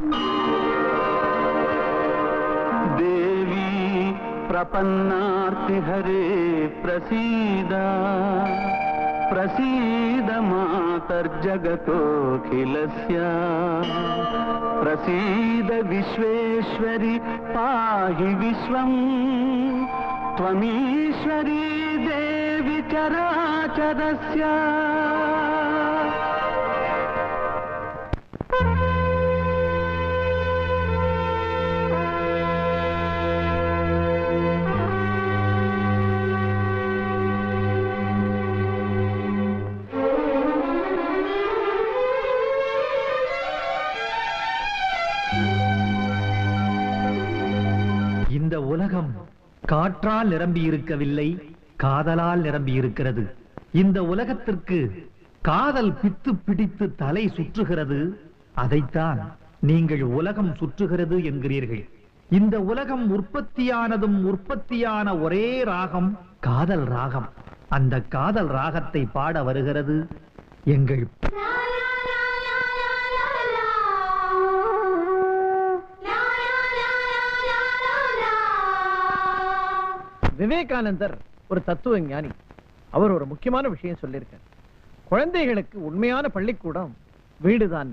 देवी प्रपन्नार्तिहरे प्रसीद प्रसीद मातर्जगतोऽखिलस्य प्रसीद विश्वेश्वरि पाहि विश्वम् त्वमीश्वरी देवि चराचरस्य இந்த உலகம் காற்றால் நிரம்பி இருக்கவில்லை காதலால் நிரம்பி இருக்கிறது இந்த உலகத்திற்கு காதல் பித்து பிடித்து தலை சுற்றுகிறது அதைத்தான் நீங்கள் உலகம் சுற்றுகிறது என்கிறீர்கள் இந்த உலகம் உற்பத்தியானதும் உற்பத்தியான ஒரே ராகம் காதல் ராகம் அந்த காதல் ராகத்தை பாட வருகிறது எங்கள் விவேகானந்தர் ஒரு தத்துவ ஞானி அவர் ஒரு முக்கியமான விஷயம் சொல்லியிருக்கார் குழந்தைகளுக்கு உண்மையான பள்ளிக்கூடம் வீடுதான்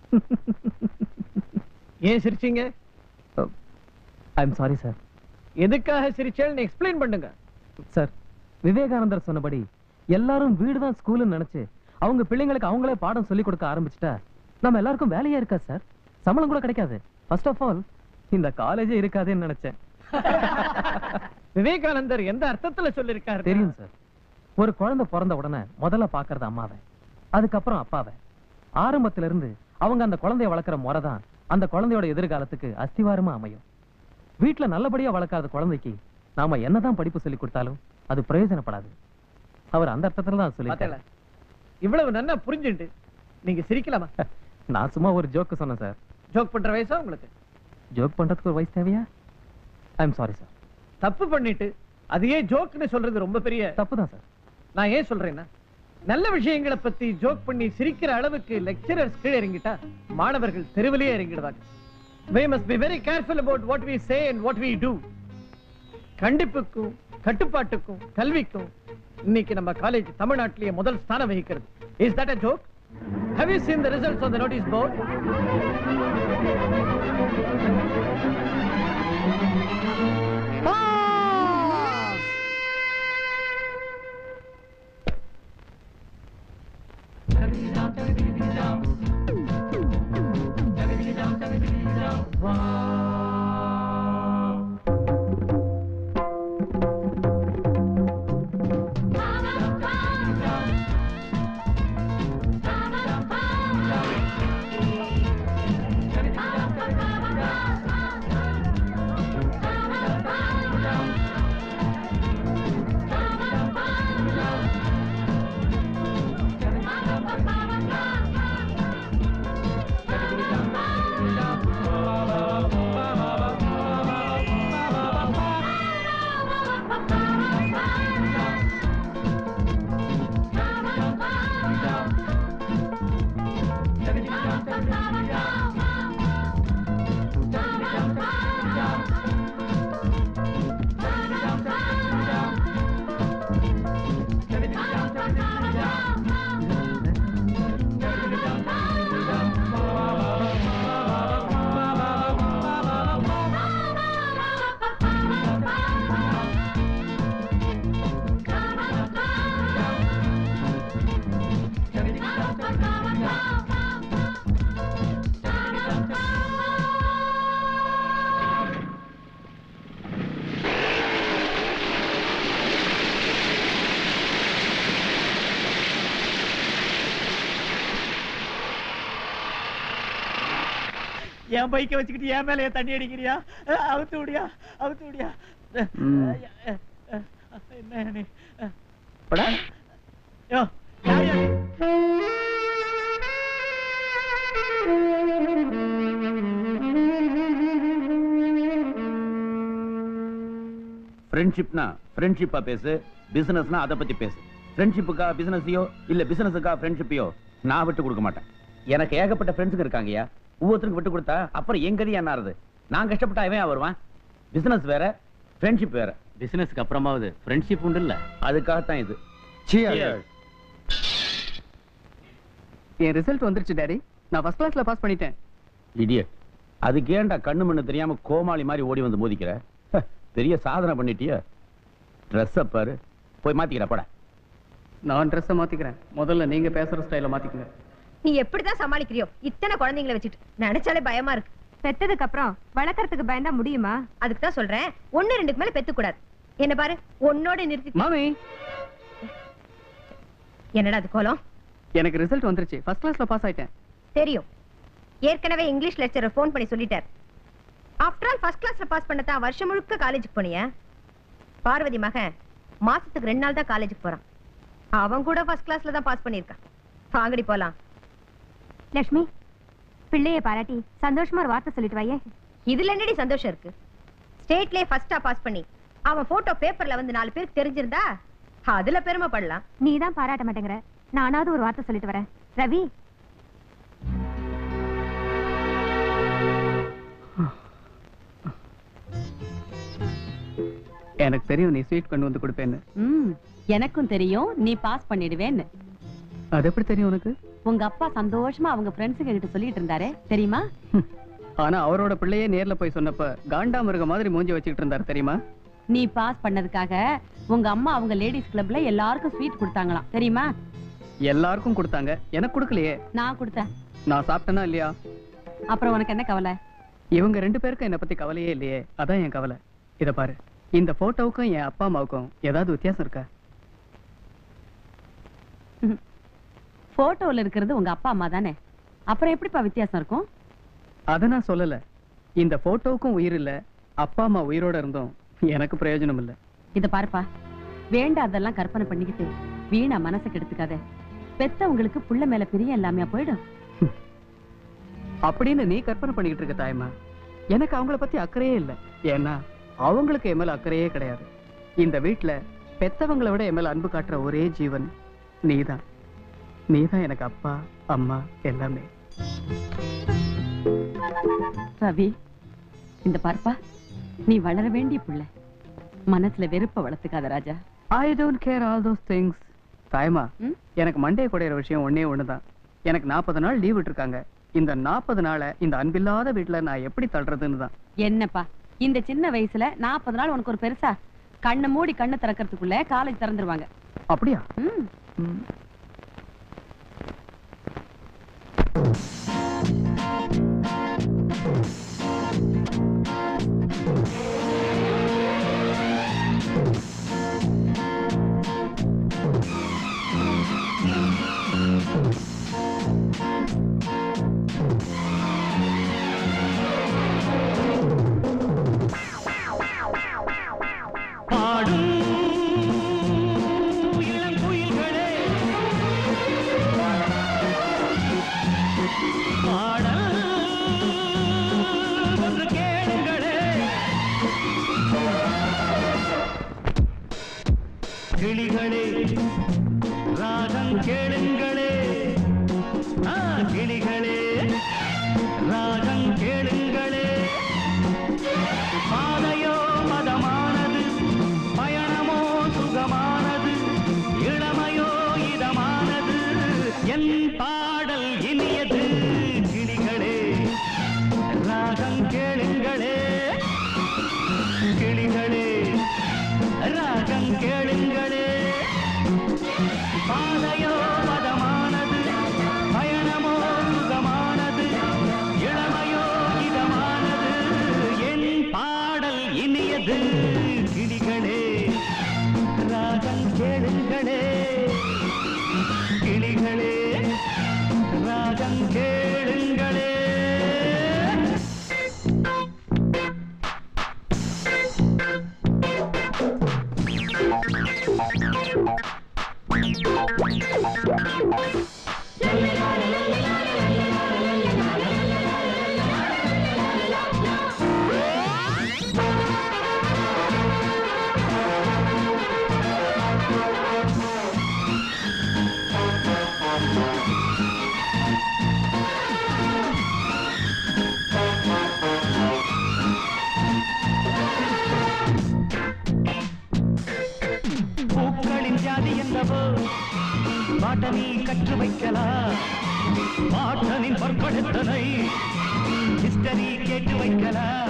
ஏன் சிரிச்சீங்க ஐம் சாரி சார் எதுக்காக சிரிச்சேன்னு எக்ஸ்பிளைன் பண்ணுங்க சார் விவேகானந்தர் சொன்னபடி எல்லாரும் வீடு தான் ஸ்கூல்னு நினைச்சு அவங்க பிள்ளைங்களுக்கு அவங்களே பாடம் சொல்லி கொடுக்க ஆரம்பிச்சிட்டா நம்ம எல்லாருக்கும் வேலையே இருக்கா சார் சம்பளம் கூட கிடைக்காது ஃபர்ஸ்ட் ஆஃப் ஆல் இந்த காலேஜே இருக்காதுன்னு நினைச்சேன் விவேகானந்தர் எந்த அர்த்தத்துல சொல்லியிருக்காரு தெரியும் சார் ஒரு குழந்தை பிறந்த உடனே முதல்ல பாக்குறது அம்மாவை அதுக்கப்புறம் அப்பாவை ஆரம்பத்துல இருந்து அவங்க அந்த குழந்தைய வளர்க்குற முறை தான் அந்த குழந்தையோட எதிர்காலத்துக்கு அஸ்திவாரமா அமையும் வீட்டுல நல்லபடியா வளர்க்காத குழந்தைக்கு நாம என்னதான் படிப்பு சொல்லி கொடுத்தாலும் அது பிரயோஜனப்படாது அவர் அந்த அர்த்தத்துல தான் சொல்லி பார்த்தேல இவ்வளவு நன்னா புரிஞ்சுட்டு நீங்க சிரிக்கலாமா நான் சும்மா ஒரு ஜோக்கு சொன்னேன் சார் ஜோக் பண்ற வயசா உங்களுக்கு ஜோக் பண்றதுக்கு ஒரு வயசு தேவையா ஐம் சாரி சார் தப்பு பண்ணிட்டு அதையே ஜோக்னு சொல்றது ரொம்ப பெரிய தப்பு தான் சார் நான் ஏன் சொல்றேன்னா நல்ல விஷயங்களை பத்தி ஜோக் பண்ணி சிரிக்கிற அளவுக்கு லெக்சரர்ஸ் கீழே இறங்கிட்டா மாணவர்கள் தெருவிலேயே இறங்கிடுவாங்க we must be very careful about what we say and what we do கண்டிப்புக்கும் கட்டுப்பாட்டுக்கும் கல்விக்கும் இன்னைக்கு நம்ம காலேஜ் தமிழ்நாட்டிலேயே முதல் ஸ்தானம் வகிக்கிறது is that a joke have you seen the results on the notice board Pass! என் பைக்க வச்சுக்கிட்டு என் மேல தண்ணி அடிக்கிறியா அஹ், அவுத்து விடியா அவுத்து விடியா அஹ், ம். அஹ், அஹ், அஹ், என்ன நீ அஹ், படா யோ யார் யார் ஃப்ரெண்ட்ஷிப்னா ஃப்ரெண்ட்ஷிப்பா பேசு பிசினஸ்னா அதை பத்தி பேசு ஃப்ரெண்ட்ஷிப்புக்கா பிசினஸையோ இல்ல பிசினஸுக்கா ஃப்ரெண்ட்ஷிப்பையோ நான் விட்டு கொடுக்க மாட்டேன் எனக்கு ஏகப்பட்ட ஃப்ரெண்ட்ஸுங்க இருக்காங்கய்யா ஒவ்வொருத்தருக்கு விட்டு கொடுத்தா அப்புறம் என் கதி என்ன ஆறுது நான் கஷ்டப்பட்டா இவன் வருவான் பிசினஸ் வேற ஃப்ரெண்ட்ஷிப் வேற பிசினஸ்க்கு அப்புறமாவது ஃப்ரெண்ட்ஷிப் உண்டு இல்ல அதுக்காகத்தான் இது என் ரிசல்ட் வந்துருச்சு டாடி நான் ஃபர்ஸ்ட் கிளாஸ்ல பாஸ் பண்ணிட்டேன் இடியட் அதுக்கு ஏன்டா கண்ணு மண்ணு தெரியாம கோமாளி மாதிரி ஓடி வந்து மோதிக்கிற ஹ, பெரிய சாதனை பண்ணிட்டிய ட்ரெஸ் பாரு போய் மாத்திக்கிற போட நான் ட்ரெஸ்ஸை மாத்திக்கிறேன் முதல்ல நீங்க பேசுற ஸ்டைல மாத்திக்கங்க நீ எப்படிதான் சமாளிக்கிறியோ இத்தனை குழந்தைங்களை வச்சுட்டு நினைச்சாலே பயமா இருக்கு பெத்ததுக்கு அப்புறம் வளர்க்கறதுக்கு பயந்தா முடியுமா அதுக்கு தான் சொல்றேன் ஒண்ணு ரெண்டுக்கு மேல பெத்து கூடாது என்ன பாரு உன்னோட நிறுத்தி மாமி என்னடா அது கோலம் எனக்கு ரிசல்ட் வந்துருச்சு ஃபர்ஸ்ட் கிளாஸ்ல பாஸ் ஆயிட்டேன் தெரியும் ஏற்கனவே இங்கிலீஷ் லெக்சரர் ஃபோன் பண்ணி சொல்லிட்டார் ஆஃப்டர் ஆல் ஃபர்ஸ்ட் கிளாஸ்ல பாஸ் பண்ணதா வருஷம் முழுக்க காலேஜுக்கு போனியா பார்வதி மகன் மாசத்துக்கு ரெண்டு நாள் தான் காலேஜுக்கு போறான் அவன் கூட ஃபர்ஸ்ட் கிளாஸ்ல தான் பாஸ் பண்ணியிருக்கான் வாங்கடி போலாம் லட்சுமி பிள்ளைய பாராட்டி சந்தோஷமா ஒரு வார்த்தை சொல்லிட்டு வாயே இதுல என்னடி சந்தோஷம் இருக்கு ஸ்டேட்லயே ஃபர்ஸ்டா பாஸ் பண்ணி அவன் போட்டோ பேப்பர்ல வந்து நாலு பேருக்கு தெரிஞ்சிருந்தா அதுல பெருமைப்படலாம் நீ தான் பாராட்ட மாட்டேங்கிற நானாவது ஒரு வார்த்தை சொல்லிட்டு வரேன் ரவி எனக்கு தெரியும் நீ ஸ்வீட் கொண்டு வந்து கொடுப்பேன்னு ம் எனக்கும் தெரியும் நீ பாஸ் பண்ணிடுவேன்னு அது எப்படி தெரியும் உனக்கு உங்க அப்பா சந்தோஷமா அவங்க ஃப்ரெண்ட்ஸுங்க கிட்ட சொல்லிட்டு இருந்தாரே தெரியுமா ஆனா அவரோட பிள்ளையே நேர்ல போய் சொன்னப்ப காண்டா மிருக மாதிரி மூஞ்சி வச்சுக்கிட்டு இருந்தாரு தெரியுமா நீ பாஸ் பண்ணதுக்காக உங்க அம்மா அவங்க லேடிஸ் கிளப்ல எல்லாருக்கும் ஸ்வீட் கொடுத்தாங்களாம் தெரியுமா எல்லாருக்கும் கொடுத்தாங்க எனக்கு கொடுக்கலையே நான் கொடுத்தேன் நான் சாப்பிட்டேனா இல்லையா அப்புறம் உனக்கு என்ன கவலை இவங்க ரெண்டு பேருக்கும் என்னை பத்தி கவலையே இல்லையே அதான் என் கவலை இத பாரு இந்த போட்டோவுக்கும் என் அப்பா அம்மாவுக்கும் ஏதாவது வித்தியாசம் இருக்கா போட்டோல இருக்கிறது உங்க அப்பா அம்மா தானே அப்புறம் எப்படிப்பா வித்தியாசம் இருக்கும் அத நான் சொல்லல இந்த போட்டோவுக்கும் உயிர் இல்ல அப்பா அம்மா உயிரோட இருந்தோம் எனக்கு பிரயோஜனம் இல்ல இத பாருப்பா வேண்டாதெல்லாம் கற்பனை பண்ணிக்கிட்டு வீணா மனசை கெடுத்துக்காத பெத்தவங்களுக்கு புள்ள மேல பிரியம் இல்லாமையா போயிடும் அப்படின்னு நீ கற்பனை பண்ணிக்கிட்டு இருக்க தாயம்மா எனக்கு அவங்கள பத்தி அக்கறையே இல்ல ஏன்னா அவங்களுக்கு என் மேல அக்கறையே கிடையாது இந்த வீட்ல பெத்தவங்களை விட என் மேல அன்பு காட்டுற ஒரே ஜீவன் நீதான் நீதான் எனக்கு அப்பா அம்மா எல்லாமே ரவி இந்த பார்ப்பா நீ வளர வேண்டிய புள்ள மனசுல வெறுப்ப வளர்த்துக்காத Raja I don't care all those things தாயமா ம்? எனக்கு மண்டே குடையிற விஷயம் ஒண்ணே ஒண்ணுதான் எனக்கு நாற்பது நாள் லீவ் விட்டுருக்காங்க இந்த நாற்பது நாளை இந்த அன்பில்லாத வீட்டுல நான் எப்படி தள்ளுறதுன்னு தான் என்னப்பா இந்த சின்ன வயசுல நாற்பது நாள் உனக்கு ஒரு பெருசா கண்ணை மூடி கண்ணை திறக்கறதுக்குள்ள காலேஜ் திறந்துருவாங்க அப்படியா ம் ம். பாடும் இளங்குயில்களே வைக்கலாம் பாட்டனின் பற்படுத்தனை ஹிஸ்டரி கேட்டு வைக்கலாம்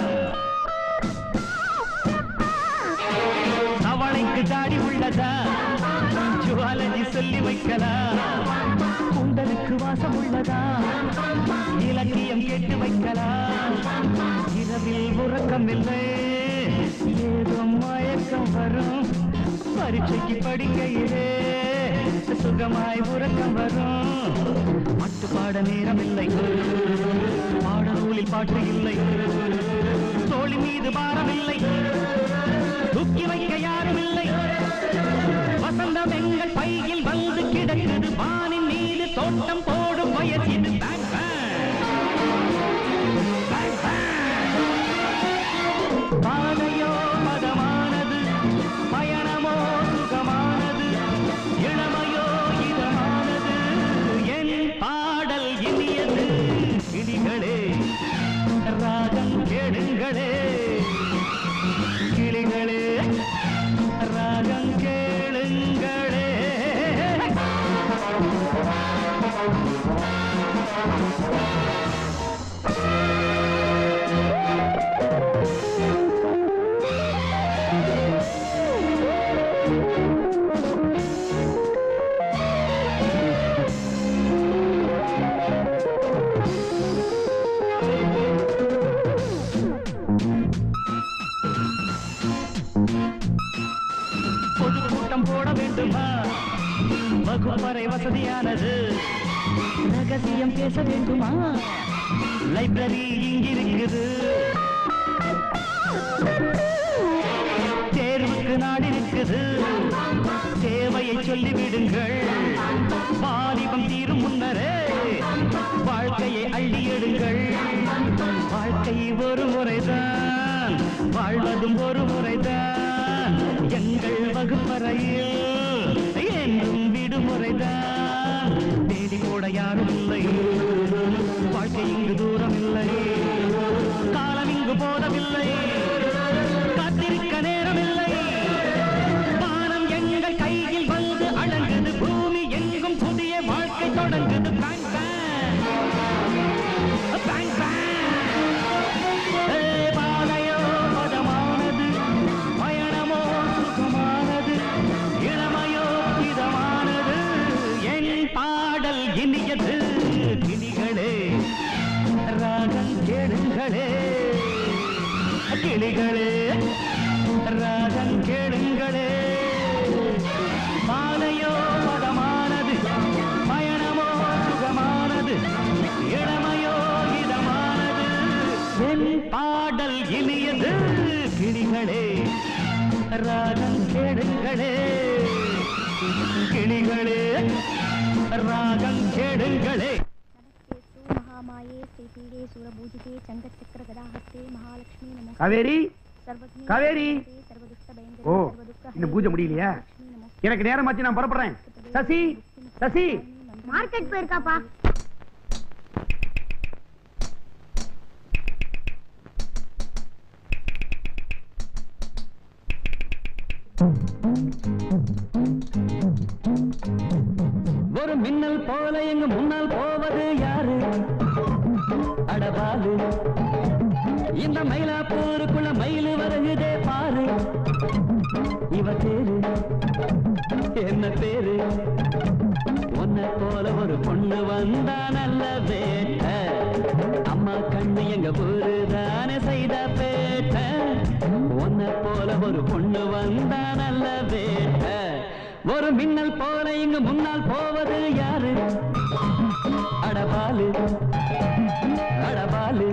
தவளைக்கு தாடி உள்ளதா ஜுவாலஜி சொல்லி வைக்கலாம் குண்டலுக்கு வாசம் உள்ளதா இலக்கியம் கேட்டு வைக்கலாம் இரவில் உறக்கம் இல்லை ஏதோ மயக்கம் வரும் பரீட்சைக்கு படிக்கையிலே சுகமாய் உறக்கம் வரும் மட்டு பாட நேரம் இல்லை பாட நூலில் பாட்டு இல்லை தோழி மீது பாரம் இல்லை தூக்கி வைக்க யாரும் இல்லை வசந்தம் எங்கள் பையில் வந்து கிடக்குது வானின் மீது தோட்டம் போடும் வயசு இது Bang, bang. Bang, bang. பாதையோ மதமானது பயணமோ சுகமானது இளமையோ இதமானது என் பாடல் இனியது கிளிகளே ராகம் கேளுங்களே கிளிகளே ராகம் கேளுங்களே பொது கூட்டம் போட வேண்டுமா வகுப்பறை வசதியானது ரகசியம் பேச வேண்டுமா லைப்ரரி இங்கிருக்குது தேர்வுக்கு நாடு இருக்குது தேவையை சொல்லி விடுங்கள் வாலிபம் தீரும் முன்னரே வாழ்க்கையை அள்ளி எடுங்கள் வாழ்க்கை ஒரு முறைதான் வாழ்வதும் ஒரு முறைதான் எங்கள் வகுப்பறையில் என்றும் விடுமுறைதான் தேடி கூட யாரும் இல்லை வாழ்க்கை இங்கு தூரம் இல்லை காலம் இங்கு போதவில்லை காத்திருக்க நேரமில்லை வானம் எங்கள் கையில் வந்து அடங்குது பூமி எங்கும் புதிய வாழ்க்கை தொடங்குது Bang, bang. Bang, bang. ஏ, பாதையோ பதமானது பயணமோ சுகமானது இளமையோ இதமானது என் பாடல் இனியது கிளிகளே ராகம் கேளுங்களே கிளிகளே ராகம் கேளுங்களே பாதையோ பதமானது பயணமோ சுகமானது இளமையோ இதமானது என் பாடல் இனியது கிளிகளே ராகம் கேளுங்களே கிளிகளே ராகம் கேளுங்களே महामाये श्रीपीडे सुरभूजिते चङ्गचक्रगदाहस्ते महालक्ष्मी नमः காவேரி सर्वज्ञे காவேரி सर्वदुष्टभयङ्करे ஓ सर्वदुःख இந்த பூஜை முடியலையா எனக்கு நேரமாச்சு நான் புறப்படுறேன் சசி சசி மார்க்கெட் போயிருக்காப்பா ஒரு மின்னல் போல எங்க முன்னால் போவது யாரு அடபாலு இந்த மயிலாப்பூருக்குள்ள மயிலு வருகுதே பாரு இவ பேரு என்ன பேரு உன்னை போல ஒரு பொண்ணு வந்தா நல்ல வேட்ட அம்மா கண்ணு எங்க ஊரு தானே செய்த பேட்ட உன்னை போல ஒரு பொண்ணு வந்தா நல்ல வேட்ட ஒரு மின்னல் போல இங்கு முன்னால் போவது யாரு அடபாலு அடபாலு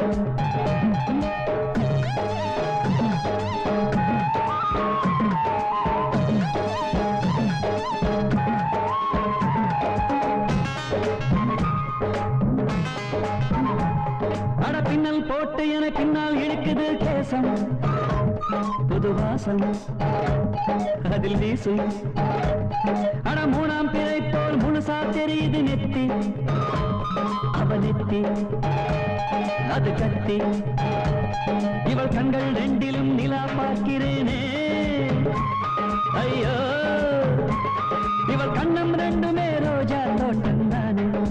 அட பின்னல் போட்டு என பின்னால் இழுக்குது கேசம் புது வாசம் அதில் வீசும் அட மூணாம் பிறை போல் முழுசா தெரியுது நெத்தி அவ நெத்தி அது கத்தி இவள் கண்கள் ரெண்டிலும் நிலா பார்க்கிறேனே ஐயோ இவள் கண்ணம் ரெண்டுமே ரோஜா தோட்டம் தானே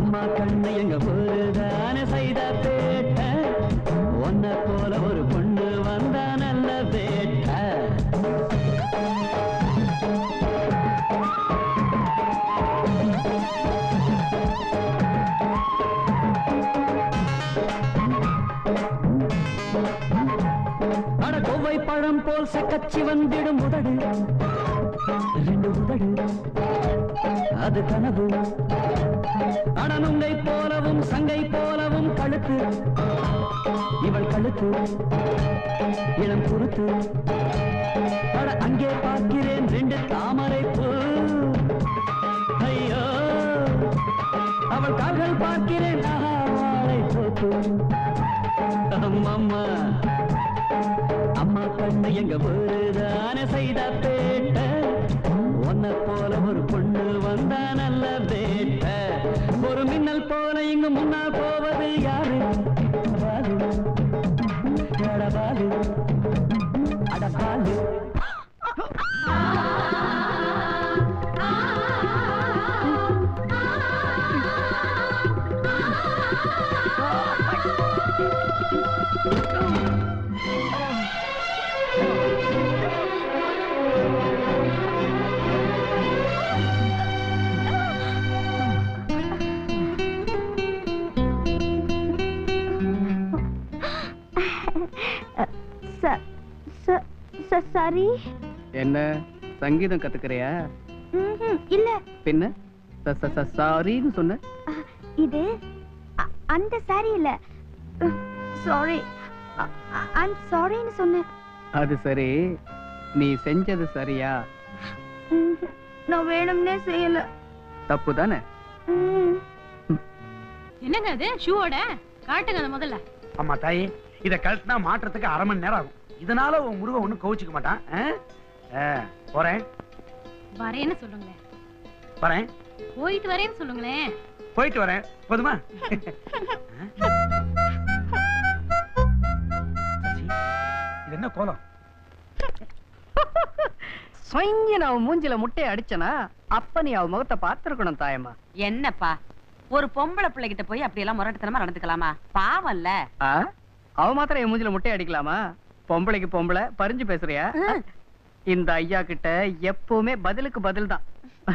அம்மா கண்ணு எங்க போருதான செய்த பேட்ட உன்னை போல ஒரு பொண்ணு வந்தா நல்ல பேட்ட அட கொவ்வை பழம் போல் செக்கச்சி வந்திடும் உதடு ரெண்டு உதடு அது கனவு அடனுங்கை போலவும் சங்கை போலவும் கழுத்து இவள் கழுத்து இளம் குருத்து அட அங்கே பார்க்கிறேன் ரெண்டு தாமரை பூ ஐயோ அவள் கால்கள் பார்க்கிறேன் ஆஹா, வாழை தோப்பு அம்மம்மா அம்மா கண்ணு எங்க போருதான செய்த பேட்ட உன்னை போல ஒரு பொண்ணு வந்தா நல்ல பேட்ட ஒரு மின்னல் போல இங்கு முன்னால் போவது யாரு பாலு அடபாலு அடபாலு ச- ச- ச- சரி என்ன சங்கீதம் கத்துக்கிறியா ம்ஹும், இல்ல பின்ன ச- ச- ச- சாரின்னு சொன்ன இது அ- அந்த சாரி இல்ல சாரி ஐம் சாரின்னு சொன்னேன் அது சரி நீ செஞ்சது சரியா ம்ஹும், நான் வேணும்னே செய்யல தப்பு தானே ம். என்னங்க அது ஷூவோட காட்டுங்க அதை முதல்ல ஆமா தாயி இத கழட்டினா மாற்றத்துக்கு அரை மணி நேரம் ஆகும் இதனால உன் முருகன் ஒண்ணும் கோவிச்சுக்க மாட்டான் ஆ? ஆ, போறேன் வரேன்னு சொல்லுங்களேன் வரேன் போயிட்டு வரேன்னு சொல்லுங்களேன் போயிட்டு வரேன் போதுமா சசி, இது என்ன கோலம் சொங்க நான் மூஞ்சில முட்டையை அடிச்சனா அப்ப நீ அவ முகத்தை பார்த்திருக்கணும் தாயம்மா என்னப்பா ஒரு பொம்பளை பிள்ளைகிட்ட போய் அப்படி எல்லாம் முரட்டுத்தனமா நடந்துக்கலாமா பாவம்ல ஆ? அவ மாத்திரம் என் மூஞ்சில முட்டை அடிக்கலாமா பொம்பளைக்கு பொம்பளை பறிஞ்சு பேசுறியா இந்த ஐயா கிட்ட எப்பவுமே பதிலுக்கு பதில் தான்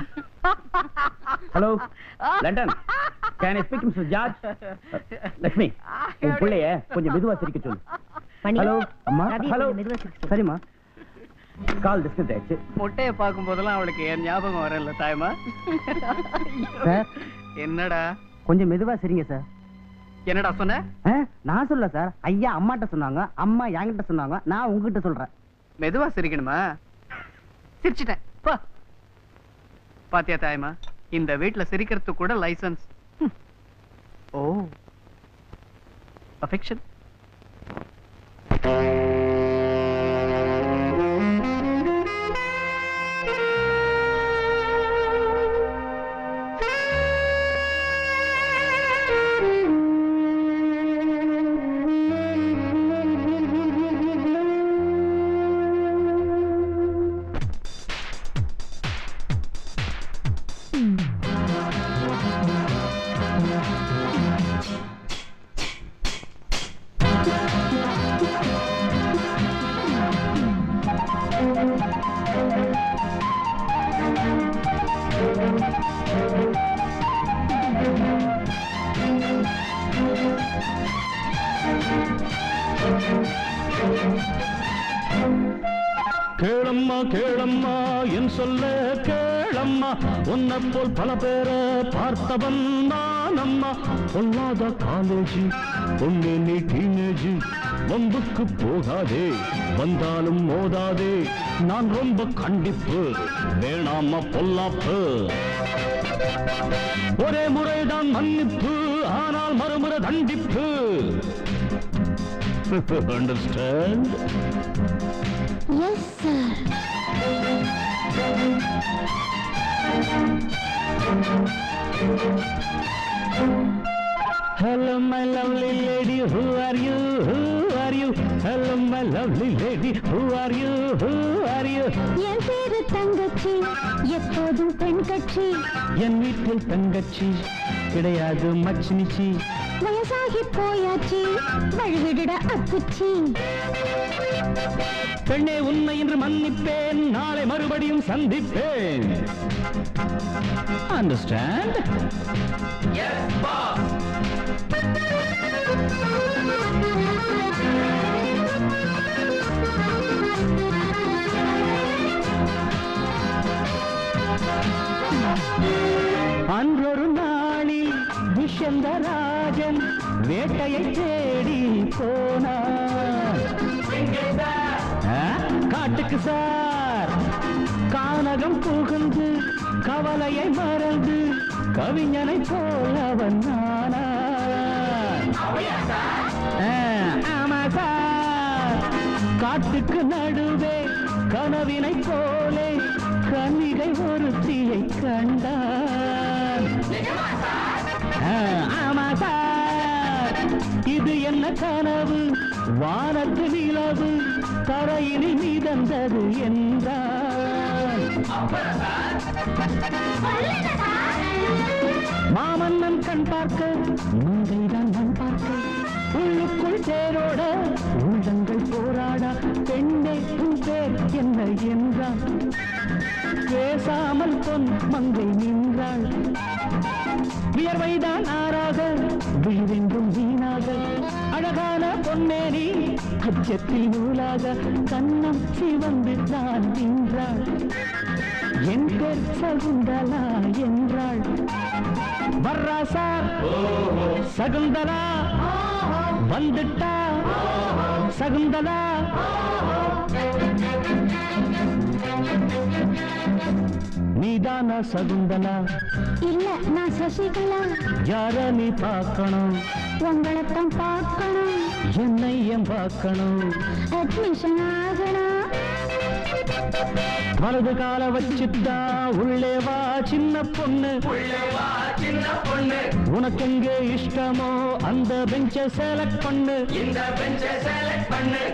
hello London can I speak Mister George Lakshmi உன் பிள்ளைய கொஞ்சம் மெதுவா சிரிக்க சொல்லு மணி, ஹலோ அம்மா ரவியை ஹலோ கொஞ்சம் மெதுவா சிரிக்க சொல்லு. சரிம்மா கால் டிஸ்கனெக்ட் ஆயிடுச்சு முட்டையை பார்க்கும் போதெல்லாம் அவளுக்கு என் ஞாபகம் வரல தாயமா சார் என்னடா கொஞ்சம் மெதுவா சரிங்க சார் என்னடா சொன்ன ஆ, நான் சொல்ல சார் ஐயா அம்மாட்ட சொன்னாங்க அம்மா என்கிட்ட சொன்னாங்க நான் உங்ககிட்ட சொல்றேன் மெதுவா சிரிக்கணுமா சிரிச்சிட்டேன் பா பாத்தியா தாயமா இந்த வீட்ல சிரிக்கிறதுக்கு கூட லைசன்ஸ் ஓ அஃபெக்ஷன் கேளம்மா கேளம்மா என் சொல்ல கேளம்மா உன்னை போல் பல பேரை பார்த்தவன் நானம்மா பொல்லாத காலேஜ் பொண்ணு நீ டீனேஜ் வம்புக்கு போகாதே வந்தாலும் மோதாதே நான் ரொம்ப கண்டிப்பு வேணாமா பொல்லாப்பு ஒரே முறைதான் மன்னிப்பு ஆனால் மறுமுறை தண்டிப்பு understand yes sir Hello, my lovely lady, who are you? Who are you? Hello, my lovely lady, who are you? Who are you? என் பேரு தங்கச்சி எப்போதும் பெண் கட்சி என் வீட்டில் தங்கச்சி கிடையாது மச்சினிச்சி வயசாகி போயாச்சு வழுவிடுட அப்புச்சி பெண்ணே உண்மை என்று மன்னிப்பேன் நாளை மறுபடியும் சந்திப்பேன் அண்டர்ஸ்டாண்ட் அன்றொரு நாளில் துஷ்யந்தராஜன் வேட்டையை தேடி போனார் ஆ? காட்டுக்கு சார் கானகம் புகுந்து கவலையை மறந்து கவிஞனை போல் அவன் நானார். ஆ, ஆமா சார் காட்டுக்கு நடுவே கனவினை போலே கன்னிகை ஒருத்தியை கண்டார் ஆ, ஆமா சார் இது என்ன கனவு வானத்து நிலவு தரையினில் மிதந்தது என்றார் மாமன்னன் கண் பார்க்க மங்கைதான் மண் பார்க்க உள்ளுக்குள் தேரோட உள்ளங்கள் போராடா பெண்ணே உன் பேர் என்ன என்றான் பேசாமல் பொன் மங்கை நின்றாள் வியர்வைதான் ஆறாக விழிவென்றும் வீணாக அழகான பொன்னேரி அச்சத்தில் நூலாக கண்ணம் சிவந்து நான் நின்றாள் என் பேர் சகுந்தலா என்றாள் வர்றா சார் சகுந்தலா வந்துட்டா சகுந்தலா நீதானா சகுந்தலா இல்ல நான் சசிகலா யார நீ பார்க்கணும் உங்களைத்தான் பார்க்கணும் என்னை ஏன் பார்க்கணும் அட்மிஷன் ஆகணும் வலது கால வச்சுட்டா உள்ளே வா சின்ன பொண்ணு சின்ன பொண்ணு உனக்கு எங்கே இஷ்டமோ அந்த பெஞ்ச செலக்ட் பண்ணு இந்த பெஞ்ச செலக்ட் பண்ணு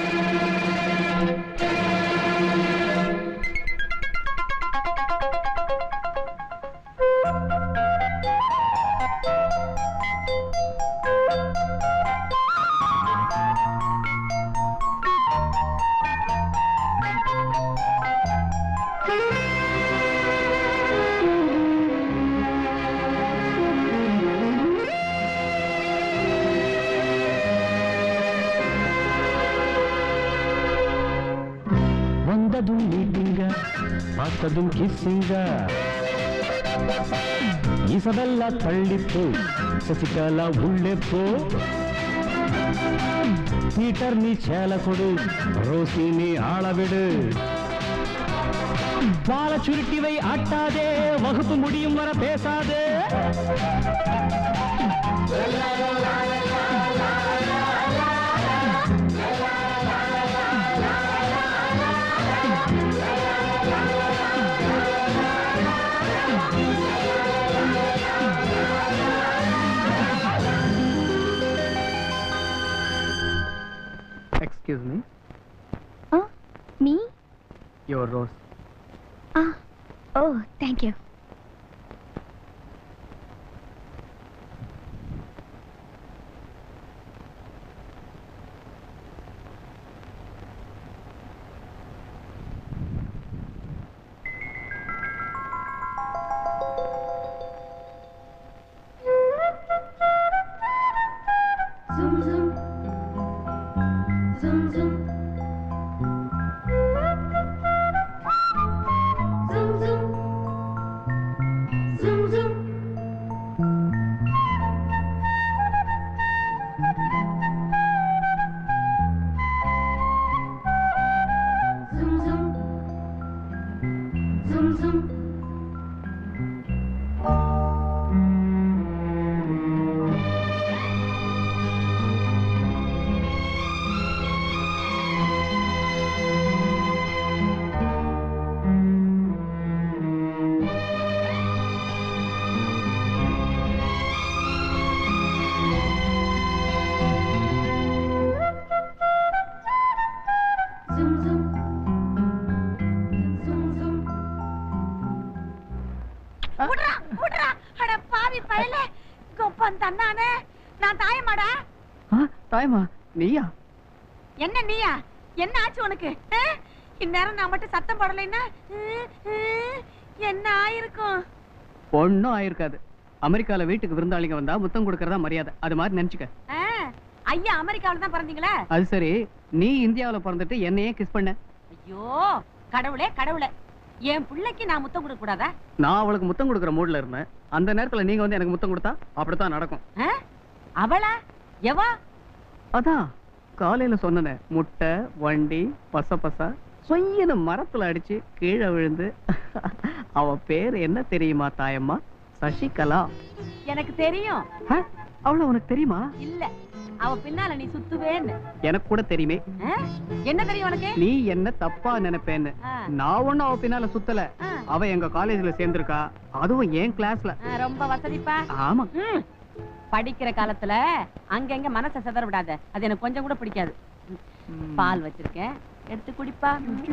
வந்ததும் மீட்டிங்க பார்த்ததும் கிஸ்ஸிங்க இசபெல்லா தள்ளிப்போ சசிகலா உள்ளே போ பீட்டர் நீ சேல கொடு ரோசி நீ ஆள விடு வாழ சுருட்டிவை ஆட்டாதே வகுப்பு முடியும் வர பேசாதே Excuse me, Oh, me? your rose. Ah, oh, thank you. Zoom zoom. Zoom zoom. Zoom zoom. Koppan தன்னானே நான் தாயமாடா தாயமா நீயா என்ன நீயா என்ன ஆச்சு உனக்கு ஆ? இந்நேரம் நான் மட்டும் சத்தம் போடலைன்னா ம், ம், என்ன ஆயிருக்கும் ஒன்னும் ஆயிருக்காது அமெரிக்கால வீட்டுக்கு விருந்தாளிங்க வந்தா முத்தம் கொடுக்கறதா மரியாதை அது மாதிரி நினைச்சுக்க ஆ, ஐயா அமெரிக்காவில தான் பிறந்தீங்களா அது சரி நீ இந்தியாவுல பிறந்துட்டு என்னையே கிஸ் பண்ண ஐயோ கடவுளே கடவுளே என் பிள்ளைக்கு நான் முத்தம் கொடுக்க கூடாதா நான் அவளுக்கு முத்தம் கொடுக்குற மூட்ல இருந்தேன் அந்த நேரத்துல நீங்க வந்து எனக்கு முத்தம் கொடுத்தா அப்படித்தான் நடக்கும் ஆ? அவளா எவா அதான் காலையில சொன்னனே முட்டை வண்டி பச பச சொய்யன மரத்துல அடிச்சு கீழே விழுந்து அவ பேர் என்ன தெரியுமா தாயம்மா சசிகலா எனக்கு தெரியும் ஹ? அவள உனக்கு தெரியுமா இல்ல அவ பின்னால நீ சுத்துவேன்னு எனக்கு கூட தெரியுமே ஆ? என்ன தெரியும் உனக்கு நீ என்ன தப்பா நினைப்பேன்னு ஆ. நான் ஒண்ணும் அவ பின்னால சுத்தல ஆ. அவ எங்க காலேஜ்ல சேர்ந்திருக்கா அதுவும் என் கிளாஸ்ல ஆ, ரொம்ப வசதிப்பா ஆமா ம். படிக்கிற காலத்துல அங்கங்க மனசை சிதற விடாத அது எனக்கு கொஞ்சம் கூட பிடிக்காது ம். பால் வச்சிருக்கேன் எடுத்து குடிப்பா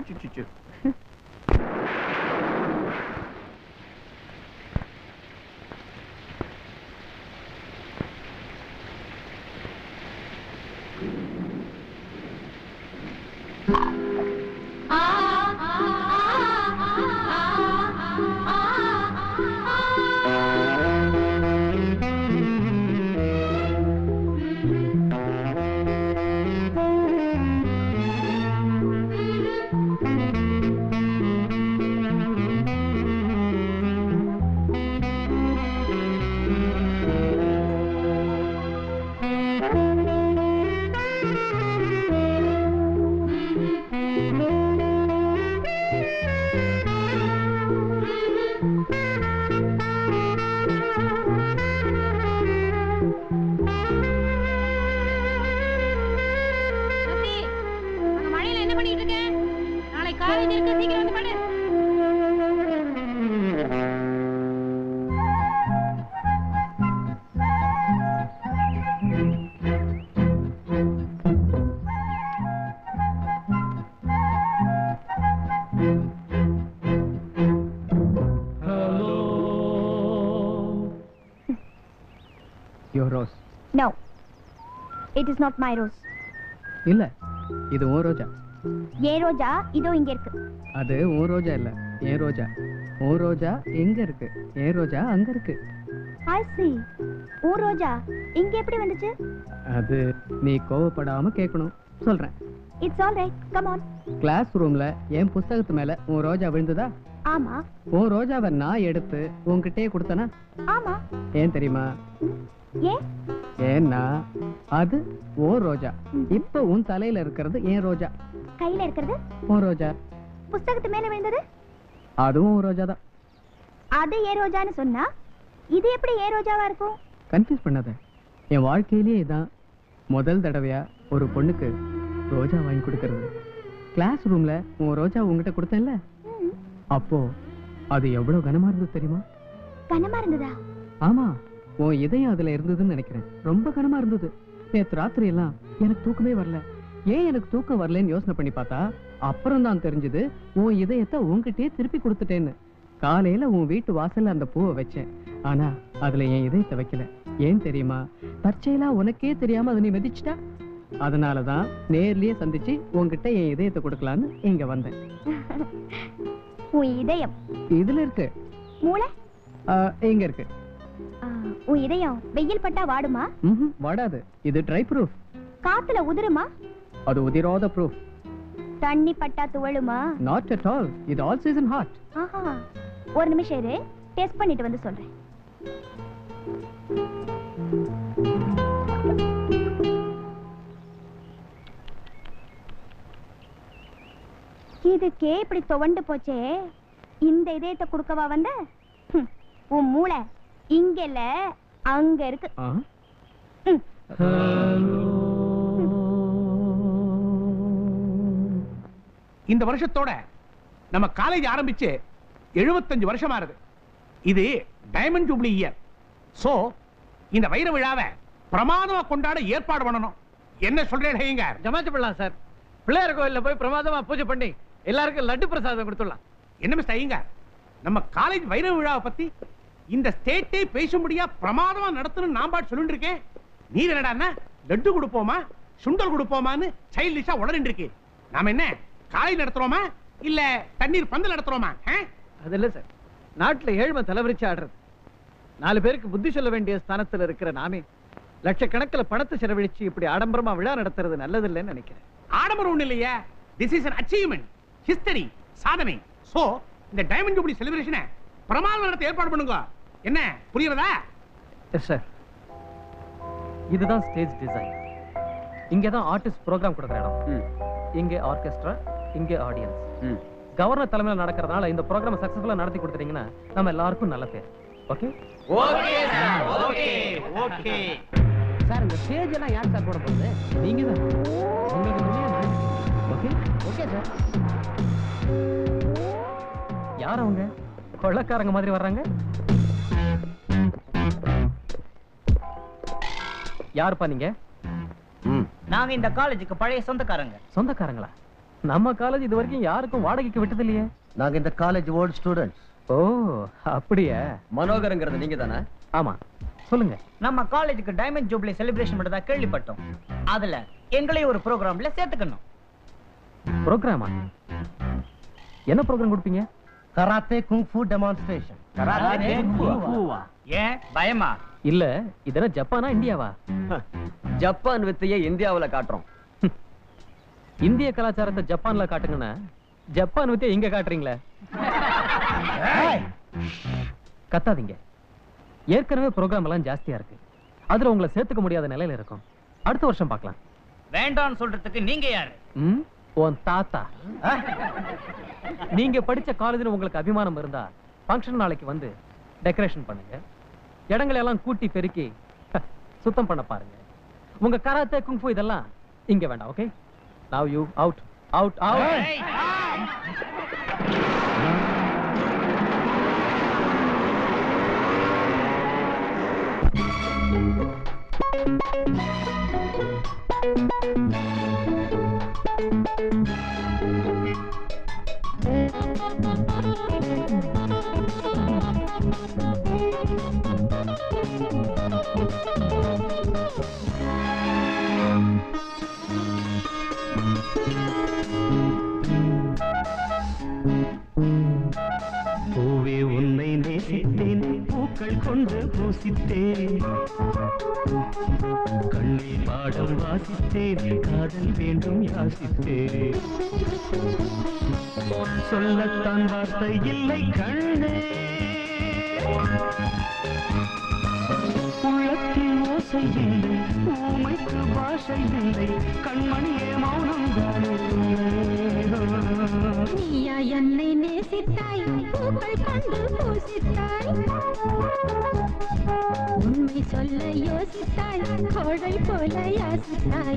சசி, அங்க மழையில என்ன பண்ணிட்டு இருக்க நாளை காலேஜ் இருக்கு சீக்கிரம் வந்து படு yo rose no it is not my rose இல்ல இது உன் ரோஜா ஏ ரோஜா இதோ இங்க இருக்கு அது உன் ரோஜா இல்ல என் ரோஜா உன் ரோஜா எங்க இருக்கு என் ரோஜா அங்க இருக்கு ஐ சி ஊ ரோஜா இங்க எப்படி வந்துச்சு அது நீ கோவப்படாம கேட்கணும் சொல்றேன் it's all right come on class ரூம்ல என் புஸ்தகத்து மேல உன் ரோஜா விழுந்ததா ஆமா உன் ரோஜாவை நான் எடுத்து உன்கிட்டயே கொடுத்தனா ஆமா ஏன் தெரியுமா ஏன் ஏன்னா அது ஓ ரோஜா இப்ப உன் தலையில இருக்கிறது என் ரோஜா கையில இருக்கிறது உன் ரோஜா புஸ்தகத்து மேல விழுந்தது அதுவும் உன் ரோஜா தான் அது ஏ ரோஜான்னு சொன்னா இது எப்படி ஏ ரோஜாவா இருக்கும் கன்ஃபியூஸ் பண்ணாத என் வாழ்க்கையிலேயே இதான் முதல் தடவையா ஒரு பொண்ணுக்கு ரோஜா வாங்கி கொடுக்கறது கிளாஸ் ரூம்ல உன் ரோஜா உங்ககிட்ட கொடுத்தேன்ல அப்போ அது எவ்வளவு கனமா இருந்தது தெரியுமா கனமா இருந்ததா ஆமா உன் இதயம் அதுல இருந்ததுன்னு நினைக்கிறேன் ரொம்ப கனமா இருந்தது நேத்து ராத்திரி எல்லாம் எனக்கு தூக்கமே வரல ஏன் எனக்கு தூக்கம் வரலன்னு யோசனை பண்ணி பார்த்தா அப்புறம் தான் தெரிஞ்சது உன் இதயத்தை உன்கிட்டயே திருப்பி கொடுத்துட்டேன்னு காலையில உன் வீட்டு வாசல்ல அந்த பூவை வச்சேன் ஆனா அதுல என் இதயத்தை வைக்கல ஏன் தெரியுமா தற்செயலா உனக்கே தெரியாம அதை நீ மிதிச்சிட்டா அதனாலதான் நேர்லயே சந்திச்சு உன்கிட்ட என் இதயத்தை கொடுக்கலான்னு இங்க வந்தேன் உன் இதயம் இதுல இருக்கு மூளை ஆ, இங்க இருக்கு ஆ, உன் இதயம் வெயில் பட்டா வாடுமா ம்ஹும், வாடாது இது ட்ரை ப்ரூஃப் காத்துல உதிருமா அது உதிராத ப்ரூஃப் தண்ணி பட்டா துவழுமா நாட் அட் ஆல் இது ஆல் சீசன் ஹாட் ஆஹா ஒரு நிமிஷம் இரு டெஸ்ட் பண்ணிட்டு வந்து சொல்றேன் இதுக்கே இப்படி துவண்டு போச்சே இந்த இதயத்தை கொடுக்கவா வந்த ஹம், உன் மூளை இங்க இல்ல அங்க இருக்கு ம். இந்த வருஷத்தோட நம்ம காலேஜ் ஆரம்பிச்சு 75 வருஷமா இருக்கு இது டைமண்ட் ஜூப்ளி இயர் சோ இந்த வைர விழாவை பிரமாதமா கொண்டாட ஏற்பாடு பண்ணணும் என்ன சொல்றேன் ஹையங்கார் ஜமாச்சு பண்ணலாம் சார் பிள்ளையார் கோயில்ல போய் பிரமாதமா பூஜை பண்ணி எல்லாருக்கும் லட்டு பிரசாதம் கொடுத்துடலாம் என்ன மிஸ்டர் ஐயங்கார் நம்ம காலேஜ் வைர விழாவை பத்தி இந்த ஸ்டேட்டே பேசும்படியா பிரமாதமா நடத்தணும் நான் பாட்டு சொல்லிட்டு இருக்கேன் நீ என்னடா லட்டு கொடுப்போமா சுண்டல் கொடுப்போமான்னு சைல்டிஷா உடனே இருக்கு நாம என்ன காலை நடத்துறோமா இல்ல தண்ணீர் பந்தல் நடத்துறோமா ஆ? அது இல்ல சார் நாட்டுல ஏழ்மை தலைவரிச்சு ஆடுறது நாலு பேருக்கு புத்தி சொல்ல வேண்டிய ஸ்தானத்துல இருக்கிற நாமே லட்சக்கணக்கில் பணத்தை செலவழிச்சு இப்படி ஆடம்பரமா விழா நடத்துறது நல்லதில்லைன்னு நினைக்கிறேன் ஆடம்பரம் ஒண்ணு இல்லையா this is an achievement history சாதனை சோ இந்த டைமண்ட் ஜூப்ளி செலிப்ரேஷனை பிரமாதம் நடத்த ஏற்பாடு பண்ணுங்க என்ன புரியுறதா எஸ் சார் இதுதான் ஸ்டேஜ் டிசைன் இங்க தான் ஆர்டிஸ்ட் ப்ரோக்ராம் கொடுக்குற இடம் இங்க ஆர்கெஸ்ட்ரா இங்க ஆடியன்ஸ் கவர்னர் தலைமையில் நடக்கிறதுனால இந்த ப்ரோக்ராம் சக்சஸ்ஃபுல்லா நடத்தி கொடுத்துட்டீங்கன்னா நம்ம எல்லாருக்கும் நல்ல பேர் okay okay sir okay okay sir இந்த ஸ்டேஜ் எல்லாம் யார் சார் போட போகுது நீங்க தான் உங்களுக்கு முன்னே நான் ஓகே ஓகே சார் யார் அவங்க கொள்ளக்காரங்க மாதிரி வர்றாங்க யாருப்பா நீங்க நாங்க இந்த காலேஜுக்கு பழைய சொந்தக்காரங்க சொந்தக்காரங்களா நம்ம காலேஜ் இது வரைக்கும் யாருக்கும் வாடகைக்கு விட்டது இல்லையே நாங்க இந்த காலேஜ் ஓல்ட் ஸ்டூடெண்ட்ஸ் ஓ அப்படியா மனோகரங்கிறது நீங்க தானே ஆமா சொல்லுங்க நம்ம காலேஜுக்கு டைமண்ட் ஜூப்ளி செலிப்ரேஷன் மட்டும் தான் கேள்விப்பட்டோம் அதுல எங்களையும் ஒரு ப்ரோக்ராம்ல சேர்த்துக்கணும் ப்ரோக்ராமா என்ன ப்ரோக்ராம் கொடுப்பீங்க கராத்தே குங்ஃபு டெமான்ஸ்ட்ரேஷன் ஏன் பயமா இல்ல இதெல்லாம் ஜப்பானா இந்தியாவா ஜப்பான் வித்தைய இந்தியாவுல காட்டுறோம் இந்திய கலாச்சாரத்தை ஜப்பான்ல காட்டுங்கன்னா ஜப்பான் வித்தியா இங்க காட்டுறீங்களே கத்தாதீங்க ஏற்கனவே ப்ரோக்ராம் எல்லாம் ஜாஸ்தியா இருக்கு அதுல உங்களை சேர்த்துக்க முடியாத நிலையில இருக்கும் அடுத்த வருஷம் பார்க்கலாம் வேண்டாம்னு சொல்றதுக்கு நீங்க யாரு ம் உன் தாத்தா நீங்க படிச்ச காலேஜ்ல உங்களுக்கு அபிமானம் இருந்தா ஃபங்க்ஷன் நாளைக்கு வந்து டெக்கரேஷன் பண்ணுங்க இடங்களை எல்லாம் கூட்டி பெருக்கி சுத்தம் பண்ண பாருங்க உங்க கராத்தே குங்ஃபு இதெல்லாம் இங்க வேண்டாம் okay now you out out out பூவே உன்னை நேசித்தேன் பூக்கள் கொண்டு பூசித்தேன் கண்ணில் பாடம் வாசித்தேன் காதல் வேண்டும் யாசித்தேன் சொல்லத்தான் வார்த்தை இல்லை கண்ணே உள்ளத்தில் ஓசை இல்லை ஊமைக்கு பாஷை இல்லை கண்மணியே மௌனம் தானே நீயா என்னை நேசித்தாய் பூக்கள் கொண்டு பூசித்தாய் உண்மை சொல்ல யோசித்தாய் கோழை போல யாசித்தாய்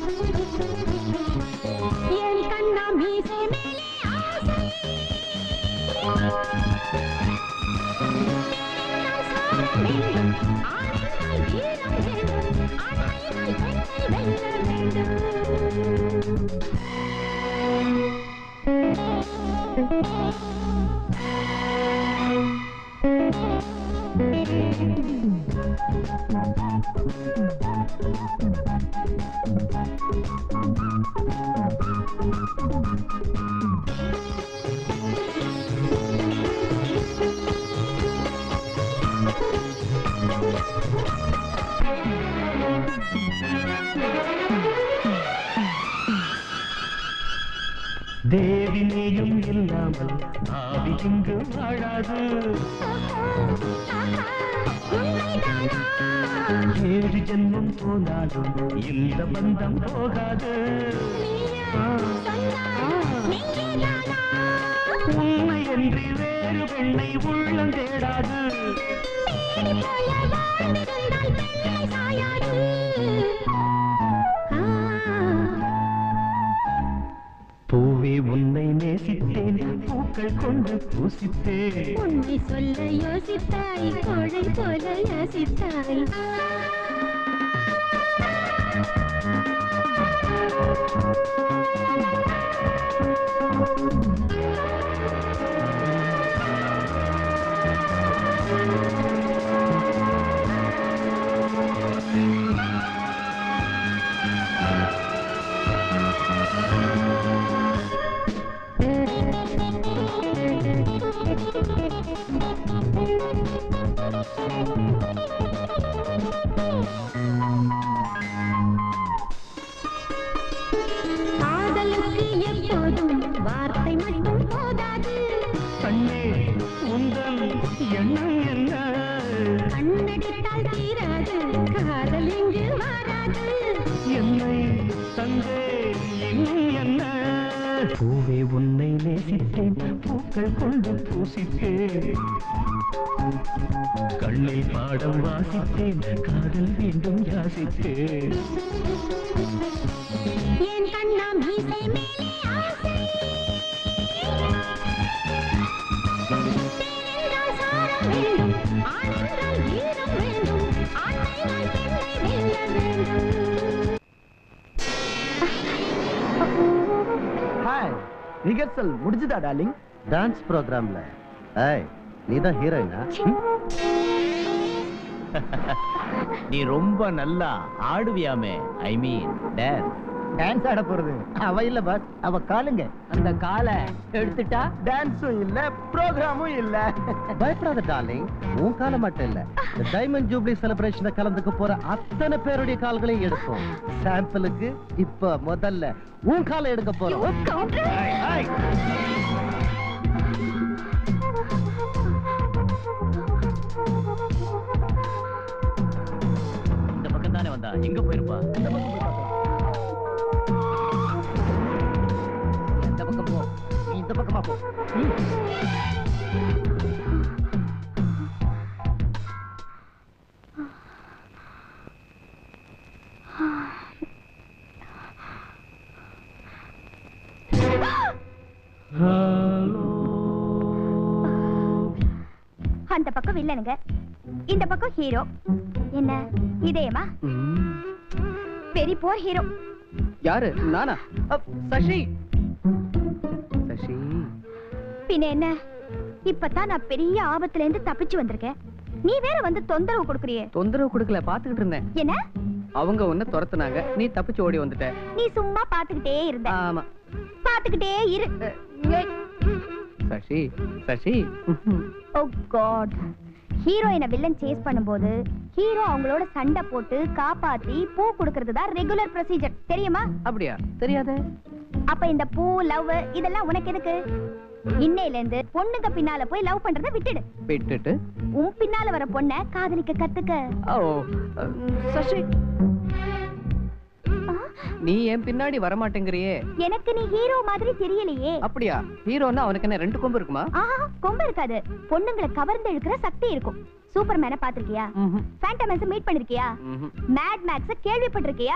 என் கண்ணா மீசை மேலே ஆசை ஆணென்றால் வீரம் வேண்டும் ஆண்மையினால் பெண்ணை வெல்ல வேண்டும் தேவி நீயும் இல்லாமல் ஆவி இங்கு வாழாது ஏழு ஜென்மம் போனாலும் இந்த பந்தம் போகாது உண்மை என்று வேறு பெண்ணை உள்ளம் தேடாது பூவே உன்னை நேசித்தேன் பூக்கள் கொண்டு பூசித்தேன் உண்மை சொல்ல யோசித்தாய் கோழை போல யாசித்தாய் Thank you. காதலுக்கு எப்போதும் வார்த்தை மட்டும் போதாது கண்ணே உந்தன் எண்ணம் என்ன கண்ணடித்தால் தீராது காதல் இங்கு வராது என்னை தந்தே இன்னும் என்ன பூவே உன்னை நேசித்தேன் பூக்கள் கொண்டு பூசித்தேன் கண்ணில் பாடம் வாசித்தேன் காதல் வேண்டும் யாசித்தேன் என் கண்ணா மீசை மேலே ஆசை பெண்ணென்றால் சாரம் வேண்டும் ஆணென்றால் வீரம் வேண்டும் ஆண்மையால் பெண்ணை வெல்ல வேண்டும் ஹாய் ரிஹர்சல் முடிஞ்சுதா டார்லிங் டான்ஸ் ப்ரோக்ராம்ல ஏய் நீ தான் ஹீரோயினா நீ ரொம்ப நல்லா ஆடுவியாமே ஐ மீன் டேன் டான்ஸ் ஆட போறது அவ இல்ல பாஸ் அவ காலுங்க அந்த காலை எடுத்துட்டா டான்ஸும் இல்ல ப்ரோக்ராமும் இல்ல பயப்படாத டார்லிங் உன் காலம் மட்டும் இல்ல இந்த டைமண்ட் ஜூப்ளி செலிப்ரேஷன்ல கலந்துக்க போற அத்தனை பேருடைய கால்களையும் எடுப்போம் சாம்பிளுக்கு இப்ப முதல்ல உன் காலை எடுக்க போறோம் ஏய், ஏய். இந்த பக்கம் தானே வந்தா எங்க போயிருப்பா இந்த பக்கம் போ நீ இந்த பக்கமா போ அந்த பக்கம் வில்லனுங்க இந்த பக்கம் ஹீரோ என்ன இதேமா வெரி போர் ஹீரோ யாரு நானா அப், சசி சசி பின்ன என்ன இப்பதான் நான் பெரிய ஆபத்துல இருந்து தப்பிச்சு வந்திருக்கேன் நீ வேற வந்து தொந்தரவு கொடுக்குறியே தொந்தரவு கொடுக்கல பாத்துக்கிட்டு இருந்தேன் என்ன அவங்க உன்னை துரத்துனாங்க நீ தப்பிச்சு ஓடி வந்துட்ட நீ சும்மா பாத்துக்கிட்டே இருந்த ஆமா பாத்துக்கிட்டே இரு சசி சசி ஓ காட் ஹீரோயினை வில்லன் சேஸ் பண்ணும்போது ஹீரோ அவங்களோட சண்டை போட்டு காப்பாத்தி பூ கொடுக்கறது தான் ரெகுலர் ப்ரொசீஜர் தெரியுமா அப்படியா தெரியாதே அப்ப இந்த பூ லவ் இதெல்லாம் உனக்கு எதுக்கு இன்னையில இருந்து பொண்ணுங்க பின்னால போய் லவ் பண்றத விட்டுடு விட்டுட்டு உன் பின்னால வர பொண்ண காதலிக்க கத்துக்க ஓ அம், சசி நீ என் பின்னாடி வரமாட்டேங்கிறியே எனக்கு நீ ஹீரோ மாதிரி தெரியலையே அப்படியா ஹீரோன்னா அவனுக்கு என்ன ரெண்டு கொம்பு இருக்குமா ஆஹா கொம்பு இருக்காது பொண்ணுங்களை கவர்ந்து இழுக்கிற சக்தி இருக்கும் சூப்பர் மேன பாத்திருக்கியா ஃபேண்டமன்ஸ் மீட் பண்ணிருக்கியா மேட் மேக்ஸ் கேள்விப்பட்டிருக்கியா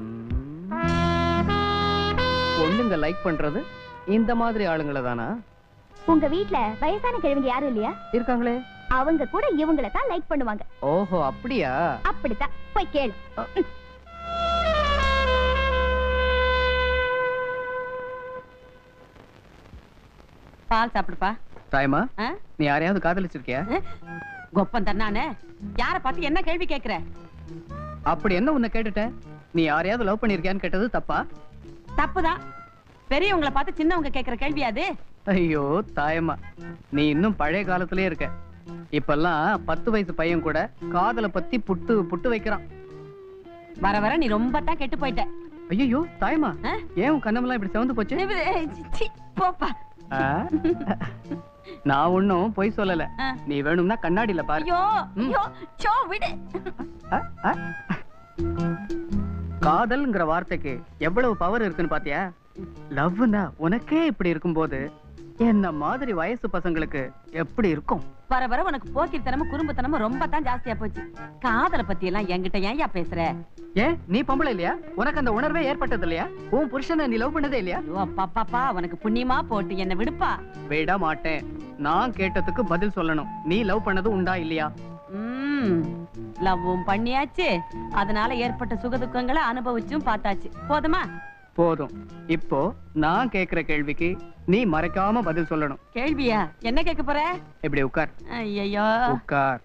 பொண்ணுங்க லைக் பண்றது இந்த மாதிரி ஆளுங்களை தானா உங்க வீட்ல வயசான கிழவிங்க யாரும் இல்லையா இருக்காங்களே அவங்க கூட இவங்கள தான் லைக் பண்ணுவாங்க ஓஹோ அப்படியா அப்படித்தான் போய் கேளு பால் சாப்பிடுப்பா தாயமா ஆ? நீ யாரையாவது காதலிச்சிருக்கியா கொப்பன் தன்னானே யார பார்த்து என்ன கேள்வி கேக்குற அப்படி என்ன உன்னை கேட்டுட்டேன் நீ யாரையாவது லவ் பண்ணிருக்கியான்னு கேட்டது தப்பா தப்புதான் பெரியவங்களை பார்த்து சின்னவங்க கேக்குற கேள்வி அது ஐயோ தாயம்மா நீ இன்னும் பழைய காலத்திலே இருக்க இப்பெல்லாம் பத்து வயசு பையன் கூட காதலை பத்தி புட்டு புட்டு வைக்கிறான் வர வர நீ ரொம்ப தான் கெட்டு போயிட்ட ஐயோ தாயம்மா ஏன் உன் கண்ணமெல்லாம் இப்படி செவந்து போச்சு ஏய், சி, சி, போப்பா ஆ? நான் ஒண்ணும் பொய் சொல்லல நீ வேணும்னா கண்ணாடியில பாரு ஐயோ ஐயோ சோ விடு காதல்ங்கிற வார்த்தைக்கு எவ்வளவு பவர் இருக்குன்னு பாத்தியா லவ்னா உனக்கே இப்படி இருக்கும்போது என்ன மாதிரி வயசு பசங்களுக்கு எப்படி இருக்கும் வர வர உனக்கு போக்கித்தனமும் குறும்புத்தனமும் ரொம்ப தான் ஜாஸ்தியா போச்சு காதலை பத்தி எல்லாம் என்கிட்ட ஏன்யா பேசுற ஏன் நீ பொம்பளை இல்லையா உனக்கு அந்த உணர்வே ஏற்பட்டது இல்லையா உன் புருஷனை நீ லவ் பண்ணதே இல்லையா ஐயோ அப்பா பாப்பா உனக்கு புண்ணியமா போட்டு என்ன விடுப்பா விட மாட்டேன் நான் கேட்டதுக்கு பதில் சொல்லணும் நீ லவ் பண்ணது உண்டா இல்லையா ம் லவ்வும் பண்ணியாச்சு அதனால ஏற்பட்ட சுகதுக்கங்களை அனுபவிச்சும் பார்த்தாச்சு போதுமா போதும் இப்போ நான் கேக்குற கேள்விக்கு நீ மறைக்காம பதில் சொல்லணும் கேள்வியா என்ன கேட்க போற இப்படி உட்கார் ஐயோ உட்கார்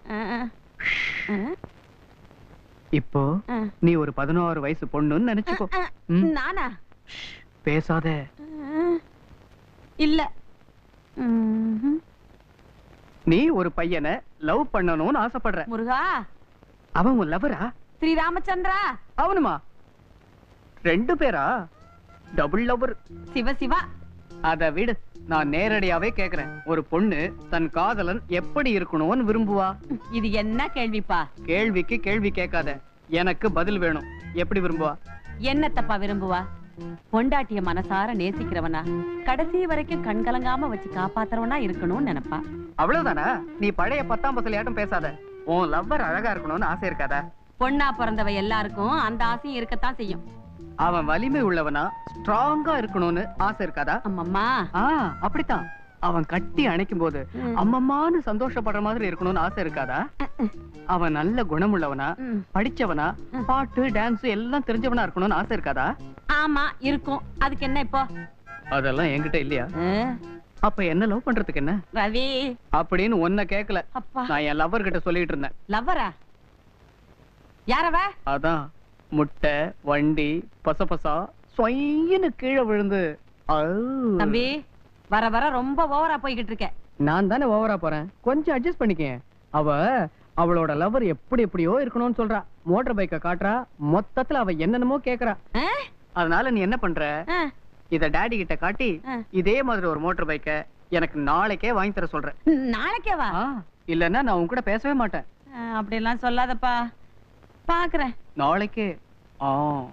இப்போ நீ ஒரு பதினோரு வயசு பொண்ணுன்னு நினைச்சுக்கோ ம், நானா பேசாத அஹ், இல்ல ம்ஹும். நீ ஒரு பையனை லவ் பண்ணணும்னு ஆசைப்படுற முருகா அவன் உன் லவரா ஸ்ரீராமச்சந்திரா அவனுமா ரெண்டு பேரா டபுள் லவர் சிவ சிவா அத விடு நான் நேரடியாவே கேக்குறேன் ஒரு பொண்ணு தன் காதலன் எப்படி இருக்கணும்னு விரும்புவா இது என்ன கேள்விப்பா கேள்விக்கு கேள்வி கேட்காத எனக்கு பதில் வேணும் எப்படி விரும்புவா என்னத்தப்பா விரும்புவா பொண்டாட்டிய மனசார நேசிக்கிறவனா கடைசி வரைக்கும் கண்கலங்காம வச்சு காப்பாத்துறவனா இருக்கணும்னு நினைப்பா அவ்வளவுதானா நீ பழைய பத்தாம் பசலையாட்டம் பேசாத உன் லவ்வர் அழகா இருக்கணும்னு ஆசை இருக்காதா பொண்ணா பிறந்தவ எல்லாருக்கும் அந்த ஆசையும் இருக்கத்தான் செய்யும் அவன் வலிமை உள்ளவனா ஸ்ட்ராங்கா இருக்கணும்னு ஆசை இருக்காதா அம்மம்மா ஆ அப்படித்தான் அவன் கட்டி அணைக்கும் போது அம்மம்மான்னு சந்தோஷப்படுற மாதிரி இருக்கணும்னு ஆசை இருக்காதா அவன் நல்ல குணமுள்ளவனா படிச்சவனா பாட்டு டான்ஸ் எல்லாம் தெரிஞ்சவனா இருக்கணும்னு ஆசை இருக்காதா ஆமா இருக்கும் அதுக்கு என்ன இப்போ அதெல்லாம் என்கிட்ட இல்லையா அப்ப என்ன லவ் பண்றதுக்கு என்ன ரவி அப்படின்னு ஒன்ன கேக்கல அப்பா நான் என் லவ்வர் கிட்ட சொல்லிட்டு இருந்தேன் லவ்வரா யாரவ அதான் முட்டை வண்டி பசபசா சொயின்னு கீழே விழுந்து அவு. தம்பி வர வர ரொம்ப ஓவரா போய்கிட்டு இருக்க நான் தானே ஓவரா போறேன் கொஞ்சம் அட்ஜஸ்ட் பண்ணிக்க அவ அவளோட லவர் எப்படி எப்படியோ இருக்கணும்னு சொல்றா மோட்டார் பைக்க காட்டுறா மொத்தத்துல அவ என்னென்னமோ கேக்குறா அதனால நீ என்ன பண்ற இத டாடி கிட்ட காட்டி இதே மாதிரி ஒரு மோட்டார் பைக்க எனக்கு நாளைக்கே வாங்கி தர சொல்றேன் நாளைக்கே வா இல்லன்னா நான் உன் கூட பேசவே மாட்டேன் அப்படி எல்லாம் சொல்லாதப்பா பாக்குறேன் நாளைக்கே ஆ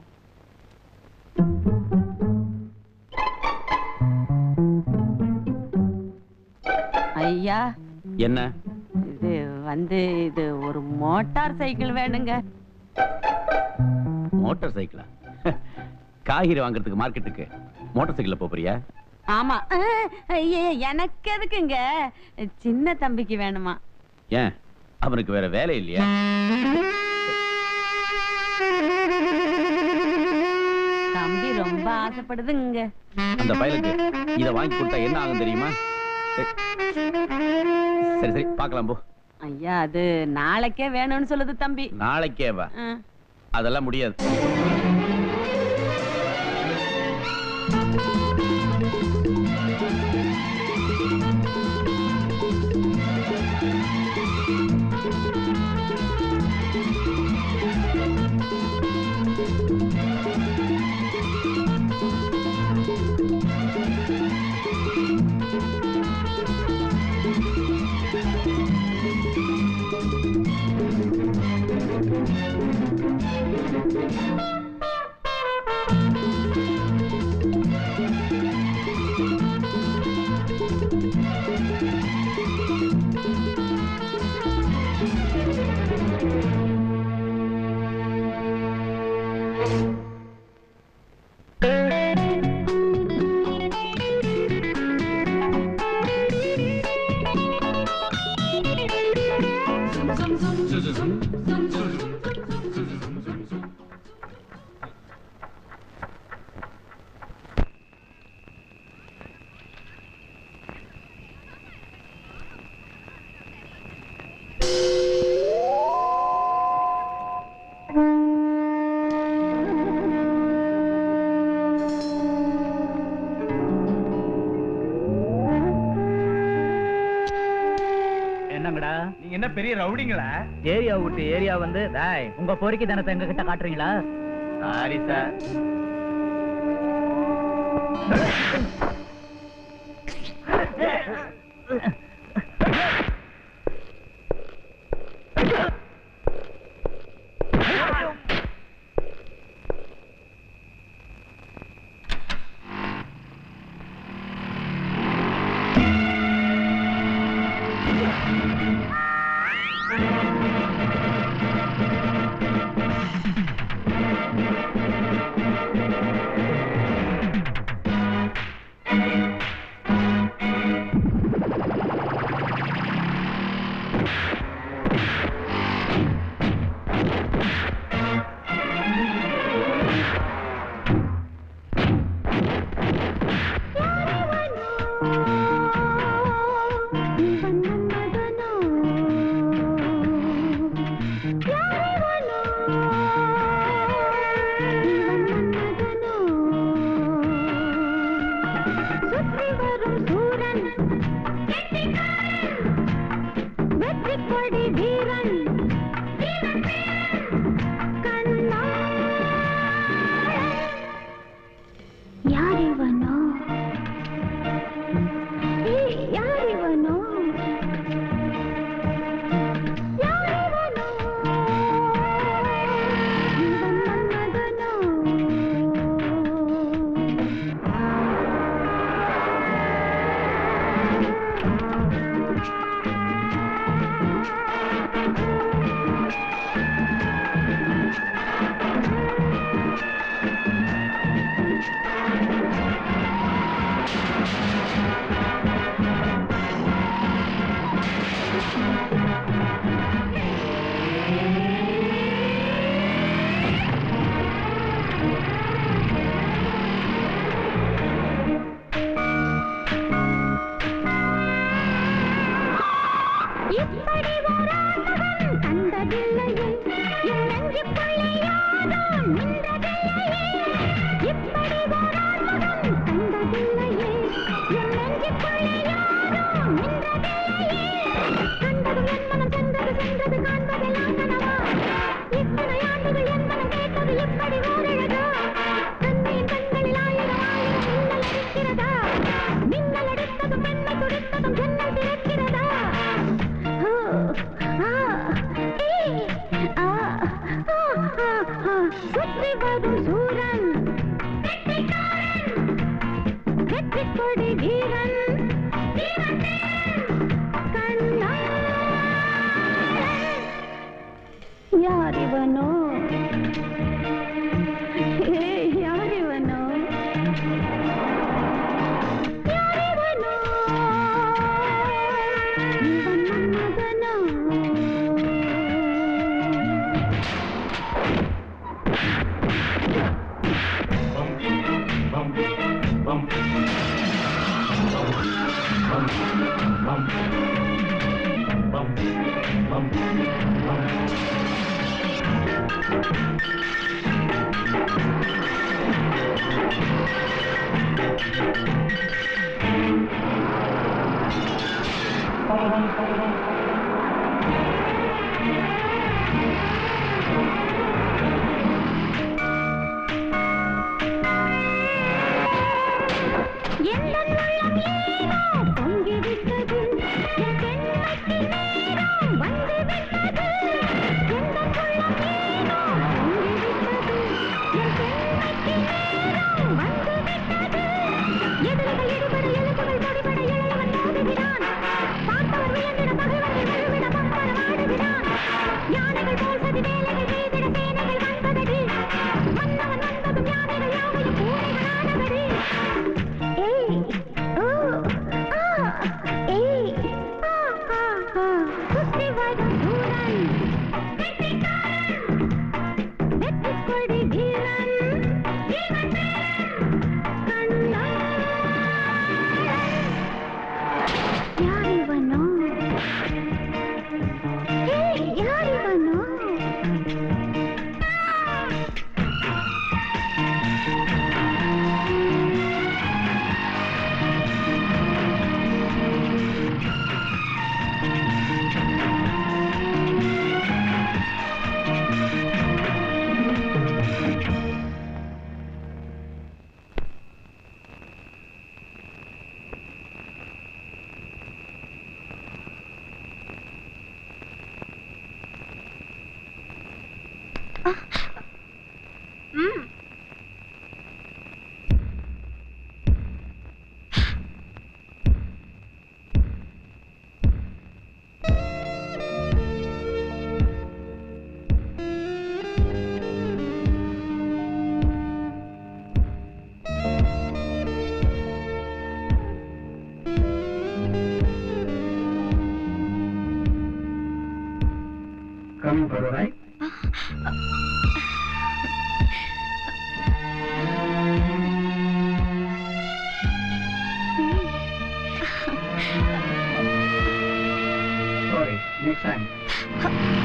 ஐயா என்ன இது வந்து இது ஒரு மோட்டார் சைக்கிள் வேணுங்க மோட்டார் சைக்கிளா காய்கறி வாங்குறதுக்கு மார்க்கெட்டுக்கு மோட்டார் சைக்கிள்ல போறியா ஆமா அஹ், ஐயே, எனக்கு எதுக்குங்க சின்ன தம்பிக்கு வேணுமா ஏன் அவனுக்கு வேற வேலை இல்லையா தம்பி ரொம்ப ஆசைப்படுதுங்க அந்த பயலுக்கு இத வாங்கி கொடுத்தா என்ன ஆகும் தெரியுமா சரி சரி சரி பார்க்கலாம் போ ஐயா அது நாளைக்கே வேணும்னு சொல்லுது தம்பி நாளைக்கே வா அஹ். அதெல்லாம் முடியாது என்னங்கடா நீங்க என்ன பெரிய ரவுடிங்களா ஏரியா விட்டு ஏரியா வந்து டேய் உங்க பொறுக்கி தனத்தை எங்க கிட்ட காட்டுறீங்களா சாரி சார் நெஞ்சுக்குள்ளே யாரும் நின்றதில்லையே இப்படி ஓர் ஆண்மகன் கண்டதில்லையே என் நெஞ்சுக்குள்ளே யாரும் நின்றதில்லையே கண்டதும் என் மனம் சென்றது சென்றது காண்பதெல்லாம் கனவா இத்தனை ஆண்டுகள் என் மனம் கேட்டது இப்படி ஓரழகா கண்ணையின் கண்களில் ஆயிரம் ஆயிரம் மின்னல் அடிக்கிறதா மின்னல் அடித்ததும் பெண்மை துடித்ததும் ஜன்னல் திறக்கிறதா ஓ, ஆ, ஏ, ஆ, ஆ, ஆ, ஆ. சுற்றி வரும் சூரன் வெற்றி கொடி வீரன் கண்ணா யாரிவனோ ஏ யாரிவனோ யாரிவனோ இவன் மன்மதனோ எந்தன் உள்ளம் ஏனோ பொங்கிவிட்டது என் பெண்மைக்கு நேரம் வந்துவிட்டது எந்தன் உள்ளம் ஏனோ பொங்கிவிட்டது என் பெண்மைக்கு நேரம் வந்துவிட்டது எதிரிகள் இடிபட எழுத்துகள் பொடிபட இளையவன் மோதுகிறான் பார்த்தவர் வியந்திட பகைவர்கள் நழுவிட பம்பரம் ஆடுகிறான் யானைகள் போல் சதி வேலைகள் செய்திட சேனைகள் வந்ததடி மன்னவன் வந்ததும் யானைகள் யாவையும் பூனைகளானதடி ஏய் ஓ ஆ ஏய் ஆ ஆ ஆ சுற்றி வரும் சூரன் வெற்றி கொடி வீரன் கண்ணா யாரிவனோ ஏய் யாரிவனோ ம் Coming for a ride? Sorry, next time.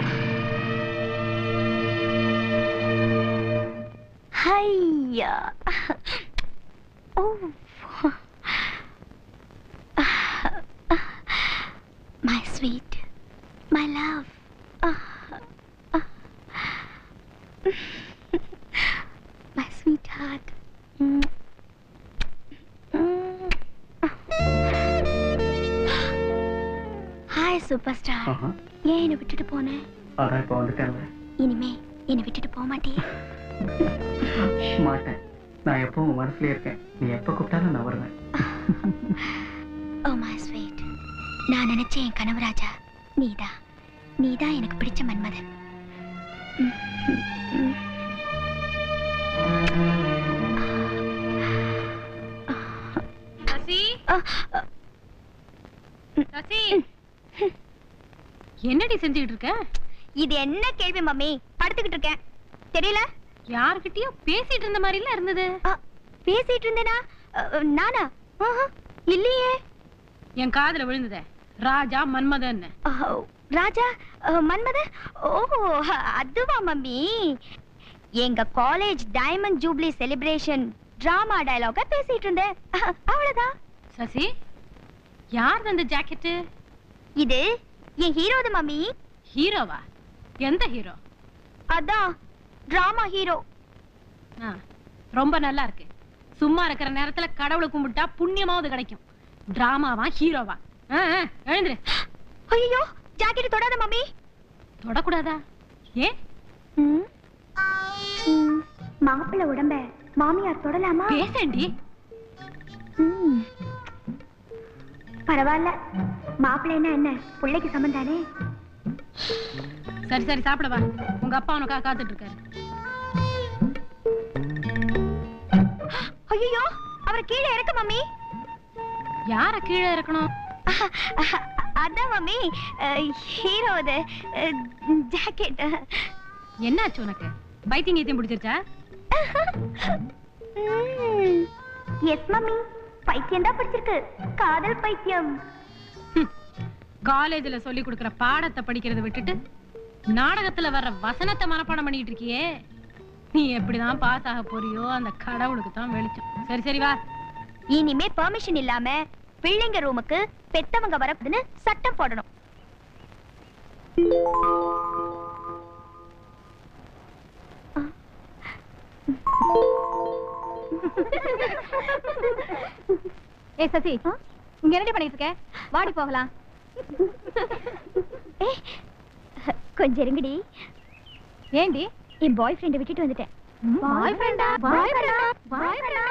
ஹையா oh my sweet my love my sweetheart hi superstar ஏன் என்னை விட்டுட்டு போனேன் அதான் இப்போ வந்துட்டேன்ல இனிமே என்னை விட்டுட்டு போக மாட்டியே மாட்டேன் நான் எப்பவும் மனசுலயே இருக்கேன் நீ எப்ப கூப்பிட்டாலும் நான் வருவேன் ஓ மை ஸ்வீட் நான் நினைச்ச என் கனவு ராஜா நீதான் நீதான் எனக்கு பிடிச்ச மன்மதன் ம், ம், ம். சசி சசி என்னடி செஞ்சுக்கிட்டு இருக்க இது என்ன கேள்வி மம்மி படுத்துக்கிட்டு இருக்கேன் தெரியல யார்கிட்டயோ பேசிட்டு இருந்த மாதிரி எல்லாம் இருந்தது பேசிட்டு இருந்தேனா அ, நானா ஆஹா, இல்லையே என் காதுல விழுந்ததே ராஜா மன்மதன் ராஜா அஹ், மன்மத ஓ அதுவா மம்மி எங்க college diamond jubilee celebration drama டயலாக பேசிட்டு இருந்தேன் அஹ், அவ்வளவுதான் சசி யார் அந்த ஜாக்கெட்டு இது என் ஹீரோது மம்மி ஹீரோவா எந்த ஹீரோ அதான் டிராமா ஹீரோ ஆ, ரொம்ப நல்லா இருக்கு சும்மா இருக்கிற நேரத்துல கடவுளை கும்பிட்டா புண்ணியமாவது கிடைக்கும் டிராமாவா ஹீரோவா ஆ, ஆ, எழுந்துரு ஐயோ ஜாக்கெட் தொடாத மம்மி தொடக்கூடாதா ஏன் மாப்பிள்ளை உடம்ப மாமியார் தொடலாமா பேசண்டி ம். பரவாயில்ல மாப்பிள்ளைன்னா என்ன பிள்ளைக்கு சமந்தானே சரி சரி சாப்பிட வா உங்க அப்பா உனக்காக காத்துட்டு இருக்காரு ஐயோ அவரை கீழே இறக்க மம்மி யார கீழே இறக்கணும் அதான் மம்மி ஹீரோது ஜாக்கெட் என்னாச்சு உனக்கு பைத்தியம் கீத்தியம் பிடிச்சிருச்சா எஸ் மம்மி பைத்தியம் தான் பிடிச்சிருக்கு காதல் பைத்தியம் காலேஜ்ல சொல்லி கொடுக்கிற பாடத்தை படிக்கிறதை விட்டுட்டு நாடகத்துல வர்ற வசனத்தை மனப்பாடம் பண்ணிட்டு இருக்கியே நீ எப்படிதான் பாஸ் ஆக போறியோ அந்த கடவுளுக்கு தான் வெளிச்சம் சரி சரி வா இனிமே பெர்மிஷன் இல்லாம பிள்ளைங்க ரூமுக்கு பெத்தவங்க வரப்புன்னு சட்டம் போடணும் ஏ சசி இங்க என்னடி பண்ணிட்டு இருக்க வாடி போகலாம் கொஞ்சம் இருங்கடி ஏண்டி என் பாய் ஃப்ரெண்டை விட்டுட்டு வந்துட்டேன் பாய் ஃப்ரெண்டா பாய் ஃப்ரெண்டா பாய் ஃப்ரெண்டா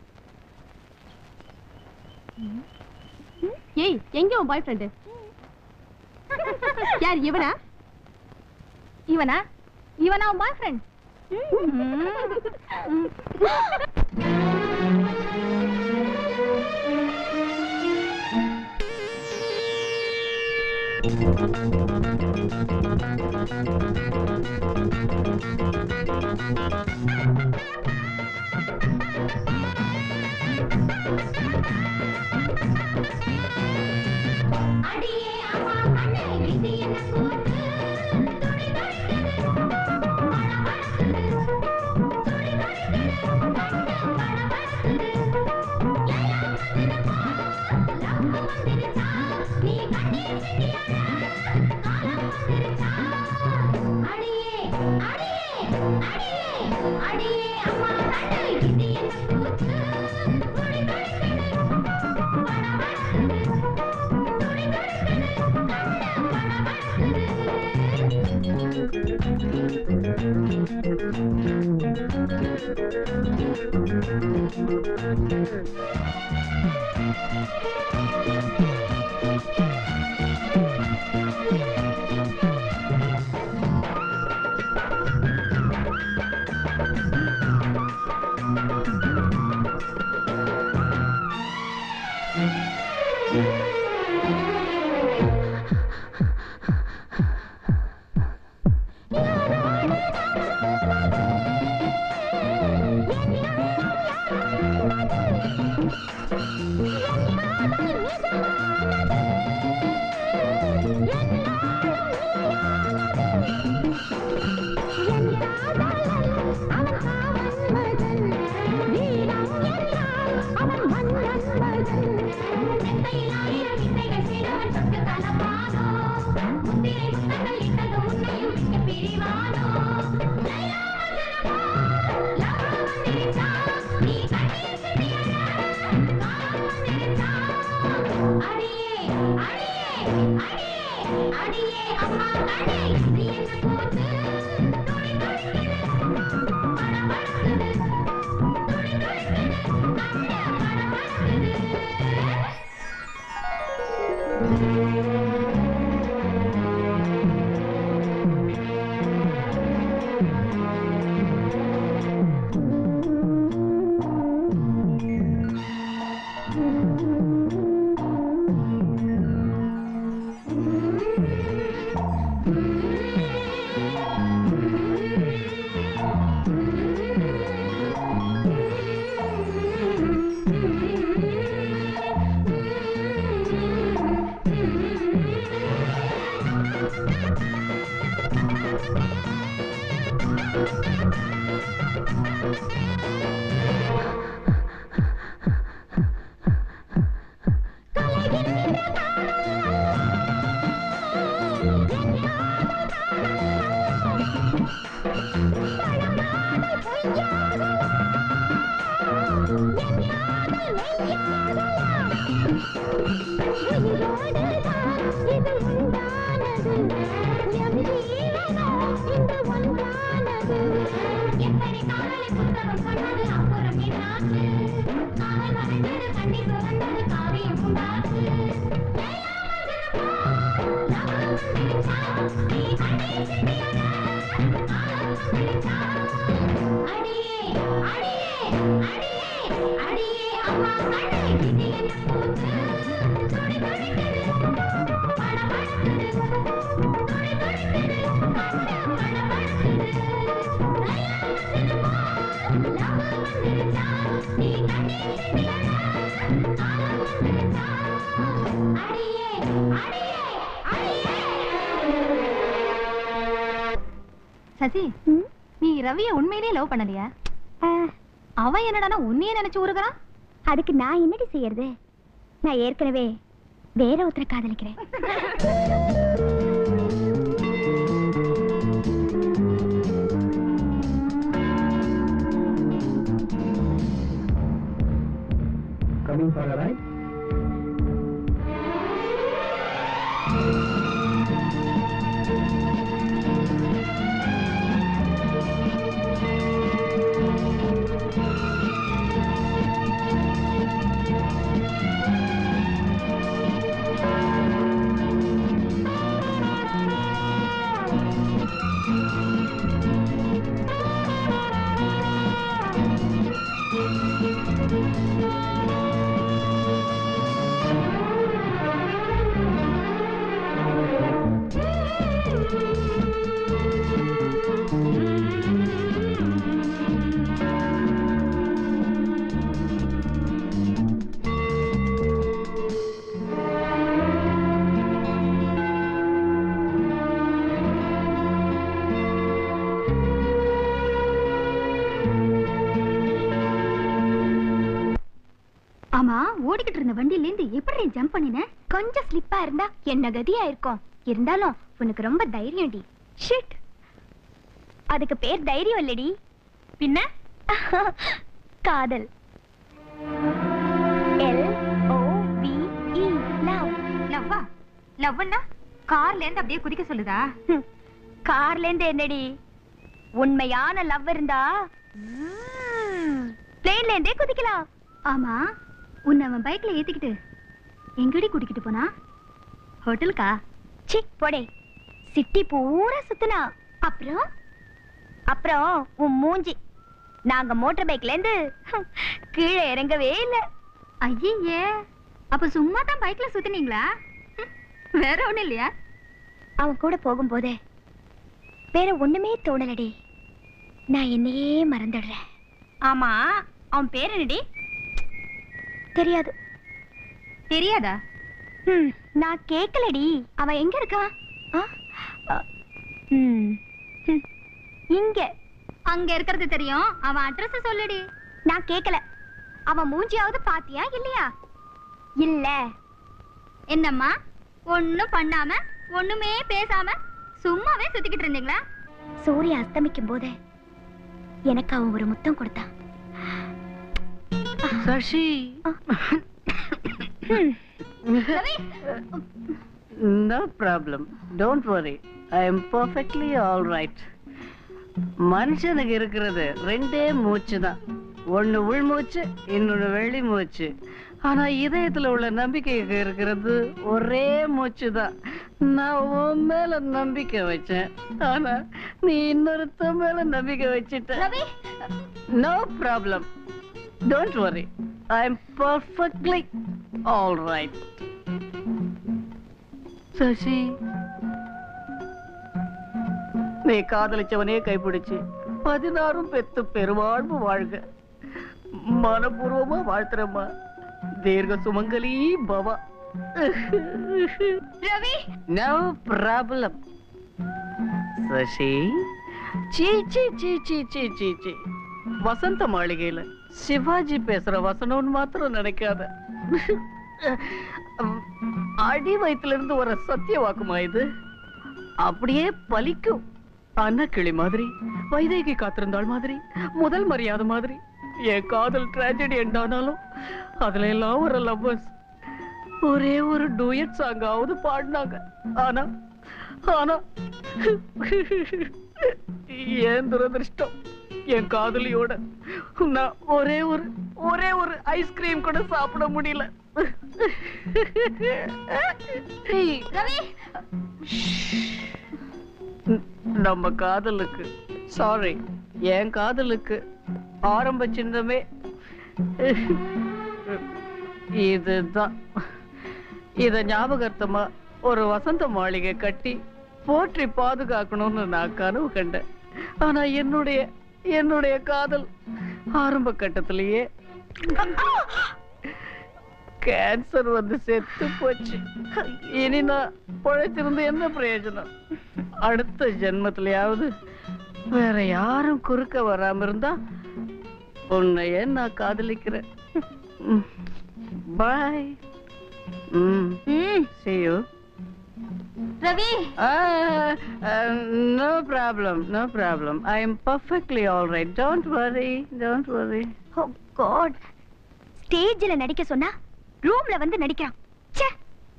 ஏய் எங்க உன் பாய் ஃப்ரெண்டு யார் இவனா இவனா இவனா உன் பாய் ஃப்ரெண்ட் Yeah. சசி நீ ரவிய உண்மையிலேயே லவ் பண்ணலையா அவன் என்னடானா உன்னையே நினைச்சு உருகிறான் அதுக்கு நான் என்னடி செய்யறது நான் ஏற்கனவே வேற ஒருத்தரை காதலிக்கிறேன் Coming for a ride? ஆமா ஓடிக்கிட்டு இருந்த வண்டியில இருந்து எப்படி ஜம்ப் பண்ணின கொஞ்சம் ஸ்லிப்பா இருந்தா என்ன கதியா இருக்கும் இருந்தாலும் உனக்கு ரொம்ப தைரியம் டி ஷிட் அதுக்கு பேர் தைரியம் இல்லடி பின்ன காதல் L O V E love லவ்வா லவ்னா கார்ல இருந்து அப்படியே குதிக்க சொல்லுதா கார்ல இருந்து என்னடி உண்மையான லவ் இருந்தா பிளேன்ல இருந்தே குதிக்கலாம் ஆமா உன்னை அவன் பைக்ல ஏத்திக்கிட்டு எங்கடி கூட்டிக்கிட்டு போனா ஹோட்டலுக்கா சி போடே சிட்டி பூரா சுத்துனா அப்புறம் அப்புறம் உன் மூஞ்சி நாங்க மோட்டார் பைக்ல இருந்து கீழே இறங்கவே இல்ல ஐயே அப்ப சும்மா தான் பைக்ல சுத்துனீங்களா ஹம், வேற ஒண்ணும் இல்லையா அவன் கூட போகும்போதே வேற ஒண்ணுமே தோணலடி நான் என்னையே மறந்துடுறேன் ஆமா அவன் பேர் என்னடி தெரியாது தெரியாதா ம் நான் கேட்கலடி அவன் எங்க இருக்கான் ஆ? அ, ம், ம், இங்க அங்க இருக்கிறது தெரியும் அவன் அட்ரஸ் சொல்லுடி நான் கேட்கல அவன் மூஞ்சியாவது பாத்தியா இல்லையா இல்ல என்னம்மா ஒண்ணும் பண்ணாம ஒண்ணுமே பேசாம சும்மாவே சுத்திக்கிட்டு இருந்தீங்களா சூரிய அஸ்தமிக்கும் போது எனக்கு அவன் ஒரு முத்தம் கொடுத்தான் Sasi no problem don't worry I am perfectly all right மனுஷனுக்கு இருக்கிறது ரெண்டே மூச்சு தான் ஒன்னு உள்மூச்சு இன்னொன்னு வெளி மூச்சு ஆனா இதயத்துல உள்ள நம்பிக்கைக்கு இருக்கிறது ஒரே மூச்சு தான் நான் உன் மேல நம்பிக்கை வச்சேன் ஆனா நீ இன்னொருத்த மேல நம்பிக்கை வச்சிட்ட no problem don't worry I am perfectly all right Sasi நீ காதலிச்சவனே கைப்பிடிச்சு பதினாறும் பெத்து பெருவாழ்வு வாழ்க மனப்பூர்வமா வாழ்த்துறம்மா தீர்க்க சுமங்கலி பவா ரவி நோ ப்ராப்ளம் சசி சீ சீ சீ சீ சீ சீ சீ வசந்த மாளிகையில சிவாஜி பேசுற வசனம்னு மாத்திரம் நினைக்காத அடி வயித்துல இருந்து வர சத்திய வாக்குமா இது அப்படியே பலிக்கும் அன்னக்கிளி மாதிரி வைதேகி காத்திருந்தாள் மாதிரி முதல் மரியாதை மாதிரி என் காதல் டிராஜடி எண்டானாலும் அதுல எல்லாம் ஒரு லவ்வர்ஸ் ஒரே ஒரு டூயட் சாங்காவது பாடினாங்க ஆனா ஆனா ஏன் துரதிருஷ்டம் என் காதலியோட நான் ஒரே ஒரு ஒரே ஒரு ஐஸ்கிரீம் கூட சாப்பிட முடியல ரவி நம்ம காதலுக்கு சாரி என் காதலுக்கு ஆரம்ப சின்னமே இதுதான் இத ஞாபகார்த்தமா ஒரு வசந்த மாளிகை கட்டி போற்றி பாதுகாக்கணும்னு நான் கனவு கண்டேன் ஆனா என்னுடைய என்னுடைய காதல் ஆரம்ப கட்டத்திலேயே கேன்சர் வந்து செத்து போச்சு இனி நான் பழைச்சிருந்து என்ன பிரயோஜனம் அடுத்த ஜென்மத்திலயாவது வேற யாரும் குறுக்க வராம இருந்தா உன்னையே நான் காதலிக்கிறேன் பாய் ம் see you Ravi no problem no problem i am perfectly all right don't worry don't worry oh god ஸ்டேஜ்ல நடிக்க சொன்னா ரூம்ல வந்து நடிக்கிறான் ச்சே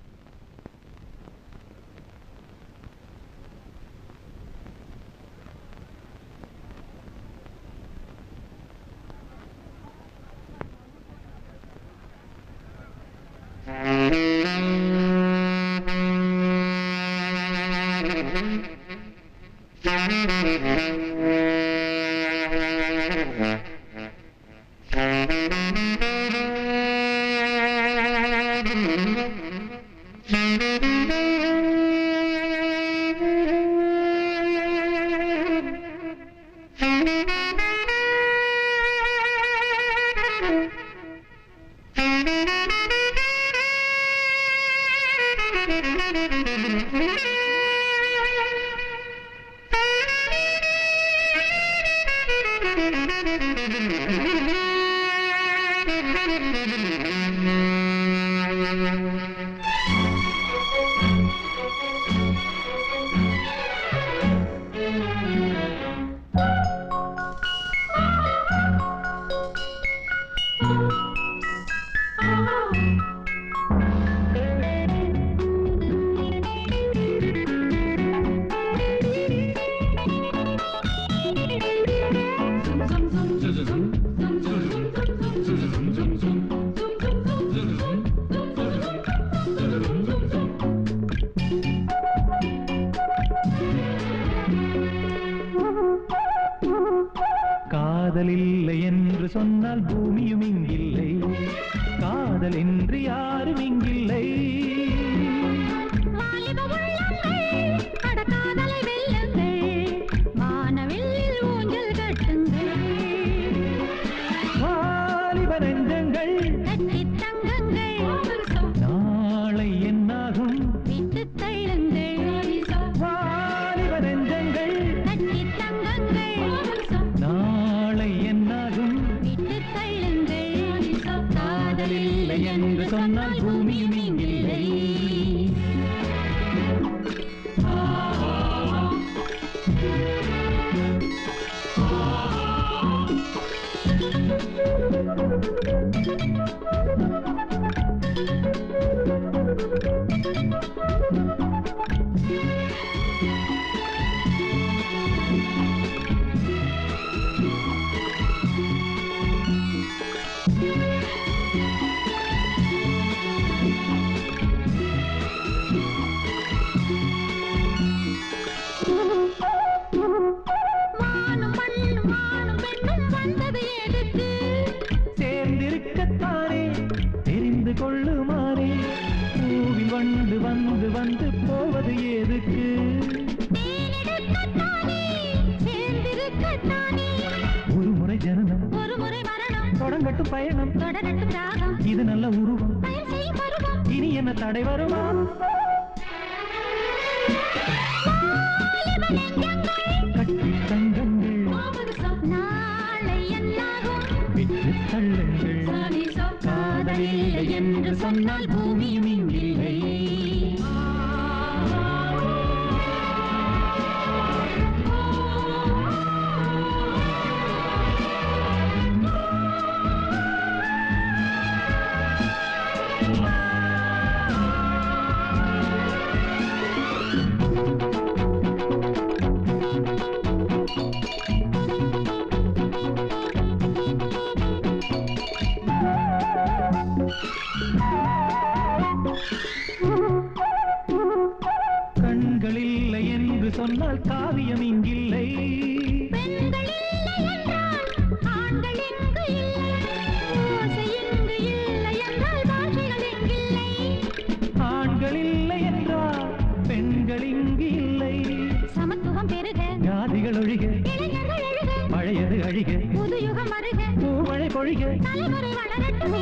காதல் இல்லை என்று சொன்னால் பூமியும் இங்கில்லை காதல் என்று யாரும் இங்கில்லை கடக்காதலை வெல்லுங்கள் வானவெல்லில் ஊஞ்சல் கட்டுங்கள் வாலிப நெஞ்சங்கள் கட்டித் தங்குங்கள் நாளை என்னாகும் விட்டுத் தள்ளுங்கள் வாலிப நெஞ்சங்கள் கட்டித் தங்குங்கள் நாளை என்னாகும் விட்டுத் தள்ளுங்கள் காதல் இல்லை என்று சொன்னால் பூமியும் இங்கில்லை வானும் மண்ணும் வானும் பெண்ணும் வந்தது எதுக்கு சேர்ந்திருக்கத்தானே தெரிந்து கொள்ளுமானே பூவில் வந்து வந்து வந்து போவது எதுக்கு தேனெடுக்கத்தானே சேர்ந்திருக்கத்தானே ஒரு முறை ஜனனம் ஒரு முறை மரணம் தொடங்கட்டும் பயணம் தொடரட்டும் ராகம் இது நல்ல உருவம் பயன் செய்யும் பருவம் இனி என்ன தடை வருமா கட்டி தந்த விட்டு தள்ளுங்கள் காதலில்லை என்று சொன்னால் பூமியும் இங்கில்லை கண்கள் இல்லை என்று சொன்னால் காவியம் இங்கில்லை ஆண்கள் இல்லை என்றால் பெண்கள் இங்கு இல்லை சமத்துவம் பெருக ஜாதிகள் ஒழிக இளைஞர்கள் எழுக பழையது அழிக புது யுகம் வருக பூமழை பொழிக தலைமுறை வளரட்டுமே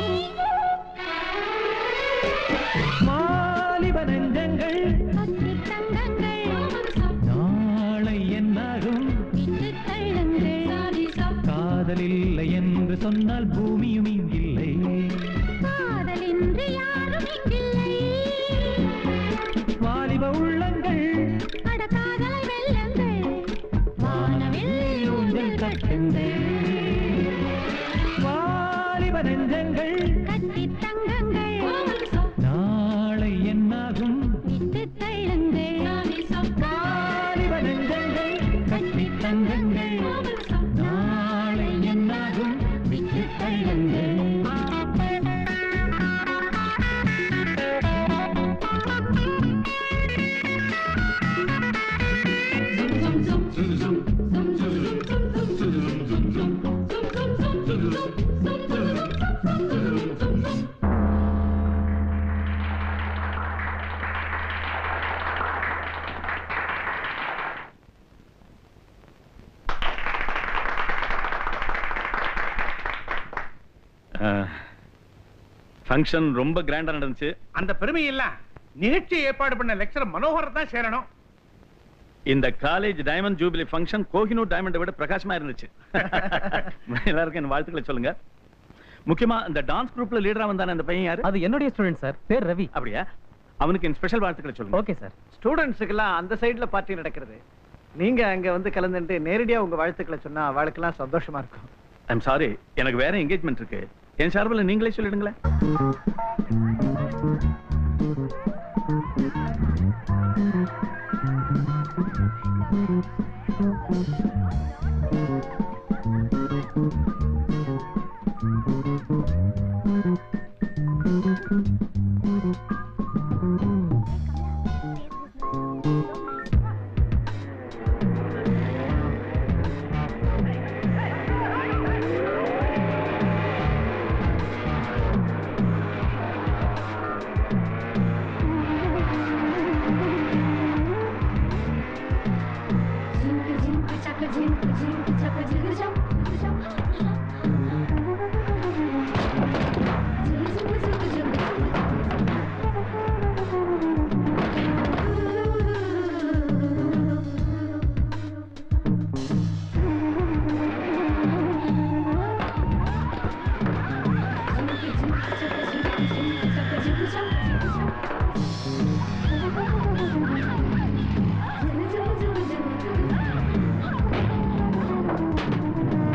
வாலிப நெஞ்சங்கள் கத்தித் தங்கங்கள் நாளை என்னாகும் விட்டு தள்ளுங்கள் காதல் இல்லை என்று சொன்னால் பூமியும் இங்கில்லை காதலின்றி யாரும் இங்கில்லை வாலிப உள்ளங்கள் அட காதலை வெல்லுங்கள் வானவில் ஊஞ்சல் கட்டுங்கள் வாலிப நெஞ்சங்கள் கத்தித் தங்கங்கள் நாளை என்னாகும் விட்டு தள்ளுங்கள் வாலிப நெஞ்சங்கள் கட்டி தங்கங்கள் நாளை என்னாகும் விட்டு தள்ளுங்கள் ஃபங்க்ஷன் ரொம்ப கிராண்டா நடந்துச்சு அந்த பெருமை எல்லாம் நிகழ்ச்சி ஏற்பாடு பண்ண லெக்சர் மனோகர் தான் சேரணும் இந்த college diamond jubilee function Kohinoor டைமண்டை விட பிரகாசமா இருந்துச்சு எல்லாருக்கும் என் வாழ்த்துக்களை சொல்லுங்க முக்கியமா இந்த டான்ஸ் குரூப்ல லீடரா வந்தானே அந்த பையன் யாரு அது என்னுடைய ஸ்டூடெண்ட் சார் பேர் ரவி அப்படியா அவனுக்கு என் ஸ்பெஷல் வாழ்த்துக்களை சொல்லுங்க ஓகே சார் ஸ்டூடெண்ட்ஸுக்கெல்லாம் அந்த சைடுல பார்ட்டி நடக்கிறது நீங்க அங்க வந்து கலந்துட்டு நேரடியா உங்க வாழ்த்துக்களை சொன்னா அவளுக்கெல்லாம் சந்தோஷமா இருக்கும் ஐம் சாரி எனக்கு வேற என்கேஜ்மெண்ட் இருக்கு என் சார்பில் நீங்களே சொல்லிடுங்களேன் Thank you.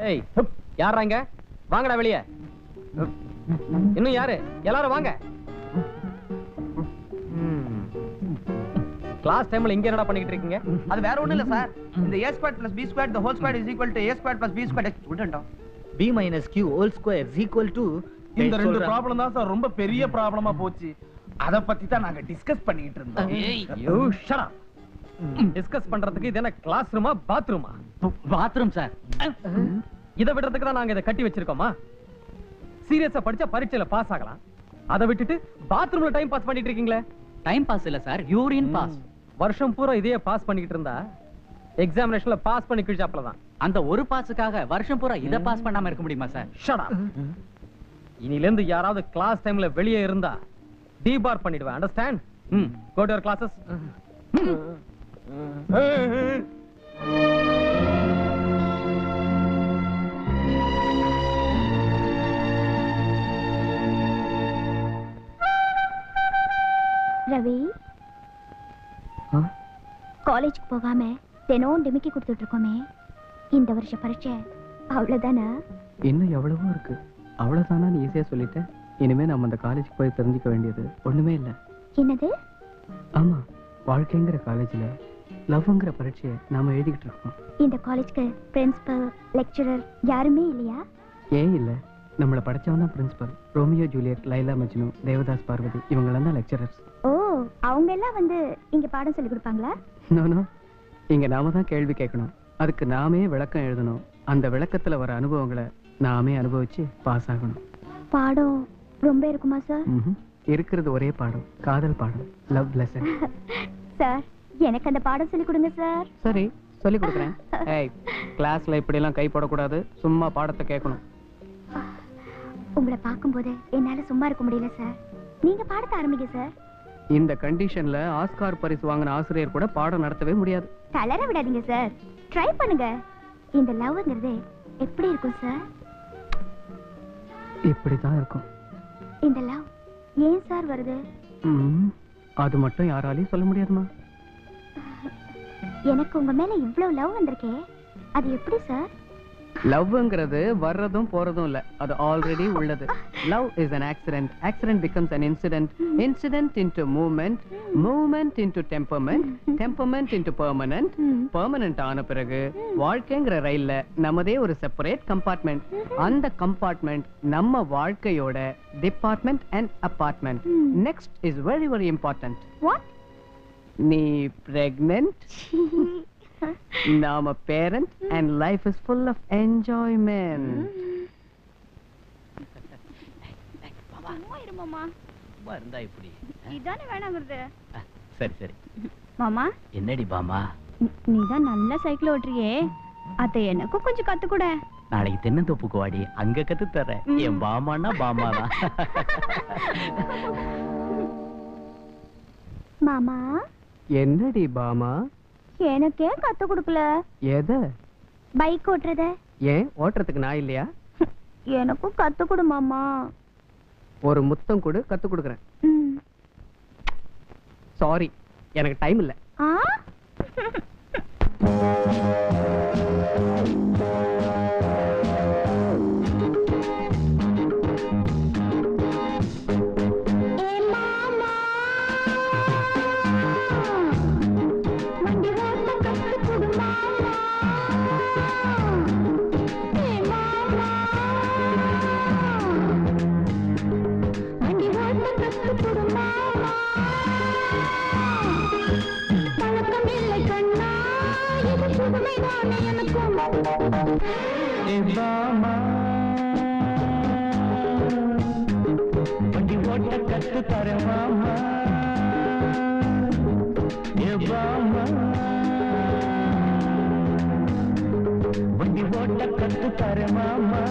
ஏய் யாரா இங்க வாங்கடா வெளியே இன்னும் யாரு எல்லாரும் வாங்க கிளாஸ் டைம்ல இங்க என்னடா பண்ணிட்டு இருக்கீங்க அது வேற ஒண்ணும் இல்ல சார் இந்த a square plus B square the whole square is equal to a square plus B square ஸ்டூடெண்டா B minus Q whole square is equal to இந்த ரெண்டு ப்ராப்ளம் தான் சார் ரொம்ப பெரிய ப்ராப்ளமா போச்சு அத பத்தி தான் நாங்க டிஸ்கஸ் பண்ணிட்டு இருந்தோம் யூ ஷட் அப் டிஸ்கஸ் பண்றதுக்கு இது என்ன கிளாஸ் ரூமா பாத்ரூமா பாத்ரூம் சார் இதை விடுறதுக்கு தான் நாங்க இதை கட்டி வச்சிருக்கோமா சீரியஸா படிச்சா பரீட்சையில பாஸ் ஆகலாம் அதை விட்டுட்டு பாத்ரூம்ல டைம் பாஸ் பண்ணிட்டு இருக்கீங்களே டைம் பாஸ் இல்ல சார் யூரின் பாஸ் வருஷம் பூரா இதையே பாஸ் பண்ணிக்கிட்டு இருந்தா எக்ஸாமினேஷன்ல பாஸ் பண்ணி கிழிச்சாப்ல தான் அந்த ஒரு பாஸுக்காக வருஷம் பூரா இத பாஸ் பண்ணாம இருக்க முடியுமா சார் ஷட் அப் இனில இருந்து யாராவது கிளாஸ் டைம்ல வெளியே இருந்தா டீபார் பண்ணிடுவேன் அண்டர்ஸ்டாண்ட் ம் go to your classes Ravi காலேஜ்க்கு போகாம தினம் டிமிக்கி கொடுத்துட்டு இருக்கோமே இந்த வருஷ பரீட்சை அவ்வளவுதானா இன்னும் எவ்வளவோ இருக்கு அவ்வளவுதானா நீ ஈஸியா சொல்லிட்ட இனிமே நம்ம அந்த காலேஜ்க்கு போய் தெரிஞ்சுக்க வேண்டியது ஒண்ணுமே இல்ல என்னது ஆமா வாழ்க்கைங்கிற காலேஜ்ல லவ்ங்கிற பரீட்சையை நாம எழுதிக்கிட்டு இருக்கோம் இந்த காலேஜ்க்கு பிரின்சிபல் லெக்சரர் யாருமே இல்லையா ஏன் இல்ல நம்மள படிச்சவன் தான் principal Romeo Juliet Laila Majnu Devdas Parvati இவங்கெல்லாம் தான் லெக்சரர்ஸ் ஓ அவங்க எல்லாம் வந்து இங்க பாடம் சொல்லி கொடுப்பாங்களா நோ நோ இங்க நாம தான் கேள்வி கேட்கணும் அதுக்கு நாமே விளக்கம் எழுதணும் அந்த விளக்கத்துல வர அனுபவங்களை நாமே அனுபவிச்சு பாஸ் ஆகணும் பாடம் ரொம்ப இருக்குமா சார் ம்ஹும். இருக்கிறது ஒரே பாடம் காதல் பாடம் லவ் லெசன் சார் எனக்கு அந்த பாடம் சொல்லி கொடுங்க சார் சரி சொல்லி கொடுக்குறேன் ஏய் கிளாஸ்ல இப்படி எல்லாம் கை போடக்கூடாது சும்மா பாடத்தை கேட்கணும் உங்களை பார்க்கும்போது என்னால சும்மா இருக்க முடியல சார் நீங்க பாடத்தை ஆரம்பிங்க சார் இந்த கண்டிஷன்ல ஆஸ்கார் பரிசு வாங்கின ஆசிரியர் கூட பாடம் நடத்தவே முடியாது தளர விடாதீங்க சார் ட்ரை பண்ணுங்க இந்த லவ்ங்கிறது எப்படி இருக்கும் சார் இப்படிதான் இருக்கும் இந்த லவ் ஏன் சார் வருது ம், அது மட்டும் யாராலையும் சொல்ல முடியாதுமா எனக்கு உங்க மேல இவ்வளவு லவ் வந்திருக்கே அது எப்படி சார் லவ்ங்கிறது வர்றதும் போறதும் இல்ல அது ஆல்ரெடி உள்ளது love is an accident accident becomes an incident incident into movement movement into temperament temperament into permanent permanent ஆன பிறகு வாழ்க்கைங்கிற ரயில்ல நமதே ஒரு செப்பரேட் கம்பார்ட்மெண்ட் அந்த கம்பார்ட்மெண்ட் நம்ம வாழ்க்கையோட department and apartment next is very very important what நீ பிரெக்னென்ட் நாம parent and life is full of enjoyment மாமா சும்மா இருந்தா இப்படி இதானே வேணாங்கிறது சரி சரி மாமா என்னடி பாமா நீ தான் நல்ல சைக்கிள் ஓட்டுறியே அத எனக்கும் கொஞ்சம் கத்துக்கூட நாளைக்கு தென்னந்தோப்புக்கு வாடி அங்க கத்து தர்றேன் என் பாமான்னா பாமா தான் மாமா என்னடி பாமா எனக்கே கத்து கொடுக்கல எதை பைக் ஓட்டுறத ஏன் ஓட்டுறதுக்கு நான் இல்லையா எனக்கும் கத்து கொடு மாமா ஒரு முத்தம் கொடு கத்து கொடுக்குறேன் ம். சாரி எனக்கு டைம் இல்ல ஆ வண்டி ஓட்ட கத்து தர மாமா ஏ பாமா வண்டி ஓட்ட கத்து தர மாமா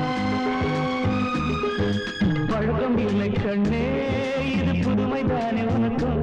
பழக்கம் இல்லை கண்ணே இது புதுமைதானே உனக்கும்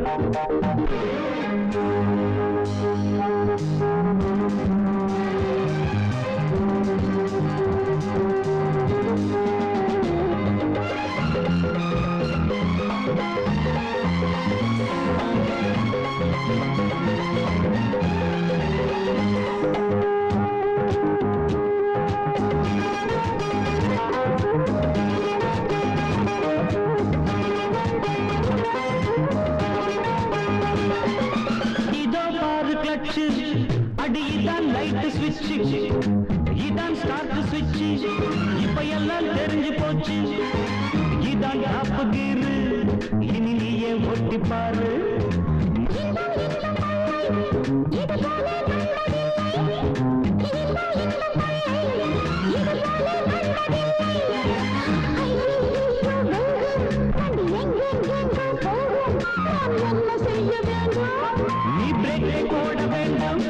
சுவிட்ச் இதான் ஸ்டார்ட் சுவிட்ச் இப்ப எல்லாம் தெரிஞ்சு போச்சு இதான் டாப் கீரு இனி நீயே ஒட்டி பாரு நீ பிரேக் போட வேண்டும்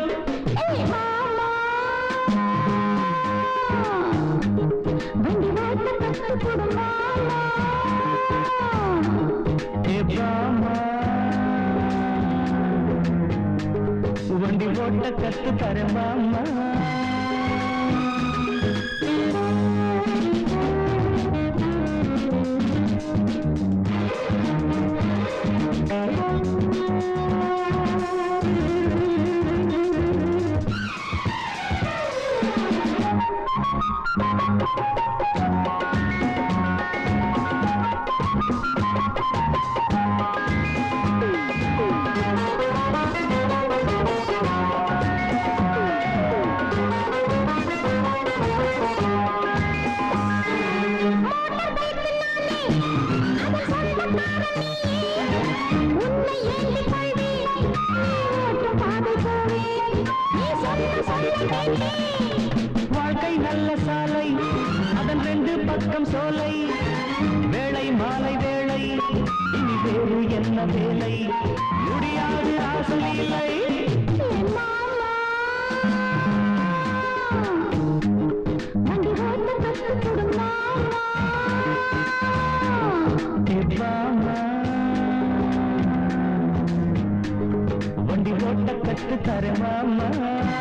ஏ பாமா வண்டி ஓட்ட கத்து தரேன் மாமா வாழ்க்கை நல்ல சாலை அதன் ரெண்டு பக்கம் சோலை வேளை மாலை வேளை இனி வேறு என்ன வேலை முடியாது ஆசை இல்லை ஏ பாமா, வண்டி ஓட்ட கத்து தரேன் மாமா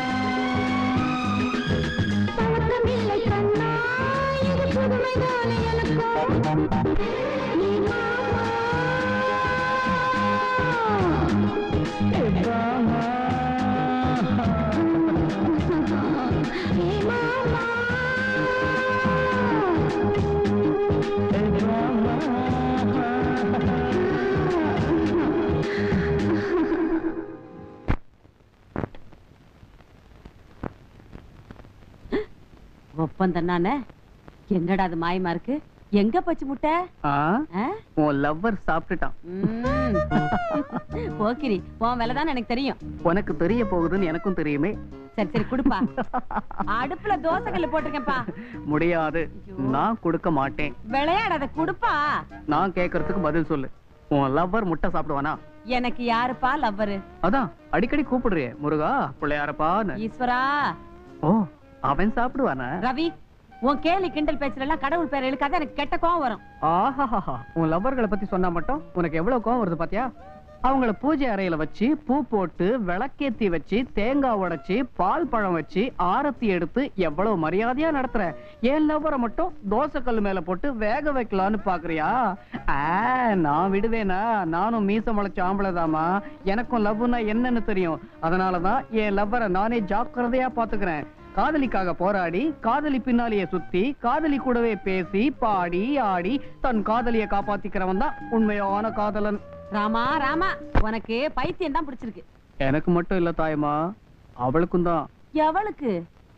ஒப்பந்தம் நானே என்னடா அது மாயமா இருக்கு எங்க பச்சு முட்டை ஆ ஆ? உன் லவ்வர் சாப்பிட்டுட்டான் ம். போக்கிரி உன் வேலைதான் எனக்கு தெரியும் உனக்கு தெரிய போகுதுன்னு எனக்கும் தெரியுமே சரி சரி குடுப்பா அடுப்புல தோசை கல்லு போட்டிருக்கேன்ப்பா முடியாது நான் கொடுக்க மாட்டேன் விளையாடாத குடுப்பா நான் கேக்குறதுக்கு பதில் சொல்லு உன் லவ்வர் முட்டை சாப்பிடுவானா எனக்கு யாருப்பா லவ்வரு அதான் அடிக்கடி கூப்பிடுறியே முருகா பிள்ளையாரப்பான்னு ஈஸ்வரா ஓ அவன் சாப்பிடுவானா ரவி உன் கேலி கிண்டல் பேச்சுல எல்லாம் கடவுள் பேர் இழுக்காத எனக்கு கெட்ட கோவம் வரும் ஆஹாஹா உன் லவ்வர்களை பத்தி சொன்னா மட்டும் உனக்கு எவ்வளவு கோவம் வருது பாத்தியா அவங்கள பூஜை அறையில வச்சு பூ போட்டு விளக்கேத்தி வச்சு தேங்காய் உடைச்சு பால் பழம் வச்சு ஆரத்தி எடுத்து எவ்வளவு மரியாதையா நடத்துற என் லவ்வரை மட்டும் தோசை கல்லு மேல போட்டு வேக வைக்கலான்னு பாக்குறியா ஆ, நான் விடுவேனா நானும் மீச முளைச்ச ஆம்பளைதாமா எனக்கும் லவ்னா என்னன்னு தெரியும் அதனாலதான் என் லவ்வரை நானே ஜாக்கிரதையா பாத்துக்கிறேன் காதலிக்காக போராடி காதலி பின்னாலேயே சுத்தி காதலி கூடவே பேசி பாடி ஆடி தன் காதலிய காப்பாத்திக்கிறவன் தான் உண்மையான காதலன் ராமா ராமா உனக்கு பைத்தியம் தான் பிடிச்சிருக்கு எனக்கு மட்டும் இல்ல தாயமா அவளுக்கும் தான் எவளுக்கு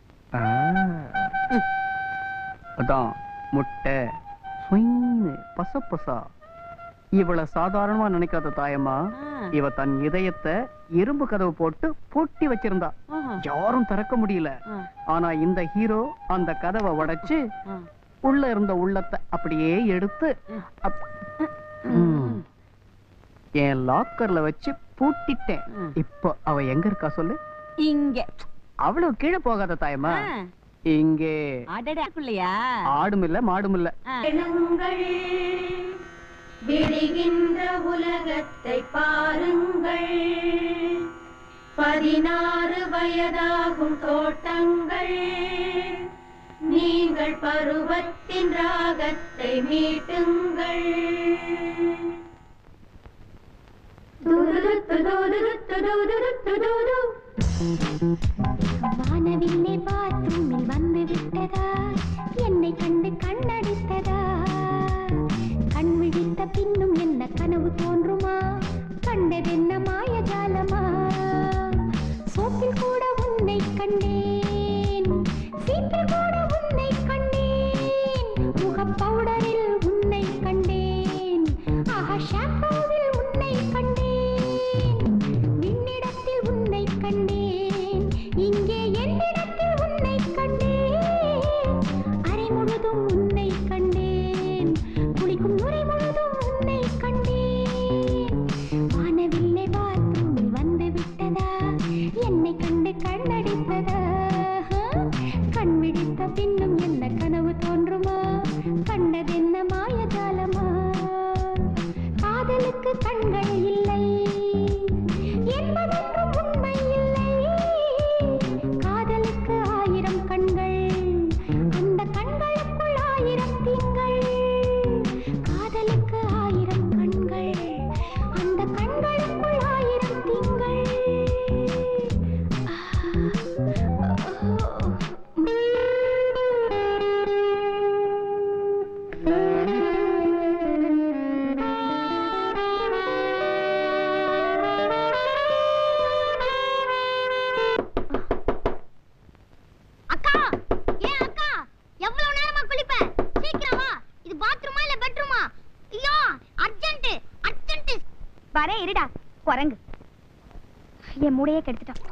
அதான் முட்டை சுயின்னு பசப்பசா இவள சாதாரணமா நினைக்காத தாயம்மா இவ தன் இதயத்தை இரும்பு கதவு போட்டு பூட்டி வச்சிருந்தா யாரும் திறக்க முடியல ஆனா இந்த ஹீரோ அந்த கதவை உடைச்சு உள்ள இருந்த உள்ளத்தை அப்படியே எடுத்து அப்- ம். என் லாக்கர்ல வச்சு பூட்டிட்டேன் இப்போ அவ எங்க இருக்கா சொல்லு இங்க அவ்வளவு கீழே போகாத தாயம்மா ஆ. இங்கே அடடாக்குள்ளையா ஆடும் இல்ல மாடும் இல்ல எண்ணுங்கள் விடுகின்ற உலகத்தை பாருங்கள் பதினாறு வயதாகும் தோட்டங்கள் நீங்கள் பருவத்தின் ராகத்தை மீட்டுங்கள் துதுதுத்து துதுதுத்து துதுதுத்து துது. வானவில்லை பாத்ரூமில் வந்து விட்டதா என்னை கண்டு கண்ணடித்ததா கண் விழித்த பின்னும் என்ன கனவு தோன்றுமா கண்டதென்ன மாயஜாலமா சோப்பில் கூட உன்னை கண்டேன் காதலுக்கு கண்கள் இல்லை என்பதென்றும் உண்மை இல்லை காதலுக்கு ஆயிரம் கண்கள் அந்த கண்களுக்குள் ஆயிரம் திங்கள் காதலுக்கு ஆயிரம் கண்கள் அந்த கண்களுக்குள் ஆயிரம் திங்கள் அக்கா ஏன் அக்கா எவ்வளவு நேரமா குளிப்ப சீக்கிரம் வா இது பாத்ரூமா இல்ல பெட்ரூமா ஐயோ அர்ஜென்ட் அர்ஜென்ட் வரே இருடா குரங்கு என் மூடையே கெடுத்துட்டான்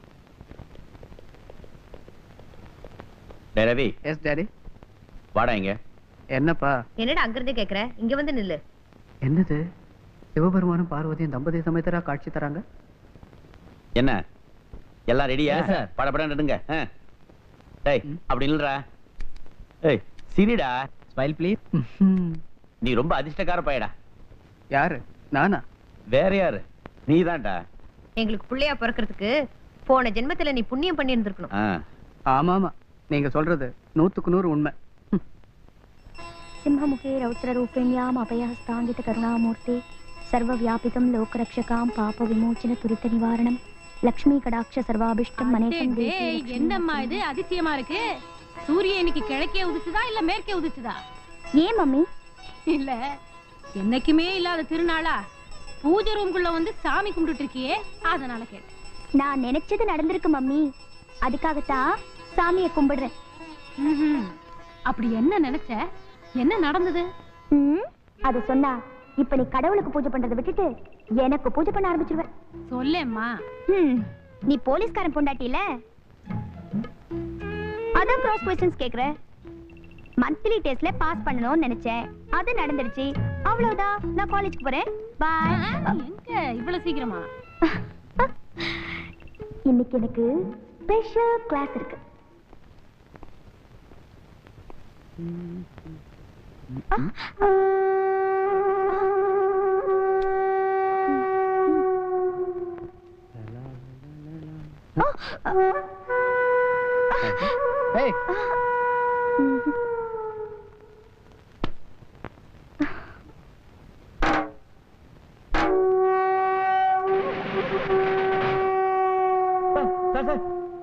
டேய் ரவி எஸ் டாடி வாடா இங்க என்னப்பா என்னடா அங்கிருந்தே கேக்குற இங்க வந்து நில்லு என்னது சிவபெருமானும் பார்வதியும் தம்பதி சமேதரா காட்சி தராங்க என்ன எல்லாம் ரெடியா Yes, sir. படபடன்னு நடுங்க ஆ. டேய் அப்படி இல்லடா ஏய் சிரிடா ஸ்மைல் ப்ளீஸ் நீ ரொம்ப அதிர்ஷ்டக்கார பையடா யாரு நானா வேற யாரு நீதான்டா எங்களுக்கு பிள்ளையா பிறக்கிறதுக்கு போன ஜென்மத்துல நீ புண்ணியம் பண்ணி இருந்திருக்கணும் ஆ ஆமா ஆமா நீங்க சொல்றது நூத்துக்கு நூறு உண்மை सिंहमुखे रौद्ररूपिण्याम् अभयहस्ताङ्गित करुणामूर्ते सर्वव्यापितं लोकरक्षकां पापविमोचन तुरितनिवारणं लक्ष्मीकडाक्ष सर्वाभिष्टं मनेकं देहि டேய், लक्ष्मी என்னம்மா இது அதிசயமா இருக்கு சூரியன் இன்னைக்கு கிழக்கே உதிச்சுதா இல்ல மேற்கே உதிச்சுதா ஏன் மம்மி இல்ல என்னைக்குமே இல்லாத திருநாளா பூஜை ரூம்குள்ள வந்து சாமி கும்பிட்டுட்டு இருக்கியே அதனால கேட்டேன் நான் நினைச்சது நடந்திருக்கு மம்மி அதுக்காகத்தான் சாமியை கும்பிடுறேன் ம்ஹும். அப்படி என்ன நினைச்ச என்ன நடந்தது ம், அது சொன்னா இப்ப நீ கடவுளுக்கு பூஜை பண்றதை விட்டுட்டு எனக்கு பூஜை பண்ண ஆரம்பிச்சிருவ சொல்லேம்மா ம், நீ போலீஸ்காரன் பொண்டாட்டில அதான் கிராஸ் கொஸ்டின்ஸ் கேக்குற மந்த்லி டெஸ்ட்ல பாஸ் பண்ணணும்னு நினைச்சேன் அது நடந்துருச்சு அவ்வளவுதான் நான் காலேஜ்க்கு போறேன் பாய் எங்க இவ்வளவு சீக்கிரமா இன்னைக்கு எனக்கு ஸ்பெஷல் கிளாஸ் இருக்கு Hey. Sir sir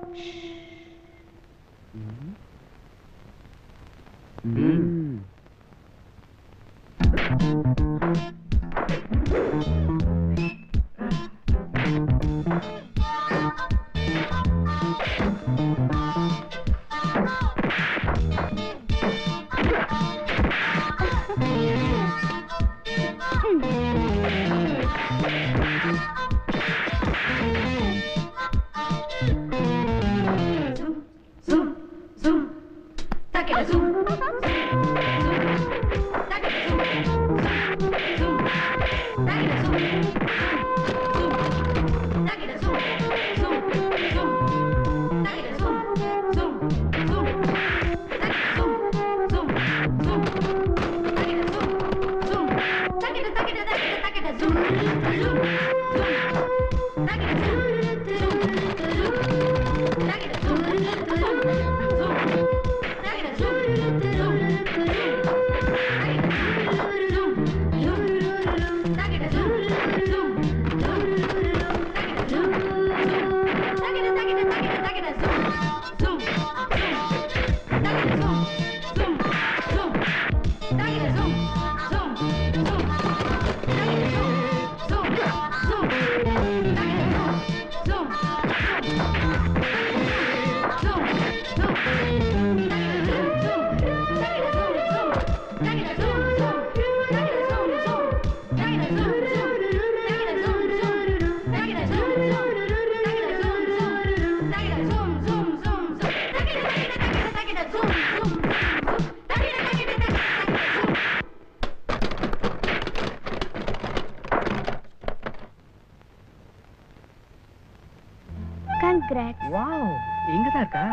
congrat wow இங்க தான் இருக்கா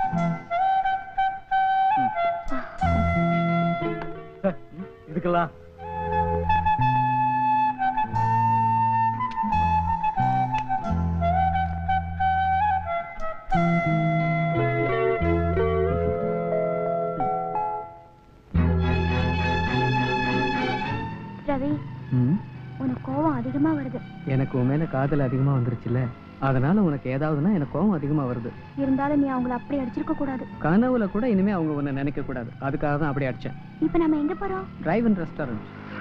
இதுக்கெல்லாம் ரவி உனக்கு கோவம் அதிகமா வருது எனக்கு உன் மேல காதல் அதிகமா வந்துருச்சுல்ல அதனால உனக்கு ஏதாவதுன்னா எனக்கு கோவம் அதிகமா வருது இருந்தாலும் நீ அவங்கள அப்படி அடிச்சிருக்க கூடாது கனவுல கூட இனிமே அவங்க உன்னை நினைக்க கூடாது அதுக்காக தான் அப்படி அடிச்சேன் இப்ப நம்ம எங்க போறோம் டிரைவ் இன் ரெஸ்டாரண்ட்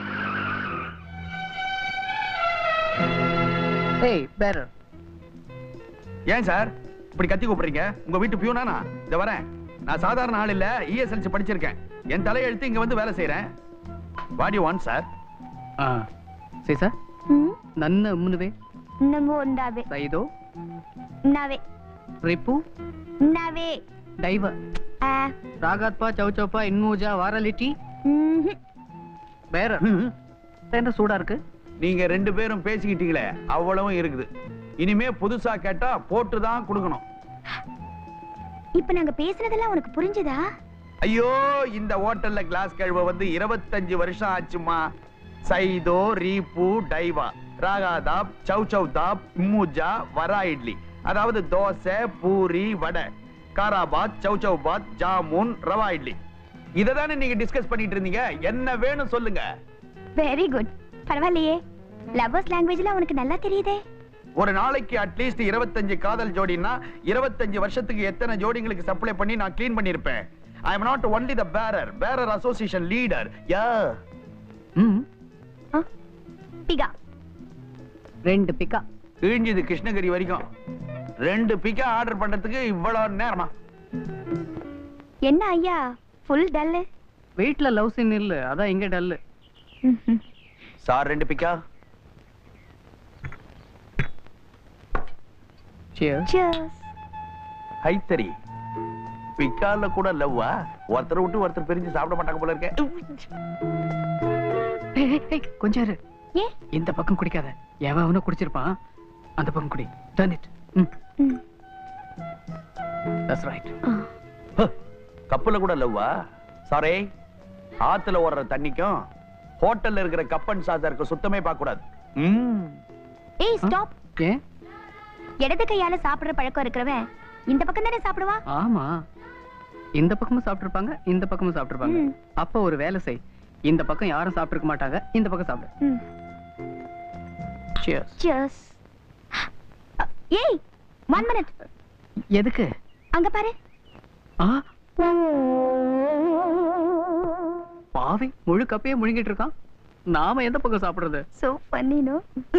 ஏய் பேரர் ஏன் சார் இப்படி கத்தி கூப்பிடுறீங்க உங்க வீட்டு பியூனானா இந்த வரேன் நான் சாதாரண ஆள் இல்ல இஎஸ்எல்சி படிச்சிருக்கேன் என் தலையெழுத்து இங்க வந்து வேலை செய்யறேன் வாட் யூ வாண்ட் சார் ಆ ಸೀಸ ನನ್ನ ಮುನುವೆ ನಂಗು ಒಂದಾವೆ ಸೈದೋ ನಾವೇ ರಿಪು ನಾವೇ ದೈವ ಆ ರಾಗಾತ್ಪ ಚೌಚೌಪ ಇನ್ಮೂಜ ವಾರಲಿಟಿ வேற என்ன சூடா இருக்கு நீங்க ரெண்டு பேரும் பேசிக்கிட்டீங்களே அவ்வளவும் இருக்குது இனிமே புதுசா கேட்டா போட்டு தான் கொடுக்கணும் இப்ப நாங்க பேசுனதெல்லாம் உனக்கு புரிஞ்சுதா ஐயோ இந்த ஹோட்டல்ல கிளாஸ் கழுவ வந்து இருபத்தஞ்சு வருஷம் ஆச்சுமா சைதோ ரீபு டைவா ராகாதாப் சௌ சௌ தாப் இம்முஜா வரா இட்லி அதாவது தோசை பூரி வடை காராபாத் சௌ சௌ பாத் ஜாமுன் ரவா இட்லி இதை தானே நீங்க டிஸ்கஸ் பண்ணிட்டு இருந்தீங்க என்ன வேணும் சொல்லுங்க வெரி குட் பரவாயில்லையே லவ்வர்ஸ் லாங்குவேஜ்ல உனக்கு நல்லா தெரியுதே ஒரு நாளைக்கு அட்லீஸ்ட் இருபத்தஞ்சு காதல் ஜோடினா இருபத்தஞ்சு வருஷத்துக்கு எத்தனை ஜோடிங்களுக்கு சப்ளை பண்ணி நான் க்ளீன் பண்ணிருப்பேன் I am not only the bearer bearer association leader யா பிகா ரெண்டு பிக்கா கிழிஞ்சது கிருஷ்ணகிரி வரைக்கும் ரெண்டு பிக்கா ஆர்டர் பண்றதுக்கு இவ்வளவு நேரமா என்ன ஐயா ஃபுல் டல்லு வீட்ல லவ் சீன் இல்ல அதான் இங்க டல்லு சார் ரெண்டு பிக்கா Cheers. ஹைத்தரி பிக்கால கூட லவ்வா ஒருத்தர் விட்டு ஒருத்தர் பிரிஞ்சு சாப்பிட மாட்டாங்க போல இருக்கேன் ஏய், ஏய், ஏய், கொஞ்சம் இரு ஏன் இந்த பக்கம் குடிக்காத எவன் அவனும் குடிச்சிருப்பான் அந்த பக்கம் குடி டர்ன் இட் தட்ஸ் ரைட் கப்பல்ல கூட லவ்வா சாரி ஆத்துல ஓடுற தண்ணிக்கும் ஹோட்டல்ல இருக்கிற கப்பன் சாதருக்கு சுத்தமே பார்க்க கூடாது ம். ஏய் ஸ்டாப் ஏன் இடது கையால சாப்பிடுற பழக்கம் இருக்கிறவன் இந்த பக்கம் தானே சாப்பிடுவா ஆமா இந்த பக்கமும் சாப்பிட்டிருப்பாங்க இந்த பக்கமும் சாப்பிட்டிருப்பாங்க ம். அப்ப ஒரு வேலை செய் இந்த பக்கம் யாரும் சாப்பிட்டிருக்க மாட்டாங்க இந்த பக்கம் சாப்பிடு ம். Cheers. Cheers. ஏய் ஒன் மினிட் எதுக்கு அங்க பாரு ஆ பாவி முழு கப்பையே முழுங்கிட்டு இருக்கான் நாம எந்த பக்கம் சாப்பிடுறது சோ பண்ணி நோ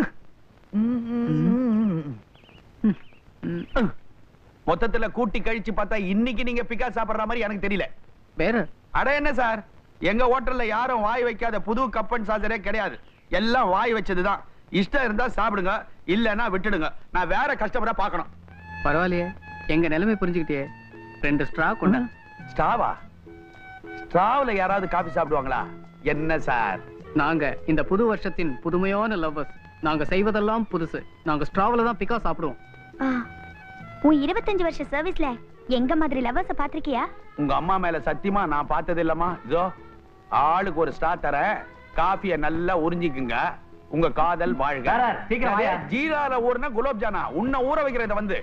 மொத்தத்துல கூட்டி கழிச்சு பார்த்தா இன்னைக்கு நீங்க பிக்கா சாப்பிடுற மாதிரி எனக்கு தெரியல வேற அட என்ன சார் எங்க ஹோட்டல்ல யாரும் வாய் வைக்காத புது கப்பன் சாசரே கிடையாது எல்லாம் வாய் வச்சதுதான் இஷ்டம் இருந்தா சாப்பிடுங்க இல்லன்னா விட்டுடுங்க நான் வேற கஸ்டமரா பார்க்கணும் பரவாயில்லையே எங்க நிலைமை புரிஞ்சுக்கிட்டே ரெண்டு ஸ்ட்ரா கொண்ட ஸ்ட்ராவா ஸ்ட்ராவ்ல யாராவது காபி சாப்பிடுவாங்களா என்ன சார் நாங்க இந்த புது வருஷத்தின் புதுமையான லவ்வர்ஸ் நாங்க செய்வதெல்லாம் புதுசு நாங்க ஸ்ட்ராவில தான் பிக்கா சாப்பிடுவோம் ஆ, உன் இருபத்தஞ்சு வருஷ சர்வீஸ்ல எங்க மாதிரி லவர்ஸ பாத்திருக்கியா உங்க அம்மா மேல சத்தியமா நான் பார்த்தது இல்லம்மா இதோ ஆளுக்கு ஒரு ஸ்டார் தரேன் காஃபிய நல்லா உறிஞ்சிக்குங்க உங்க காதல் வாழ்க சார், சீக்கிரம் வாயா. ஜீரால ஊர்னா குலோப் ஜானா உன்னை ஊற வைக்கிறத வந்து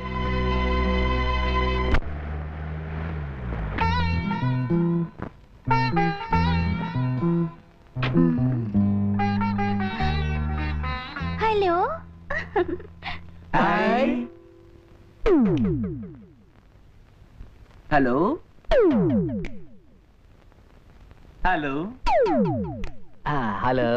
hello hello hello hello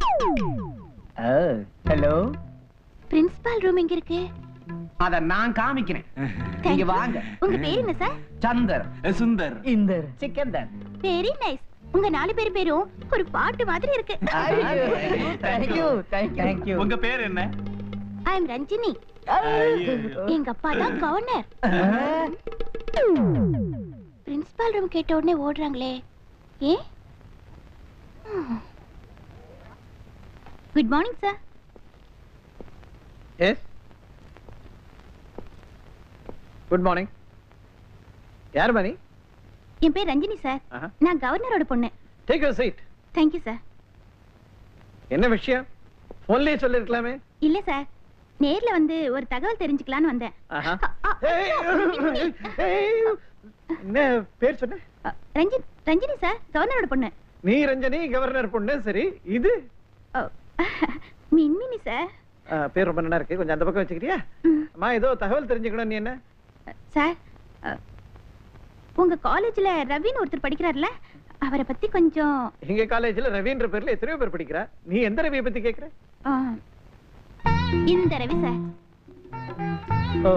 hello principal room எங்க இருக்கு அத நான் காமிக்கிறேன் நீங்க வாங்க உங்க பேர் என்ன sir Chandar Sundar Inder Sikandar very nice உங்க நாலு பேர் பேரும் ஒரு பாட்டு மாதிரி இருக்கு தேங்க்யூ தேங்க்யூ உங்க பேர் என்ன ஐ எம் ரஞ்சினி எங்க அப்பா தான் கவர்னர் பிரின்சிபால் ரூம் கேட்ட உடனே ஓடுறாங்களே ஏ good morning sir yes good morning யார் மணி என் பேர் ரஞ்சினி சார் ஆஹா. நான் கவர்னரோட பொண்ணு take your seat thank you sir என்ன விஷயம் ஃபோன்லயே சொல்லிருக்கலாமே இல்ல சார் நேர்ல வந்து ஒரு தகவல் தெரிஞ்சுக்கலான்னு வந்தேன் ஆஹா அ, ஏய், ஏய், என்ன பேர் சொன்ன அ, ரஞ்சித் ரஞ்சினி சார் கவர்னரோட பொண்ணு நீ ரஞ்சனி கவர்னர் பொண்ணு சரி இது மின்மினி சார் ஆ, பேர் ரொம்ப நல்லா இருக்கு கொஞ்சம் அந்த பக்கம் வச்சுக்கிறியா அம்மா ஏதோ தகவல் தெரிஞ்சுக்கணும் நீ என்ன சார் அ, உங்க காலேஜ்ல ரவின்னு ஒருத்தர் படிக்கிறார்ல அவரை பத்தி கொஞ்சம் எங்க காலேஜ்ல ரவின்ற பேர்ல எத்தனையோ பேர் படிக்கிறா நீ எந்த ரவியை பத்தி கேக்குற ஆ, இந்த ரவி சார் ஓ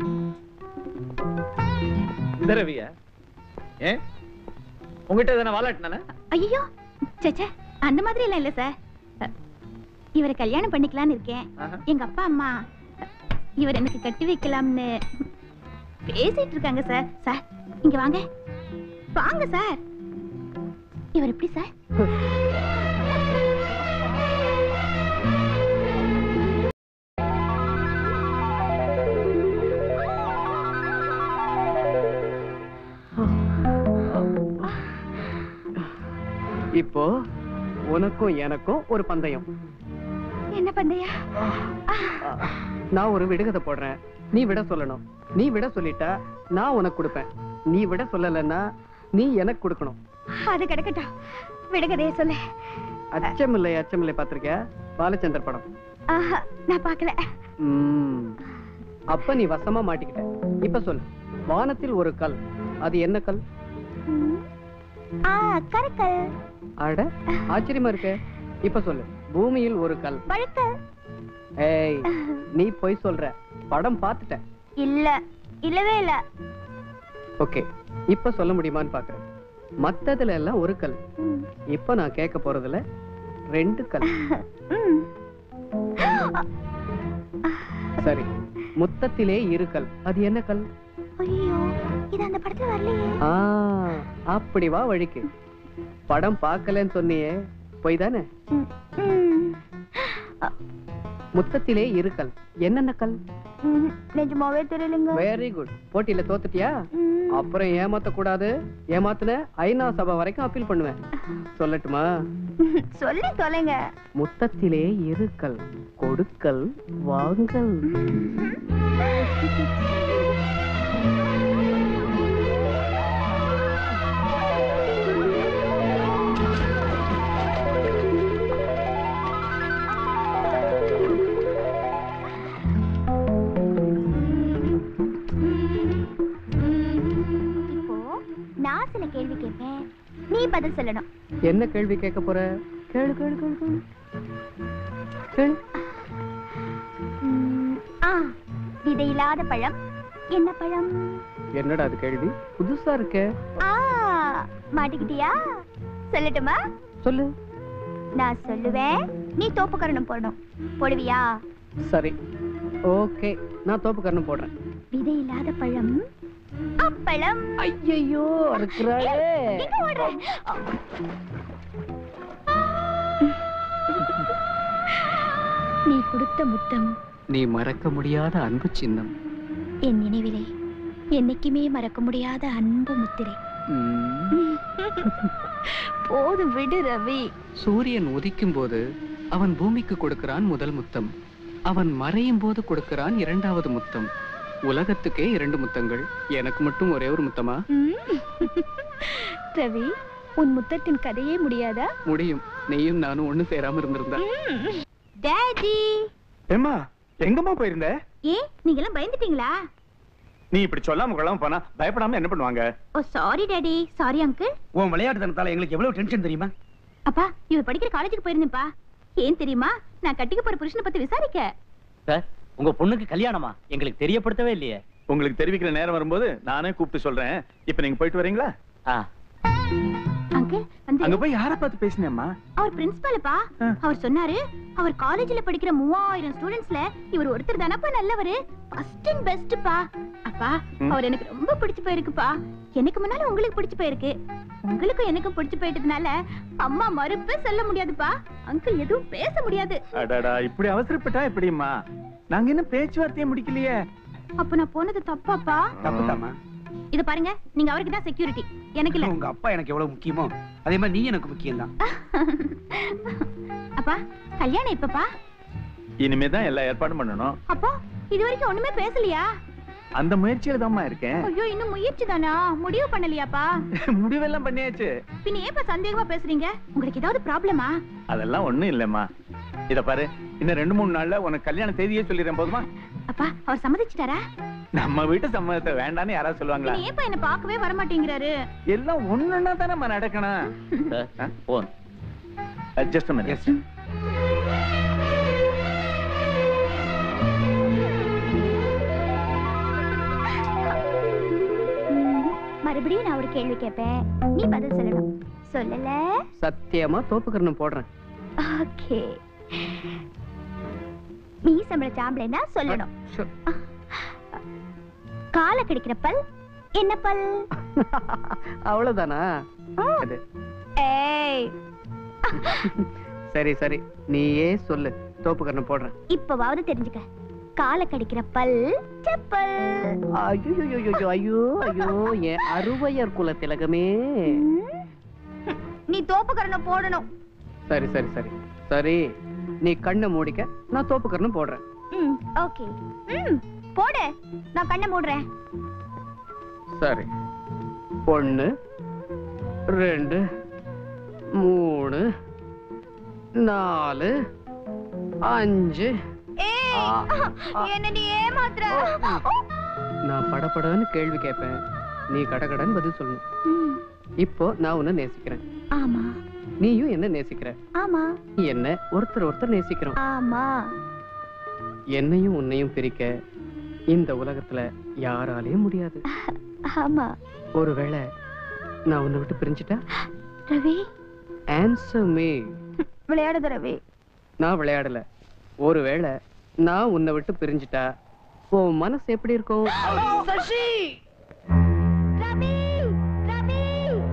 இந்த ரவியா ஏன் உங்ககிட்ட எதனா வாலாட்டினானே ஐயோ சேச்சே அந்த மாதிரி எல்லாம் இல்ல சார் அ, இவரை கல்யாணம் பண்ணிக்கலாம்னு இருக்கேன் எங்க அப்பா அம்மா அ, இவர் எனக்கு கட்டி வைக்கலாம்னு பேசிட்டு இருக்காங்க சார் சார் இங்க வாங்க வாங்க சார் இவர் எப்படி சார் இப்போ உனக்கும் எனக்கும் ஒரு பந்தயம் என்ன பந்தயா நான் ஒரு விடுகதை போடுறேன் நீ விட சொல்லணும் நீ விட சொல்லிட்டா நான் உனக்கு கொடுப்பேன் நீ விட சொல்லலைன்னா நீ எனக்கு கொடுக்கணும் அது கிடக்கட்டும் விடுகதைய சொல்லு அச்சமில்லை அச்சமில்லை பார்த்திருக்கியா பாலச்சந்தர் படம் ஆஹா, நான் பார்க்கல ம். அப்ப நீ வசமா மாட்டிக்கிட்ட இப்ப சொல்லு வானத்தில் ஒரு கல் அது என்ன கல் ஆ கரக்கல் அட ஆச்சரியமா இருக்கே இப்ப சொல்லு பூமியில் ஒரு கல் பழுக்கல் ஏய் நீ போய் சொல்ற படம் பார்த்துட்டேன் இல்ல இல்லவே இல்ல ஓகே இப்ப சொல்ல முடியுமான்னு பாக்குறேன் மத்ததுல எல்லாம் ஒரு கல் இப்ப நான் கேட்க போறதுல ரெண்டு கல் சரி மொத்தத்திலே இரு கல் அது என்ன கல் ஐயோ இது அந்த படத்துல வரலையே ஆ அப்படி வா வழிக்கு படம் பார்க்கலன்னு சொன்னியே போய் தானே முத்தத்திலே இரு கல் என்னென்ன கல் ம், நிஜமாவே தெரியலங்க வெரி குட் போட்டியில தோத்துட்டியா அப்புறம் ஏமாத்த கூடாது ஏமாத்துன ஐநா சபை வரைக்கும் அப்பீல் பண்ணுவேன் சொல்லட்டுமா சொல்லி தொலைங்க முத்தத்திலே இருக்கல் கொடுக்கல் வாங்கல் இப்போ நான் சில கேள்வி கேட்பேன் நீ பதில் சொல்லணும் என்ன கேள்வி கேட்க போற கேளு கேளு கேளு கேளு கேளு ம், ஆ விதை இல்லாத பழம் என்ன பழம் என்னடா அது கேள்வி புதுசா இருக்கே ஆ மாட்டிக்கிட்டியா சொல்லட்டுமா சொல்லு நான் சொல்லுவேன் நீ தோப்புக்கரணம் போடணும் போடுவியா சரி ஓகே நான் தோப்பு கண்ணு போடுறேன் விதை இல்லாத பழம் அப்பளம் ஐயோ இருக்கிறாளே எங்க ஓடுற நீ கொடுத்த முத்தம் நீ மறக்க முடியாத அன்பு சின்னம் என் நினைவிலே என்னைக்குமே மறக்க முடியாத அன்பு முத்திரை போதும் விடு ரவி சூரியன் உதிக்கும் போது அவன் பூமிக்கு கொடுக்கிறான் முதல் முத்தம் அவன் மறையும் போது கொடுக்கிறான் இரண்டாவது முத்தம் உலகத்துக்கே இரண்டு முத்தங்கள் எனக்கு மட்டும் ஒரே ஒரு முத்தமா ம். ரவி உன் முத்தத்தின் கதையே முடியாதா முடியும் நீயும் நானும் ஒண்ணு சேராம இருந்திருந்தா டாடி ஏம்மா எங்கம்மா போயிருந்த ஏ நீங்க எல்லாம் பயந்துட்டீங்களா நீ இப்படி சொல்லாம கொள்ளாம போனா பயப்படாம என்ன பண்ணுவாங்க oh sorry daddy sorry uncle உன் விளையாட்டுத்தனத்தால எங்களுக்கு எவ்வளவு டென்ஷன் தெரியுமா அப்பா இவர் படிக்கிற காலேஜுக்கு போயிருந்தேன்ப்பா ஏன் தெரியுமா நான் கட்டிக்க போற புருஷனை பத்தி விசாரிக்க சார் உங்க பொண்ணுக்கு கல்யாணமா எங்களுக்கு தெரியப்படுத்தவே இல்லையே உங்களுக்கு தெரிவிக்கிற நேரம் வரும்போது நானே கூப்பிட்டு சொல்றேன் இப்ப நீங்க போயிட்டு வரீங்களா அங்கிள் வந்து அங்க போய் யார பார்த்து பேசினேம்மா அவர் பிரின்சிபல்ப்பா அவர் சொன்னாரு அவர் காலேஜ்ல படிக்கிற மூவாயிரம் ஸ்டூடெண்ட்ஸ்ல இவர் ஒருத்தர் தானப்பா நல்லவரு ஃபர்ஸ்ட் அண்ட் பெஸ்ட்ப்பா அப்பா ம். அவர் எனக்கு ரொம்ப பிடிச்சு போயிருக்குப்பா எனக்கு முன்னால உங்களுக்கு பிடிச்சு போயிருக்கு உங்களுக்கும் எனக்கும் பிடிச்சு போயிட்டதுனால அம்மா மறுப்பே சொல்ல முடியாதுப்பா அங்கிள் எதுவும் பேச முடியாது அடடா இப்படி அவசரப்பட்டா எப்படிம்மா நாங்க இன்னும் பேச்சுவார்த்தையே முடிக்கலையே அப்ப நான் போனது தப்பாப்பா தப்புதாம்மா இது பாருங்க நீங்க அவருக்கு தான் செக்யூரிட்டி எனக்கு இல்ல உங்க அப்பா எனக்கு எவ்வளவு முக்கியமோ அதே மாதிரி நீ எனக்கு முக்கியம் தான் அப்பா கல்யாணம் எப்பப்பா இனிமே தான் எல்லா ஏற்பாடும் பண்ணணும் அப்போ இது வரைக்கும் ஒண்ணுமே பேசலையா அந்த முயற்சியில தான்மா இருக்கேன் ஐயோ இன்னும் முயற்சி தானா முடிவு பண்ணலையாப்பா முடிவெல்லாம் பண்ணியாச்சு பின்ன ஏப்பா சந்தேகமா பேசுறீங்க உங்களுக்கு ஏதாவது ப்ராப்ளமா அதெல்லாம் ஒண்ணும் இல்லம்மா இத பாரு இன்னும் ரெண்டு மூணு நாள்ல உனக்கு கல்யாண தேதியே சொல்லிடுறேன் போதுமா அப்பா அவர் சம்மதிச்சிட்டாரா நம்ம வீட்டு சம்மதத்தை வேண்டான்னு யாராவது சொல்லுவாங்களா பின்ன ஏப்பா என்ன பார்க்கவே வர மாட்டேங்கிறாரு எல்லாம் ஒண்ணுன்னா தானே நடக்கணும் போன் ஜஸ்ட் மினிட் மறுபடியும் நான் ஒரு கேள்வி கேட்பேன் நீ பதில் சொல்லணும் சொல்லல சத்தியமா தோப்புக்கரணம் போடுறேன் ஓகே நீ சம்பள சாம்பளைனா சொல்லணும் காலை கடிக்கிற பல் என்ன பல் அவ்வளவுதானா அது ஏய் சரி சரி நீயே சொல்லு தோப்புக்கரணம் போடுறேன் இப்பவாவது தெரிஞ்சுக்க காலை கடிக்கிற பல் செப்பல் ஐயோ ஐயோ ஐயோ ஐயோ என் அறுவையர் குல திலகமே நீ தோப்புக்கரணம் போடணும் சரி சரி சரி சரி நீ கண்ணை மூடிக்க நான் தோப்புக்கரணம் போடுறேன் ம் ஓகே ம் போடு நான் கண்ணை மூடுறேன் சரி ஒண்ணு ரெண்டு மூணு நாலு அஞ்சு என்ன நீ ஏமாத்துற நான் படபடன்னு கேள்வி கேட்பேன் நீ கடகடன்னு பதில் சொல்லணும் இப்போ நான் உன்னை நேசிக்கிறேன் ஆமா நீயும் என்ன நேசிக்கிற ஆமா என்ன ஒருத்தர் ஒருத்தர் நேசிக்கிறோம் ஆமா என்னையும் உன்னையும் பிரிக்க இந்த உலகத்துல யாராலையும் முடியாது ஆமா ஒருவேளை நான் உன்னை விட்டு பிரிஞ்சுட்டா ரவி ஆன்சர் மீ விளையாடுத ரவி நான் விளையாடல ஒருவேளை நான் உன்னை விட்டு பிரிஞ்சுட்டா உன் மனசு எப்படி இருக்கும் சசி ரவி ரவி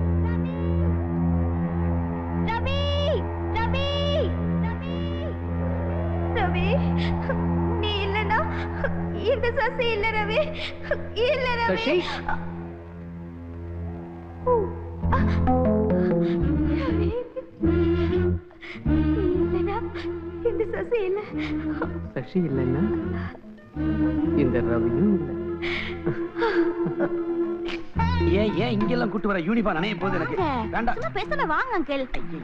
ரவி ரவி ரவி நீ இல்லனா இந்த சசி இல்ல ரவி இல்ல ரவி சசி ரவி இல்லனா இந்த சசி இல்ல சசி இல்லைன்னா இந்த ரவியும் இல்லை ஏன் ஏன் இங்கெல்லாம் கூட்டு வர யூனிஃபார்ம் நனைய போகுது எனக்கு வாங்க. வேண்டாம் சும்மா பேசாம வாங்க அங்கிள்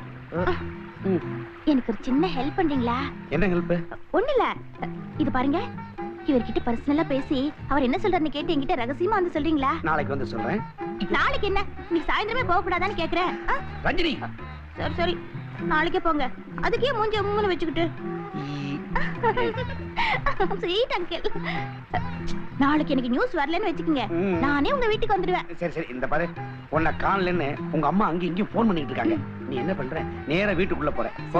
எனக்கு ஒரு சின்ன ஹெல்ப் பண்றீங்களா என்ன ஹெல்ப் ஒண்ணு இல்ல இது பாருங்க இவர்கிட்ட பர்சனலா பேசி அவர் என்ன சொல்றாருன்னு கேட்டு என்கிட்ட ரகசியமா வந்து சொல்றீங்களா நாளைக்கு வந்து சொல்றேன் நாளைக்கு என்ன நீ சாயந்தரமே போக கூடாதான்னு கேக்குறேன் ஆ? ரஞ்சினி சரி சரி நாளைக்கே போங்க அதுக்கே மூஞ்சி உம்முன்னு வச்சுக்கிட்டு ஸ்வீட் அங்கிள் நாளைக்கு எனக்கு நியூஸ் வரலன்னு வச்சுக்கோங்க ம். நானே உங்க வீட்டுக்கு வந்துடுவேன் சரி சரி இந்த பாரு உன்னை காணலன்னு உங்க அம்மா அங்க இங்கேயும் போன் பண்ணிட்டு இருக்காங்க நீ என்ன பண்ற நேரா வீட்டுக்குள்ள போற போ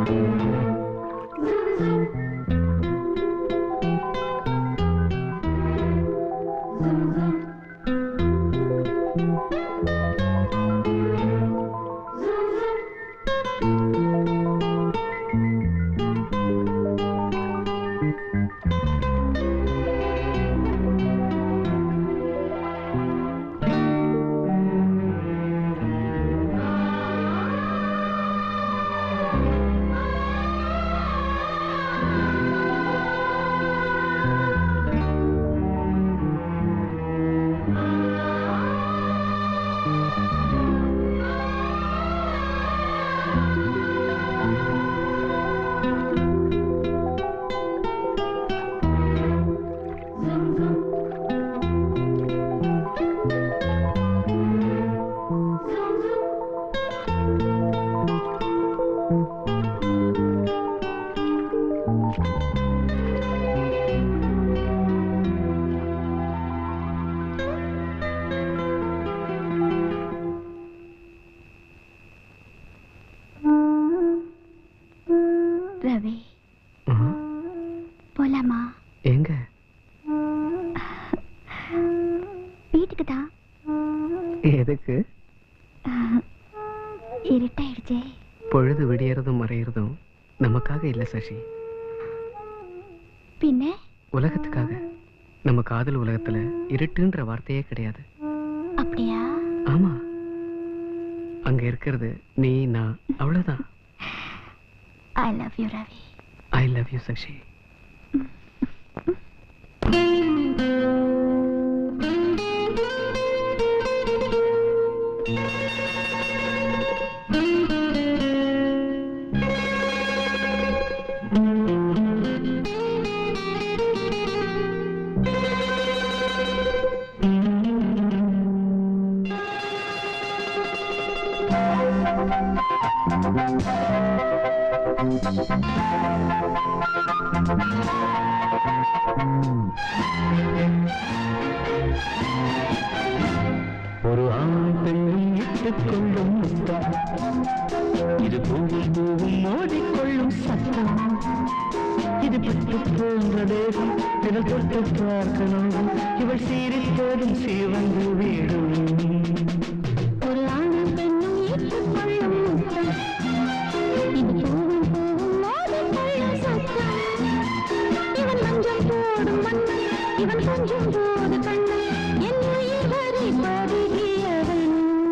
ரவி போலாமா எங்க வீட்டுக்கு தான் எதுக்கு இருட்டாயிடுச்சே பொழுது விடியறதும் மறையறதும் நமக்காக இல்ல சசி பின்ன உலகத்துக்காக நம்ம காதல் உலகத்துல இருட்டுன்ற வார்த்தையே கிடையாது அப்படியா ஆமா அங்க இருக்கிறது நீ நான் அவ்வளவுதான் I love you Ravi I love you Sasi ஒரு ஆண் பெண்ணும் இட்டுக் கொள்ளும் முத்தம் இது பூவும் பூவும் மோதிக்கொள்ளும் சத்தம் இது பட்டு போன்ற தேகம் இதழ் தொட்டு பார்க்கணும் இவள் சீரித்ததும் சீவந்து வீடும் ஒரு ஆணும் பெண்ணும் ஏற்றுக்கொள்ளும் முத்தம் இது பூவும் பூவும் மோதிக்கொள்ளும் சத்தம் இவன் மஞ்சள் போடும் மன்னன் இவன் கொஞ்சம் போது கண்ணன் என் உயிர் வரை பருகியவன்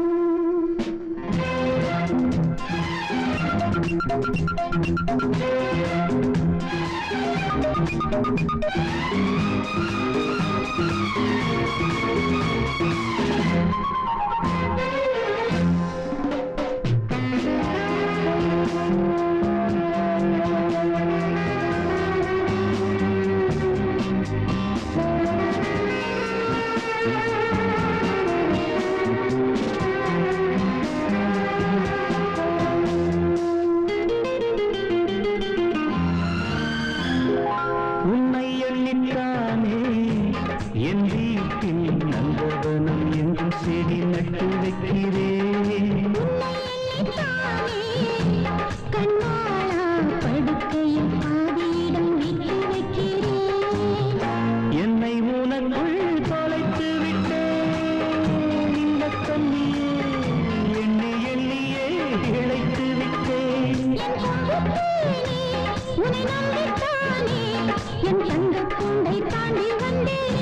உன்னை எண்ணித்தானே என் வீட்டில் நந்தவனம் என்றும் செடி நட்டு வைக்கிறேன் கண்ணாளா படுக்கையில் பாதியிடம் விட்டு வைக்கிறேன் என்னை உனக்குள் தொலைத்து விட்டேன் இந்த கண்ணியே எண்ணி எண்ணியே இழைத்து விட்டேன் என் சொந்தத்தேனே, உன்னை நம்பித்தானே என் தங்கக் கூண்டை தாண்டி வந்தேனே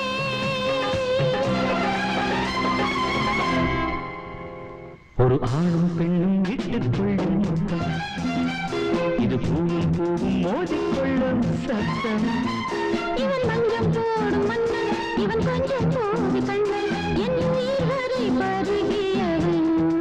ஒரு ஆணும் பெண்ணும் இட்டுக் கொள்ளும் முத்தம் இது பூவும் பூவும் மோதிக்கொள்ளும் சத்தம் இவன் மஞ்சம் போடும் மன்னன் இவன் கொஞ்சம் போது கண்ணன் என் உயிர் வரை பருகியவன்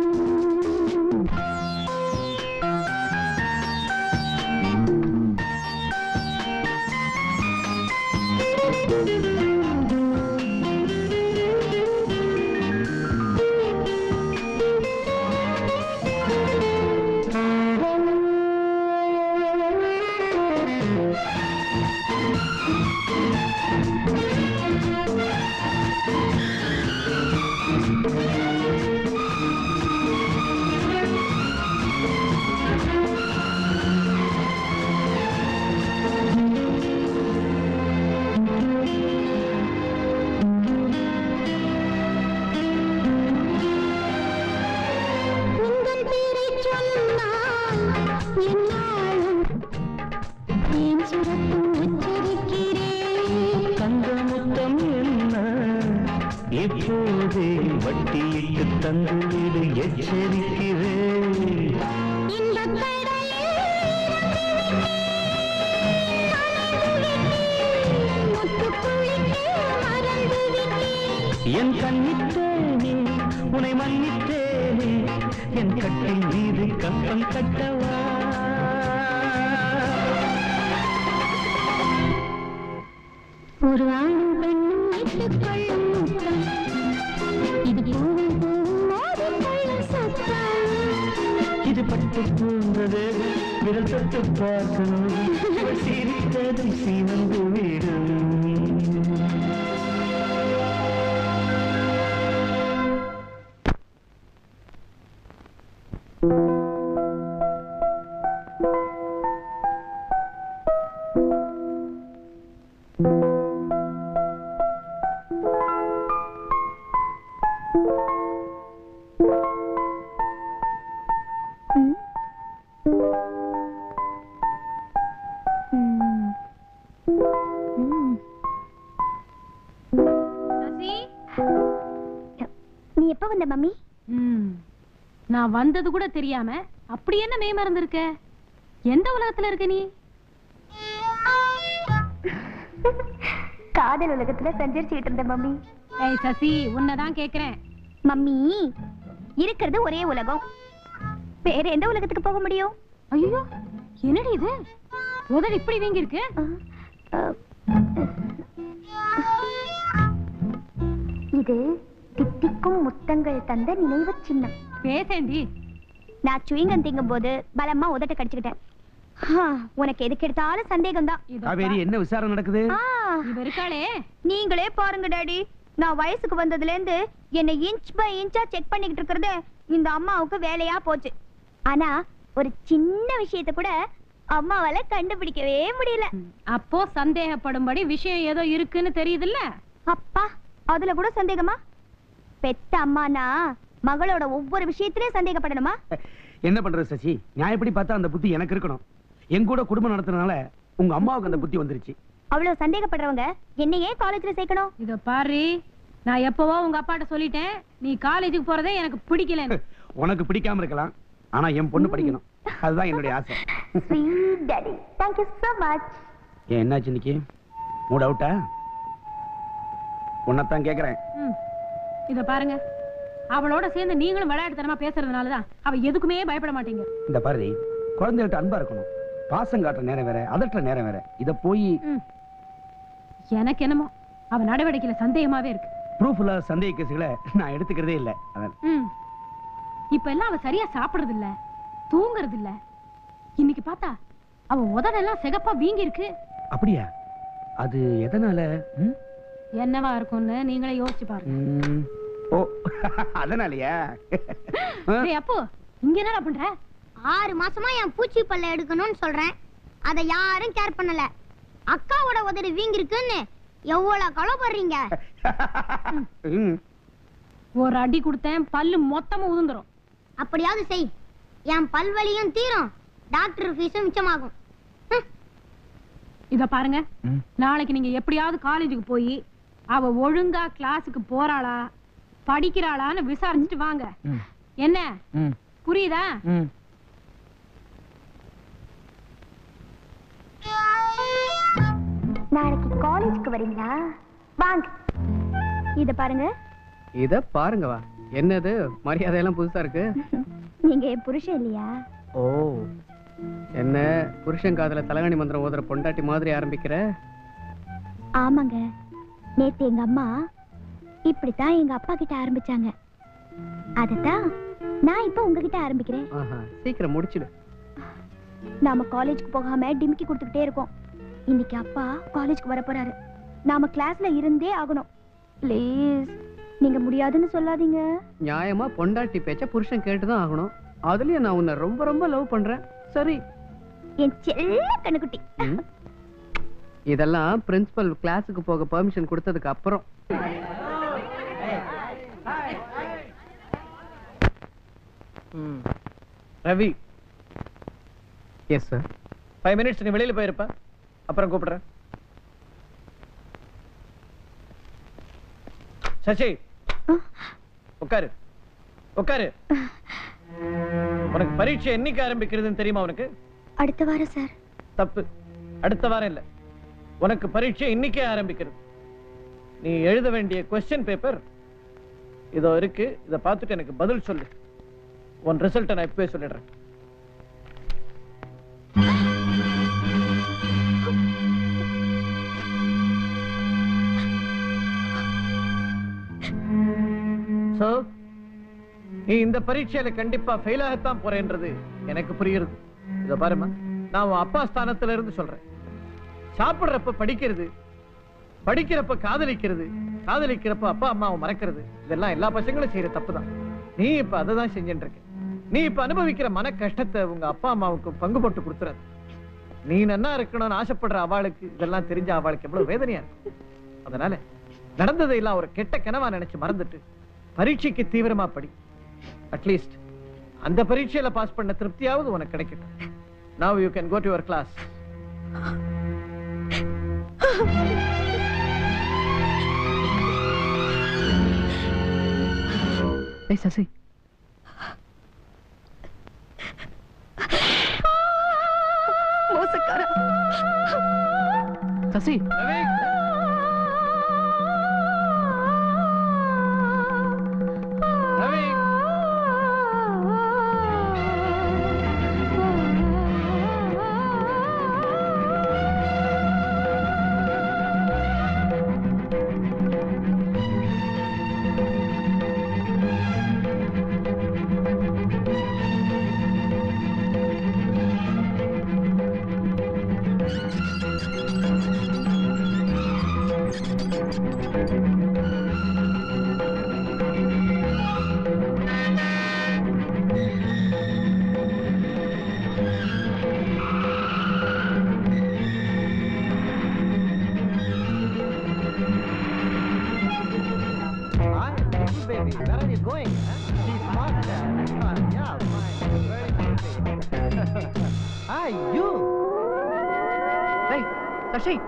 உங்கள் பேரைச் சொன்னால் என்னாலும் ஏன் சுரக்கும் உச்சரிக்கிறேன் தந்த முத்தம் என்ன இப்போதே வட்டியிட்டு தந்துவிடு எச்சரிக்கிறேன் இன்பக் கடலில் முத்துக்குளிக்க மறந்து விட்டேன் என் கண்ணித்தேனே உனை மன்னித்தேனே என் கட்டில் மீது கம்பம் கட்டவா ஒரு ஆணும் பெண்ணும் ஏற்றுக்கொள்ளும் முத்தம் இது பூவும் பூவும் மோதிக்கொள்ளும் சத்தம் இது பட்டு போன்றது விரல் தொட்டு பார்க்கணும் இவள் சிரித்ததும் சீவந்து விடும் நீ எப்ப வந்த மம்மி ம். நான் வந்தது கூட தெரியாம அப்படி என்ன மே மறந்திருக்க எந்த உலகத்துல இருக்க நீ காதல் உலகத்துல சஞ்சரிச்சுக்கிட்டு இருந்த மம்மி ஏய் சசி உன்னதான் கேக்குறேன் மம்மி இருக்கிறது ஒரே உலகம் வேற எந்த உலகத்துக்கு போக முடியும் ஐயோ என்னடி இது உதடு இப்படி வீங்கி இருக்கு இது தித்திக்கும் முத்தங்கள் தந்த நினைவு சின்னம் பேசேண்டி நான் சுயங்கம் திங்கும் போது பலமா உதட்ட கடிச்சுக்கிட்டேன் உனக்கு எதுக்கு எடுத்தாலும் சந்தேகம் தான் காவேரி என்ன விசாரணை நடக்குது இவ இருக்காளே நீங்களே பாருங்க டாடி நான் வயசுக்கு வந்ததுல இருந்து என்ன இன்ச் பை இன்ச்சா செக் பண்ணிக்கிட்டு இருக்கிறது இந்த அம்மாவுக்கு வேலையா போச்சு ஆனா ஒரு சின்ன விஷயத்தை கூட அம்மாவால கண்டுபிடிக்கவே முடியல அப்போ சந்தேகப்படும்படி விஷயம் ஏதோ இருக்குன்னு தெரியுதுல்ல அப்பா அதுல கூட சந்தேகமா பெத்த அம்மானா மகளோட ஒவ்வொரு விஷயத்திலயும் சந்தேகப்படணுமா என்ன பண்றது சசி நியாயப்படி பார்த்தா அந்த புத்தி எனக்கு இருக்கணும் என் கூட குடும்பம் நடத்துறதுனால உங்க அம்மாவுக்கு அந்த புத்தி வந்துருச்சு அவ்வளவு சந்தேகப்படுறவங்க என்னையே காலேஜ்ல சேர்க்கணும் இத பாரு நான் எப்பவோ உங்க அப்பாட்ட சொல்லிட்டேன் நீ காலேஜுக்கு போறதே எனக்கு பிடிக்கலன்னு உனக்கு பிடிக்காம இருக்கலாம் ஆனா என் பொண்ணு படிக்கணும் அதுதான் என்னுடைய ஆசை sweet daddy thank you so much ஏன் என்னாச்சு இன்னைக்கு மூட் அவுட்டா உன்னைத்தான் கேக்குறேன் ம். இத பாருங்க அவளோட சேர்ந்து நீங்களும் விளையாட்டுத்தனமா பேசுறதுனாலதான் அவ எதுக்குமே பயப்பட மாட்டீங்க இந்த பாரதி குழந்தைகிட்ட அன்பா இருக்கணும் பாசம் காட்டுற நேரம் வேற அதட்டுற நேரம் வேற இத போய் ம். எனக்கு என்னமோ அவ நடவடிக்கையில சந்தேகமாவே இருக்கு ப்ரூஃப் இல்லாத சந்தேக கேசுகளை நான் எடுத்துக்கிறதே இல்ல அதான் ம். இப்ப எல்லாம் அவ சரியா சாப்பிடுறது இல்ல தூங்குறது இல்ல இன்னைக்கு பார்த்தா அவ உதடெல்லாம் சிகப்பா வீங்கி இருக்கு அப்படியா அது எதனால ம்? என்னவா இருக்கும்னு நீங்களே யோசிச்சு பாருங்க ம். ஓ அதனாலயா டேய் அப்போ இங்க என்னடா பண்ற ஆறு மாசமா என் பூச்சி பல்ல எடுக்கணும்னு சொல்றேன் அதை யாரும் கேர் பண்ணல அக்காவோட உதடு வீங்கிருக்குன்னு எவ்வளவு கவலைப்படுறீங்க ம். ஒரு அடி கொடுத்தேன் பல்லு மொத்தமா உதிர்ந்துரும் அப்படியாவது செய் என் பல்வலியும் தீரும் டாக்டர் ஃபீஸும் மிச்சமாகும் இத பாருங்க நாளைக்கு நீங்க எப்படியாவது காலேஜுக்கு போய் அவ ஒழுங்கா கிளாஸுக்கு போறாளா படிக்கிறாளான்னு விசாரிச்சுட்டு வாங்க ம். என்ன ம். புரியுதா ம். நாளைக்கு காலேஜ்க்கு வரீங்களா வாங்க இத பாருங்க இத பாருங்க வா என்னது மரியாதை எல்லாம் புதுசா இருக்கு நீங்க என் புருஷன் இல்லையா ஓ என்ன புருஷன் காதுல தலகாணி மந்திரம் ஓதுற பொண்டாட்டி மாதிரி ஆரம்பிக்கிற ஆமாங்க நேத்து எங்க அம்மா இப்படித்தான் எங்க அப்பா கிட்ட ஆரம்பிச்சாங்க அதத்தான் நான் இப்ப உங்ககிட்ட ஆரம்பிக்கிறேன் ஆஹா சீக்கிரம் முடிச்சிடு நாம காலேஜ்க்கு போகாம டிமிக்கி கொடுத்துக்கிட்டே இருக்கோம் இன்னைக்கு அப்பா காலேஜ்க்கு வர போறாரு நாம கிளாஸ்ல இருந்தே ஆகணும் ப்ளீஸ் நீங்க முடியாதுன்னு சொல்லாதீங்க நியாயமா பொண்டாட்டி பேச்ச புருஷன் கேட்டுதான் ஆகணும் அதுலயும் நான் உன்னை ரொம்ப ரொம்ப லவ் பண்றேன் சரி என் செல்ல கண்ணுக்குட்டி ம். இதெல்லாம் பிரின்சிபல் கிளாஸுக்கு போக பெர்மிஷன் கொடுத்ததுக்கு அப்புறம் Ravi yes sir five minutes நீ வெளியில போயிருப்ப அப்புறம் கூப்பிடுறேன் சசி உட்காரு உட்காரு உனக்கு பரீட்சை என்னைக்கு ஆரம்பிக்கிறதுன்னு தெரியுமா உனக்கு அடுத்த வாரம் சார் தப்பு அடுத்த வாரம் இல்ல உனக்கு பரீட்சை இன்னைக்கே ஆரம்பிக்கிறது நீ எழுத வேண்டிய கொஸ்டின் பேப்பர் இதோ இருக்கு இத பார்த்துட்டு எனக்கு பதில் சொல்லு உன் ரிசல்ட்டை நான் இப்பவே சொல்லிடுறேன் So, நீ இந்த பரீட்சையில கண்டிப்பா ஃபெயில் ஆகத்தான் போறேன்றது எனக்கு புரியுது இத பாருமா நான் உன் அப்பா ஸ்தானத்துல இருந்து சொல்றேன் சாப்பிடுறப்ப படிக்கிறது படிக்கிறப்ப காதலிக்கிறது காதலிக்கிறப்ப அப்பா அம்மாவை மறக்கிறது இதெல்லாம் எல்லா பசங்களும் செய்யற தப்பு தான் நீ இப்ப அதை தான் செஞ்சுட்டு இருக்க நீ இப்ப அனுபவிக்கிற மன கஷ்டத்தை உங்க அப்பா அம்மாவுக்கு பங்கு போட்டு கொடுத்துறாது நீ நன்னா இருக்கணும்னு ஆசைப்படுற அவளுக்கு இதெல்லாம் தெரிஞ்ச அவளுக்கு எவ்வளவு வேதனையா இருக்கும் அதனால நடந்ததை எல்லாம் ஒரு கெட்ட கனவா நினைச்சு மறந்துட்டு பரீட்சைக்கு தீவிரமா படி அட்லீஸ்ட் அந்த பரீட்சையில பாஸ் பண்ண திருப்தியாவது உனக்கு கிடைக்கட்டும் now you can go to your class ஏய் சசி மோசக்காரா சசி ஐயோ டேய் சசி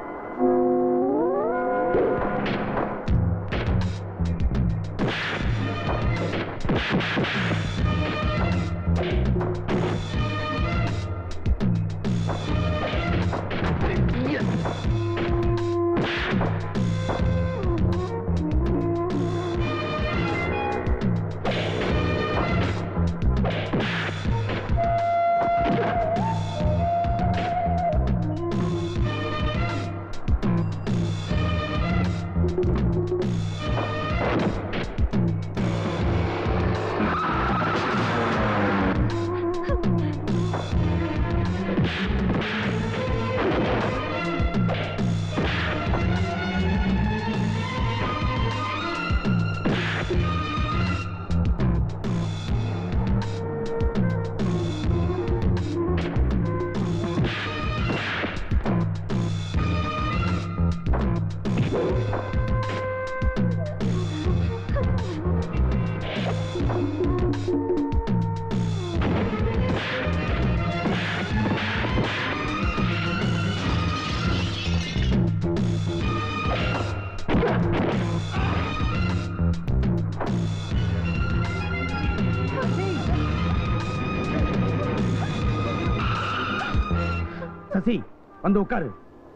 சசி வந்து உட்காரு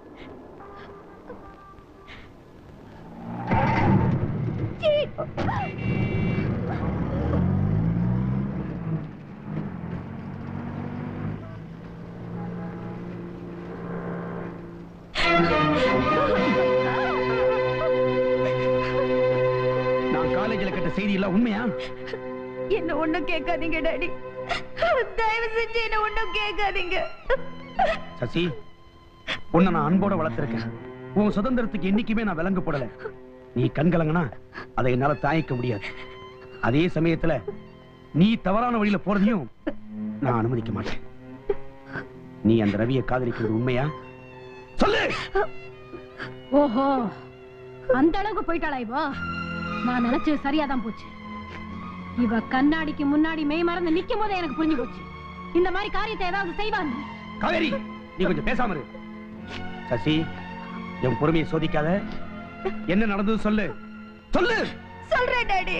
நான் காலேஜில் கேட்ட செய்தி எல்லாம் உண்மையா என்ன ஒண்ணும் கேட்காதீங்க டாடி தயவு செஞ்சு என்ன ஒண்ணும் கேட்காதீங்க சசி உன்னை நான் அன்போட வளர்த்திருக்கேன் உன் சுதந்திரத்துக்கு என்னைக்குமே நான் விலங்கு போடல நீ கண்கலங்கனா அதை என்னால தாங்கிக்க முடியாது அதே சமயத்துல நீ தவறான வழியில போறதையும் நான் அனுமதிக்க மாட்டேன் நீ அந்த ரவியை காதலிக்கிறது உண்மையா சொல்லு ஓஹோ அந்த அளவுக்கு போயிட்டாளா இவோ நான் நினைச்சது சரியாதான் போச்சு இவ கண்ணாடிக்கு முன்னாடி மெய் மறந்து நிக்கும் போதே எனக்கு புரிஞ்சு போச்சு இந்த மாதிரி காரியத்தை ஏதாவது செய்வாங்க காவேரி நீ கொஞ்சம் பேசாம இரு சசி என் பொறுமையை சோதிக்காத என்ன நடந்தது சொல்லு சொல்லு சொல்றேன் டாடி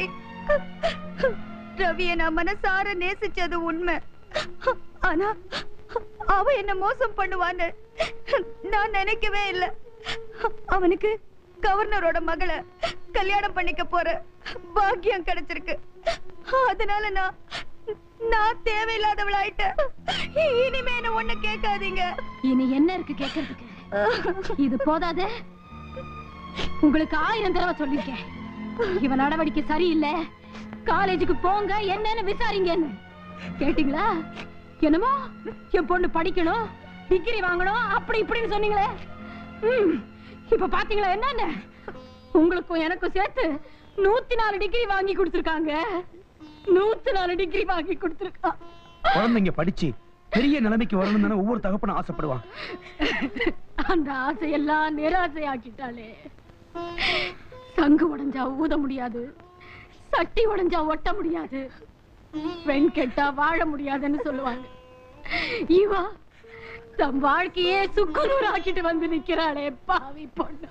ரவியை நான் மனசார நேசிச்சது உண்மை ஆனா அவ என்ன மோசம் பண்ணுவான்னு நான் நினைக்கவே இல்ல அவனுக்கு கவர்னரோட மகளை கல்யாணம் பண்ணிக்க போற பாக்கியம் கிடைச்சிருக்கு அதனால நான் நான் தேவையில்லாதவளாயிட்டேன் இனிமே என்ன ஒண்ணு கேட்காதீங்க இனி என்ன இருக்கு கேட்கறதுக்கு இது போதாதே உங்களுக்கு ஆயிரம் தடவை சொல்லிருக்கேன் இவ நடவடிக்கை சரியில்லை காலேஜுக்கு போங்க என்னன்னு விசாரிங்கன்னு கேட்டீங்களா என்னமோ என் பொண்ணு படிக்கணும் டிகிரி வாங்கணும் அப்படி இப்படின்னு சொன்னீங்களே ம், இப்ப பாத்தீங்களா என்னன்னு உங்களுக்கும் எனக்கும் சேர்த்து நூத்தி நாலு டிகிரி வாங்கி கொடுத்திருக்காங்க நூத்தி நாலு டிகிரி வாங்கி கொடுத்திருக்கா குழந்தைங்க படிச்சு பெரிய நிலைமைக்கு வரணும் தானே ஒவ்வொரு தகப்பனும் ஆசைப்படுவான் அந்த ஆசையெல்லாம் நிராசையாக்கிட்டாளே சங்கு உடைஞ்சா ஊத முடியாது சட்டி உடைஞ்சா ஒட்ட முடியாது பெண் கெட்டா வாழ முடியாதுன்னு சொல்லுவாங்க இவா தம் வாழ்க்கையே சுக்குநூறு ஆக்கிட்டு வந்து நிக்கிறாளே பாவி பொண்ணு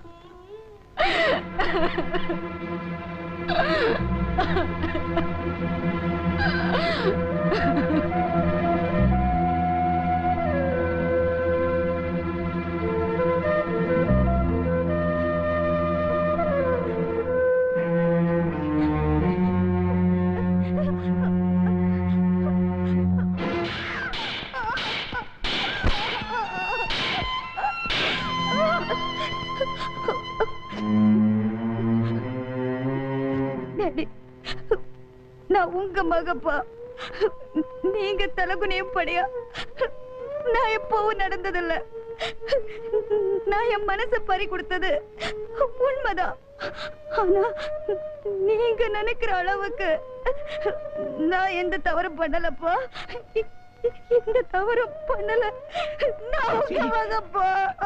டாடி நான் உங்க மகப்பா நீங்க தலகுனியும் படியா நான் எப்பவும் நடந்ததில்ல நான் என் மனச பறி கொடுத்தது உண்மைதான் ஆனா நீங்க நினைக்கிற அளவுக்கு நான் எந்த தவறும் பண்ணலப்பா இந்த தவறும் பண்ணல நான் உங்க மகப்பா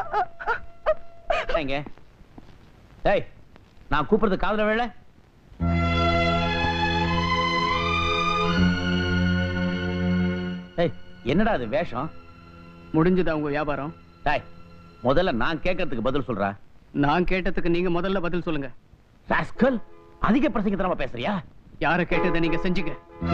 எங்க டேய் நான் கூப்பிடுறது காதுல வேலை ஏய் என்னடா அது வேஷம் முடிஞ்சுதா உங்க வியாபாரம் டாய் முதல்ல நான் கேட்கறதுக்கு பதில் சொல்றா நான் கேட்டதுக்கு நீங்க முதல்ல பதில் சொல்லுங்க ராஸ்கல் அதிக பிரசங்கத்தனமா பேசுறியா யார கேட்டதை நீங்க செஞ்சுங்க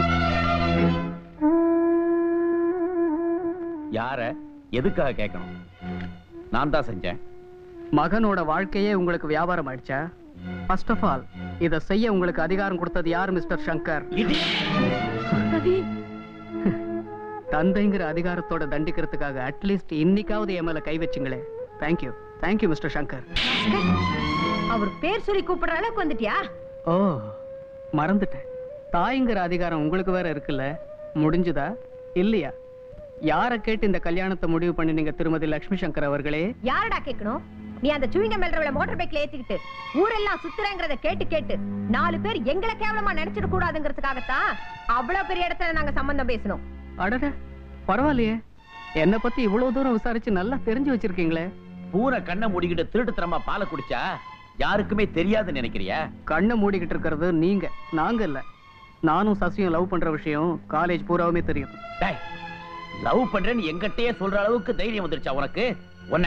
யார எதுக்காக கேட்கணும் நான் தான் செஞ்சேன் மகனோட வாழ்க்கையே உங்களுக்கு வியாபாரம் ஆயிடுச்சா ஃபர்ஸ்ட் ஆஃப் ஆல் இத செய்ய உங்களுக்கு அதிகாரம் கொடுத்தது யார் மிஸ்டர் சங்கர் தந்தைங்கிற அதிகாரத்தோட தண்டிக்கிறதுக்காக அட்லீஸ்ட் இன்னைக்காவது என் மேல கை வச்சுங்களே தேங்க்யூ தேங்க்யூ மிஸ்டர் சங்கர் அவர் பேர் சொல்லி கூப்பிடுற அளவுக்கு வந்துட்டியா ஓ மறந்துட்டேன் தாய்ங்கிற அதிகாரம் உங்களுக்கு வேற இருக்குல்ல முடிஞ்சுதா இல்லையா யார கேட்டு இந்த கல்யாணத்தை முடிவு பண்ணினீங்க திருமதி லட்சுமி சங்கர் அவர்களே யாரடா கேட்கணும் நீ அந்த சூயிங்க மேல்றவள மோட்டார் பைக்ல ஏத்திக்கிட்டு ஊரெல்லாம் சுத்துறேங்கிறத கேட்டு கேட்டு நாலு பேர் எங்களை கேவலமா நினைச்சிட கூடாதுங்கிறதுக்காகத்தான் அவ்வளவு பெரிய இடத்துல நாங்க சம்பந்தம் பேசணும் அடட பரவாயில்லையே என்ன பத்தி இவ்வளவு தூரம் விசாரிச்சு நல்லா தெரிஞ்சு வச்சிருக்கீங்களே பூரா கண்ணை மூடிக்கிட்டு திருட்டுத்தனமா பாலை குடிச்சா யாருக்குமே தெரியாதுன்னு நினைக்கிறியா கண்ணை மூடிக்கிட்டு இருக்கிறது நீங்க நாங்க இல்ல நானும் சசியும் லவ் பண்ற விஷயம் காலேஜ் பூராவுமே தெரியும் டேய் லவ் பண்றேன்னு எங்கிட்டயே சொல்ற அளவுக்கு தைரியம் வந்துருச்சா உனக்கு உன்ன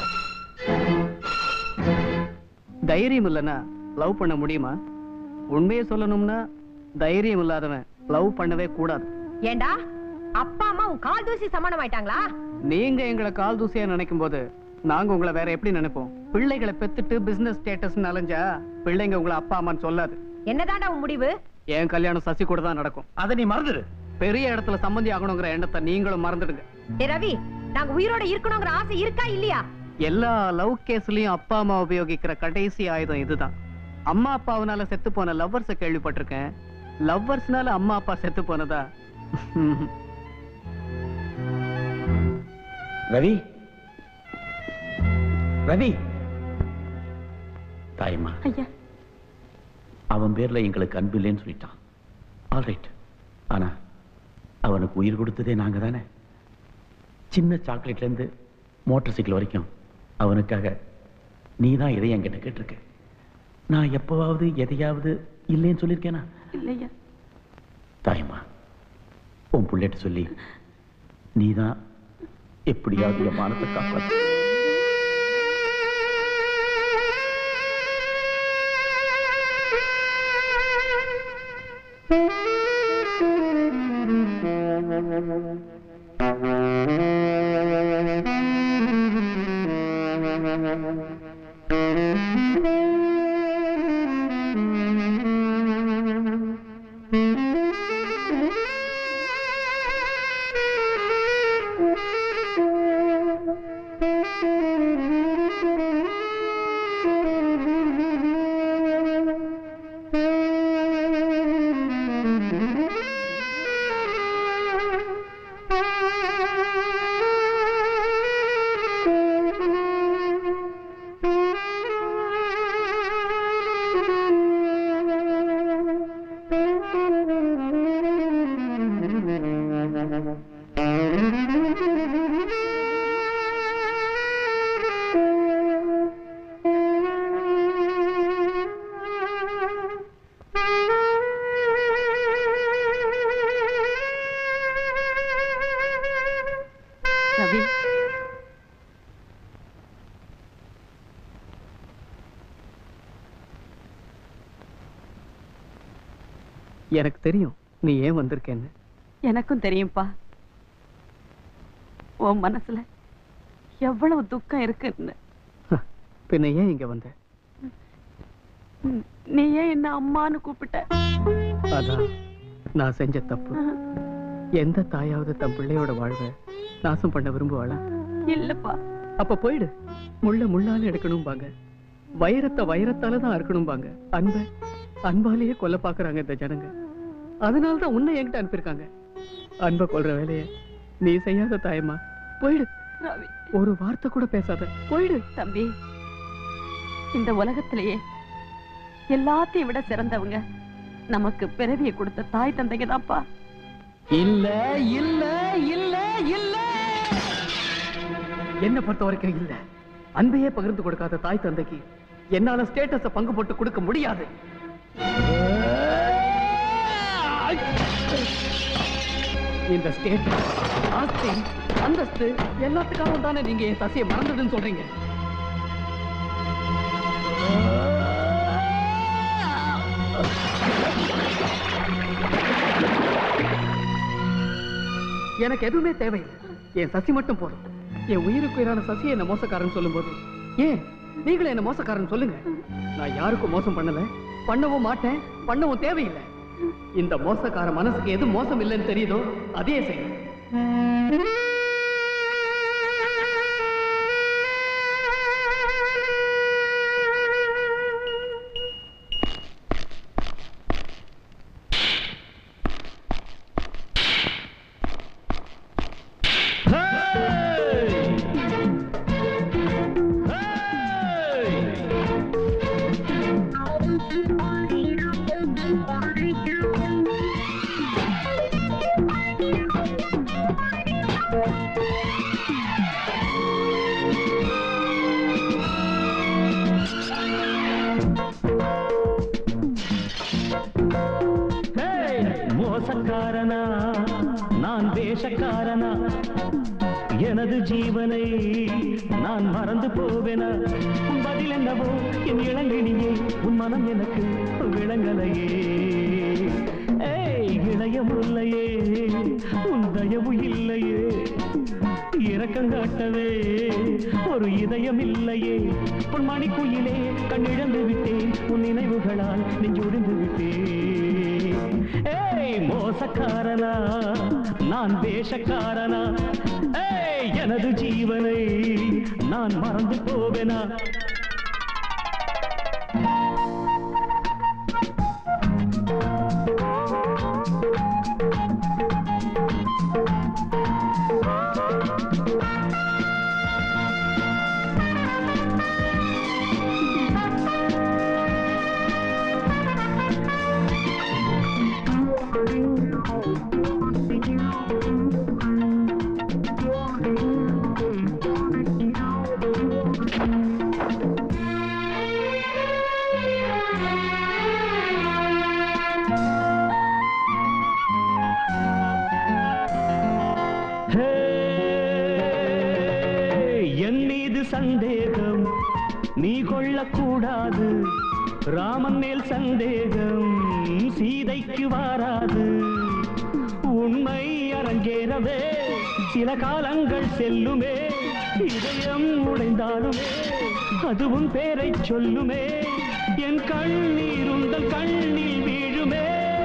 தைரியம் இல்லைன்னா லவ் பண்ண முடியுமா உண்மையை சொல்லணும்னா தைரியம் இல்லாதவன் லவ் பண்ணவே கூடாது ஏண்டா அப்பா அம்மா உன் கால் தூசி சமானம் ஆயிட்டாங்களா நீங்க எங்களை கால் தூசியா நினைக்கும் போது நாங்க உங்களை வேற எப்படி நினைப்போம் பிள்ளைகளை பெத்துட்டு பிசினஸ் ஸ்டேட்டஸ் அலைஞ்சா பிள்ளைங்க உங்களை அப்பா அம்மான்னு சொல்லாது என்னதாண்டா உன் முடிவு என் கல்யாணம் சசி கூட தான் நடக்கும் அதை நீ மறந்துடு பெரிய இடத்துல சம்மந்தி ஆகணுங்கிற எண்ணத்தை நீங்களும் மறந்துடுங்க ஏ ரவி நாங்க உயிரோட இருக்கணுங்கிற ஆசை இருக்கா இல்லையா எல்லா லவ் கேஸ்லயும் அப்பா அம்மா உபயோகிக்கிற கடைசி ஆயுதம் இதுதான் அம்மா அப்பாவனால செத்து போன லவ்வர்ஸ கேள்விப்பட்டிருக்கேன் லவ்வர்ஸ்னால அம்மா அப்பா செத்து போனதா ரவி ரவி தாயம்மா ஐயா அவன் பேர்ல எங்களுக்கு அன்பு இல்லைன்னு சொல்லிட்டான் ஆல்ரைட் ஆனா அவனுக்கு உயிர் கொடுத்ததே நாங்க தானே சின்ன சாக்லேட்ல இருந்து மோட்டார் சைக்கிள் வரைக்கும் அவனுக்காக நீ தான் இதை என்கிட்ட கேட்டிருக்க நான் எப்பவாவது எதையாவது இல்லைன்னு சொல்லியிருக்கேனா இல்லையா தாயம்மா உன் பிள்ளைகிட்ட சொல்லி நீ தான் எப்படியாவது என் மானத்தை காப்பாற்று ரவி எனக்கு தெரியும் நீ ஏன் வந்திருக்கேன்னு எனக்கும் தெரியும்பா உன் மனசுல எவ்வளவு துக்கம் இருக்குன்னு பின்ன ஏன் இங்க வந்த ம், நீ ஏன் என்ன அம்மான்னு கூப்பிட்ட அதான் நான் செஞ்ச தப்பு எந்த தாயாவது தன் பிள்ளையோட வாழ்வை நாசம் பண்ண விரும்புவாளா இல்லப்பா அப்ப போயிடு முள்ள முள்ளால எடுக்கணும்பாங்க வைரத்தை வைரத்தால தான் அறுக்கணும்பாங்க அன்பை அன்பாலேயே கொல்ல பாக்குறாங்க இந்த ஜனங்க அதனால தான் உன்னை என்கிட்ட அனுப்பியிருக்காங்க அன்பை கொல்ற வேலைய நீ செய்யாத தாயம்மா போயிடு ரவி ஒரு வார்த்தை கூட பேசாத போயிடு தம்பி இந்த உலகத்திலேயே எல்லாத்தையும் விட சிறந்தவங்க நமக்கு பிறவியை கொடுத்த தாய் தந்தைங்க தான்ப்பா இல்ல இல்ல இல்ல இல்ல என்ன பொறுத்த வரைக்கும் இல்ல அன்பையே பகிர்ந்து கொடுக்காத தாய் தந்தைக்கு என்னால ஸ்டேட்டஸ பங்கு போட்டு கொடுக்க முடியாது இந்த ஸ்டேட் ஆஸ்தி அந்தஸ்து எல்லாத்துக்காகவும் தானே நீங்க என் சசியை மறந்ததுன்னு சொல்றீங்க எனக்கு எதுவுமே தேவையில்லை என் சசி மட்டும் போதும் என் உயிருக்கு உயிரான சசி என்ன மோசக்காரன் சொல்லும்போது ஏன் நீங்களும் என்ன மோசக்காரன் சொல்லுங்க நான் யாருக்கும் மோசம் பண்ணல பண்ணவும் மாட்டேன் பண்ணவும் தேவையில்லை இந்த மோசக்கார மனசுக்கு எது மோசம் இல்லைன்னு தெரியுதோ அதே செய்யும் மோசக்காரனா நான் வேஷக்காரனா எனது ஜீவனை நான் மறந்து போவேனா உன் பதில் என்னவோ என் இளங்கினியே உன் மனம் எனக்கு விளங்கலையே ஏய் இளைய முல்லையே உன் தயவு இல்லையே இரக்கம் காட்டவே ஒரு இதயம் இல்லையே உன் மணிக்குயிலே கண்ணிழந்து விட்டேன் உன் நினைவுகளால் நெஞ்சொடிந்து விட்டேன் ஏய் மோசக்காரனா நான் வேஷக்காரனா ஏய் எனது ஜீவனை நான் மறந்து போவேனா ஹே, என் மீது சந்தேகம் நீ கொள்ளக்கூடாது ராமன் மேல் சந்தேகம் சீதைக்கு வாராது உண்மை அரங்கேறவே சில காலங்கள் செல்லுமே இதயம் உடைந்தாலுமே அது உன் பேரை சொல்லுமே என் கண்ணீர் உந்தல் கண்ணில் வீழுமே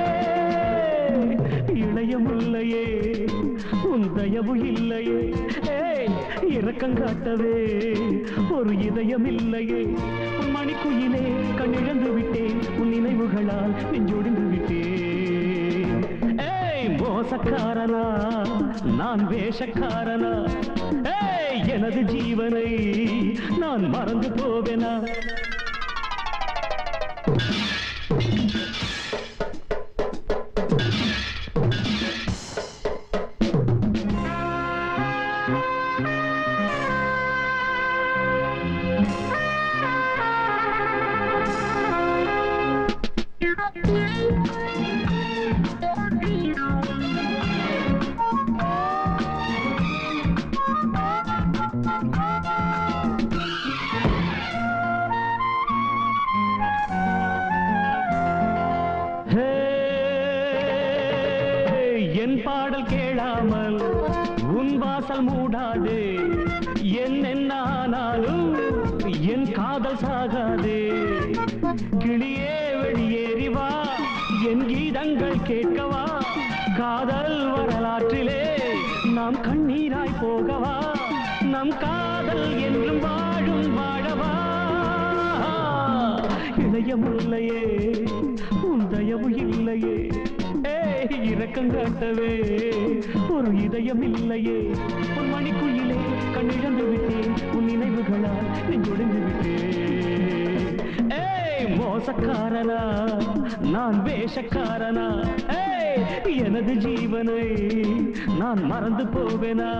இளைய முல்லையே உன் தயவு இல்லையே ஏய் இரக்கம் காட்டவே ஒரு இதயம் இல்லையே உன் மணிக்குயிலே கண்ணிழந்து விட்டேன் உன் நினைவுகளால் நெஞ்சொடிந்து விட்டேன் ஏய் மோசக்காரனா நான் வேஷக்காரனா ஏய் எனது ஜீவனை நான் மறந்து போவேனா ஹே, என் பாடல் கேளாமல் உன் வாசல் மூடாதே என் என்ன ஆனாலும் என் காதல் சாகாதே கிளியே வெளியேறி வா என் கீதங்கள் கேட்கவா காதல் வரலாற்றிலே நாம் கண்ணீராய் போகவா நம் காதல் என்றும் வாழும் வாழவா இளைய முல்லையே உன் தயவு இல்லையே ஏய் இரக்கம் காட்டவே ஒரு இதயம் இல்லையே உன் மணிக்குயிலே கண்ணிழந்து விட்டேன் உன் நினைவுகளால் நெஞ்சொடிந்து விட்டேன் ஏய் மோசக்காரனா நான் வேஷக்காரனா ஏய் எனது ஜீவனை நான் மறந்து போவேனா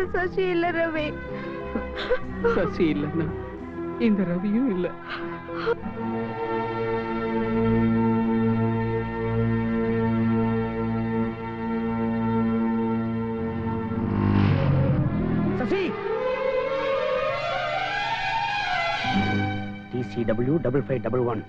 சசி இல்ல ரவி சசி இல்லைன்னா இந்த ரவியும் இல்ல Sasi DCW double five double one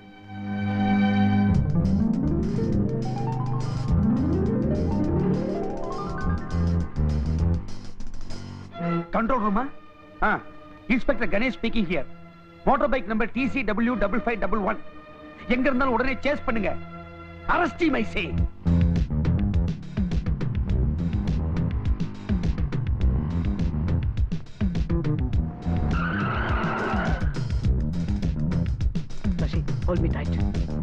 control ரூமா ஆ inspector Ganesh speaking here motor bike number DC W double five double one எங்க இருந்தாலும் உடனே சேஸ் பண்ணுங்க அரஸ்டி my say Sasi hold me tight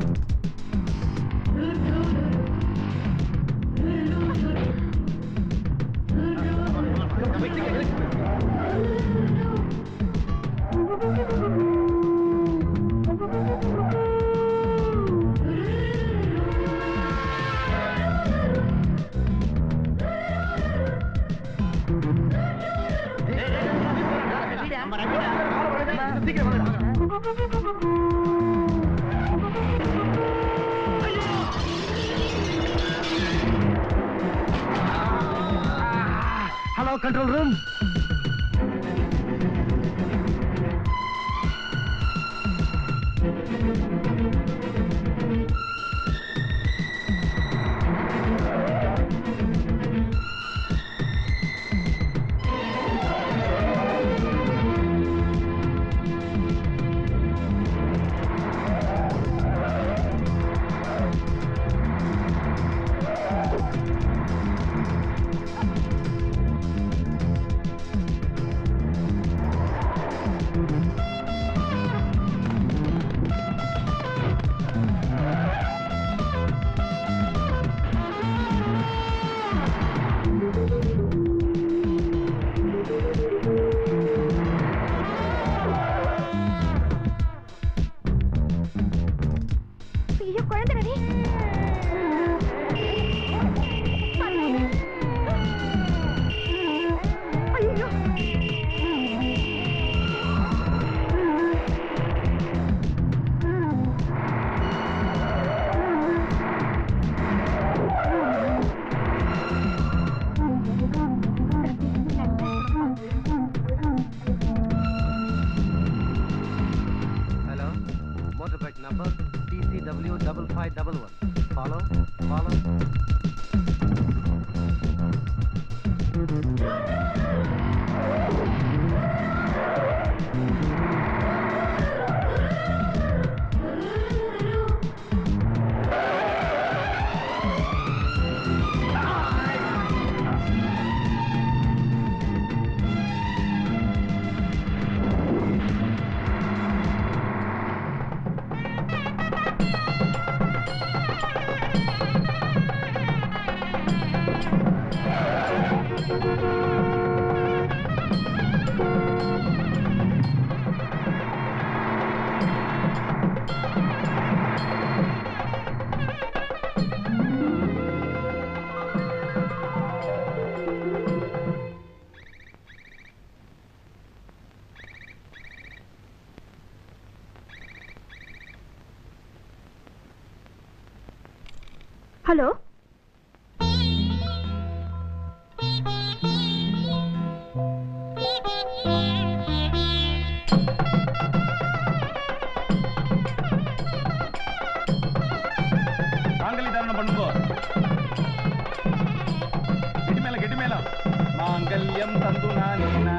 hello control room ஐயோ குழந்தை ரவி ஐயோ Hello, motorbike number TCW double five double one. Follow, follow. Hello மாங்கல்ய தாரணம் பண்ணுங்கோ கெட்டி மேல கெட்டி மேல மாங்கல்யம் தந்து நானேனா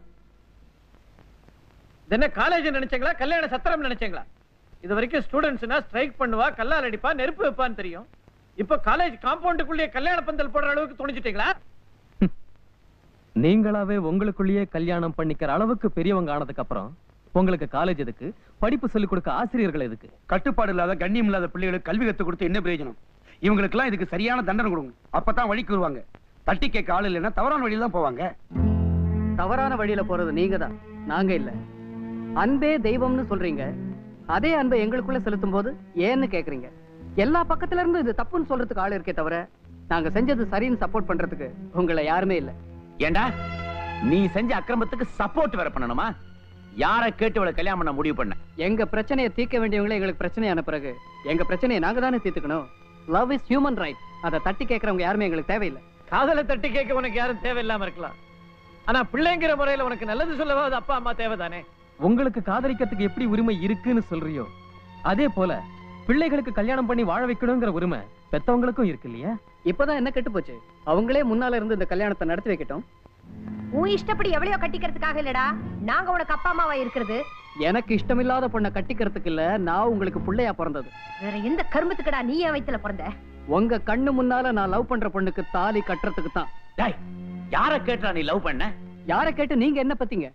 இது என்ன காலேஜ் நினைச்சீங்களா கல்யாண சத்திரம் நினைச்சீங்களா இது வரைக்கும் ஸ்டூடெண்ட்ஸ்னா ஸ்ட்ரைக் பண்ணுவா கல்லால் அடிப்பா நெருப்பு வைப்பான்னு தெரியும் இப்ப காலேஜ் காம்பவுண்டுக்குள்ளேயே கல்யாண பந்தல் போடுற அளவுக்கு துணிச்சிட்டீங்களா நீங்களாவே உங்களுக்குள்ளேயே கல்யாணம் பண்ணிக்கிற அளவுக்கு பெரியவங்க ஆனதுக்கு அப்புறம் உங்களுக்கு காலேஜ் எதுக்கு படிப்பு சொல்லிக் கொடுக்க ஆசிரியர்கள் எதுக்கு கட்டுப்பாடு இல்லாத கண்ணியம் இல்லாத பிள்ளைகளுக்கு கல்வி கத்து கொடுத்து என்ன பிரயோஜனம் இவங்களுக்கெல்லாம் இதுக்கு சரியான தண்டனை கொடுங்க அப்பதான் வழிக்கு வருவாங்க தட்டி கேட்க ஆள் இல்லைன்னா தவறான வழியில தான் போவாங்க தவறான வழியில போறது நீங்க தான் நாங்க இல்ல அன்பே தெய்வம்னு சொல்றீங்க அதே அன்பை எங்களுக்குள்ள செலுத்தும் போது ஏன்னு கேக்குறீங்க எல்லா பக்கத்துல இருந்தும் இது தப்புன்னு சொல்றதுக்கு ஆள் இருக்கே தவிர நாங்க செஞ்சது சரின்னு சப்போர்ட் பண்றதுக்கு உங்களை யாருமே இல்ல ஏண்டா நீ செஞ்ச அக்கிரமத்துக்கு சப்போர்ட் வேற பண்ணணுமா யாரை கேட்டு இவளை கல்யாணம் பண்ண முடிவு பண்ண எங்க பிரச்சனையை தீர்க்க வேண்டியவங்களே எங்களுக்கு பிரச்சனையான பிறகு எங்க பிரச்சனையை நாங்க தானே தீர்த்துக்கணும் லவ் இஸ் ஹியூமன் ரைட் அதை தட்டி கேட்கறவங்க யாருமே எங்களுக்கு தேவையில்லை காதலை தட்டி கேட்க உனக்கு யாரும் தேவையில்லாம இருக்கலாம் ஆனா பிள்ளைங்கிற முறையில உனக்கு நல்லது சொல்லவாது அப்பா அம்மா தேவைதானே உங்களுக்கு காதலிக்கிறதுக்கு எப்படி உரிமை இருக்குன்னு சொல்றியோ அதே போல பிள்ளைகளுக்கு கல்யாணம் பண்ணி வாழ வைக்கணுங்கிற உரிமை பெத்தவங்களுக்கும் இருக்கு இல்லையா இப்பதான் என்ன கெட்டு போச்சு அவங்களே முன்னால இருந்து இந்த கல்யாணத்தை நடத்தி வைக்கட்டும் உன் இஷ்டப்படி எவ்வளவு கட்டிக்கிறதுக்காக இல்லடா நாங்க உனக்கு அப்பா அம்மாவா இருக்கிறது எனக்கு இஷ்டமில்லாத பொண்ணை கட்டிக்கிறதுக்கு இல்ல நான் உங்களுக்கு பிள்ளையா பிறந்தது வேற எந்த கருமத்துக்குடா நீ என் வயித்துல பிறந்த உங்க கண்ணு முன்னால நான் லவ் பண்ற பொண்ணுக்கு தாலி கட்டுறதுக்கு தான் டேய் யார கேட்டா நீ லவ் பண்ண யார கேட்டு நீங்க என்ன பத்தீங்க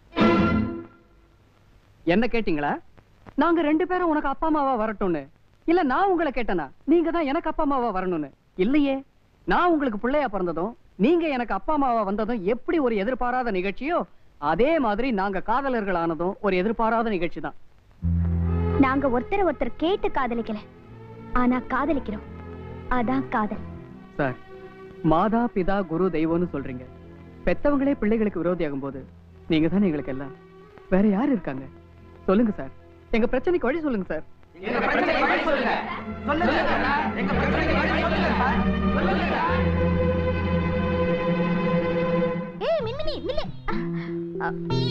என்ன கேட்டீங்களா நாங்க ரெண்டு பேரும் உனக்கு அப்பா அம்மாவா வரட்டும்னு இல்ல நான் உங்களை கேட்டனா நீங்க தான் எனக்கு அப்பா அம்மாவா வரணும்னு இல்லையே நான் உங்களுக்கு பிள்ளையா பிறந்ததும் நீங்க எனக்கு அப்பா அம்மாவா வந்ததும் எப்படி ஒரு எதிர்பாராத நிகழ்ச்சியோ அதே மாதிரி நாங்க காதலர்கள் ஆனதும் ஒரு எதிர்பாராத நிகழ்ச்சி தான் நாங்க ஒருத்தர் ஒருத்தர் கேட்டு காதலிக்கல ஆனா காதலிக்கிறோம் அதான் காதல் சார் மாதா பிதா குரு தெய்வம்னு சொல்றீங்க பெத்தவங்களே பிள்ளைகளுக்கு விரோதியாகும் போது நீங்க தானே எங்களுக்கு எல்லாம் வேற யார் இருக்காங்க சொல்லுங்க சார் எங்க பிரச்சனைக்கு வழி சொல்லுங்க சார் ஏய் மின்மினி நில்லு அ,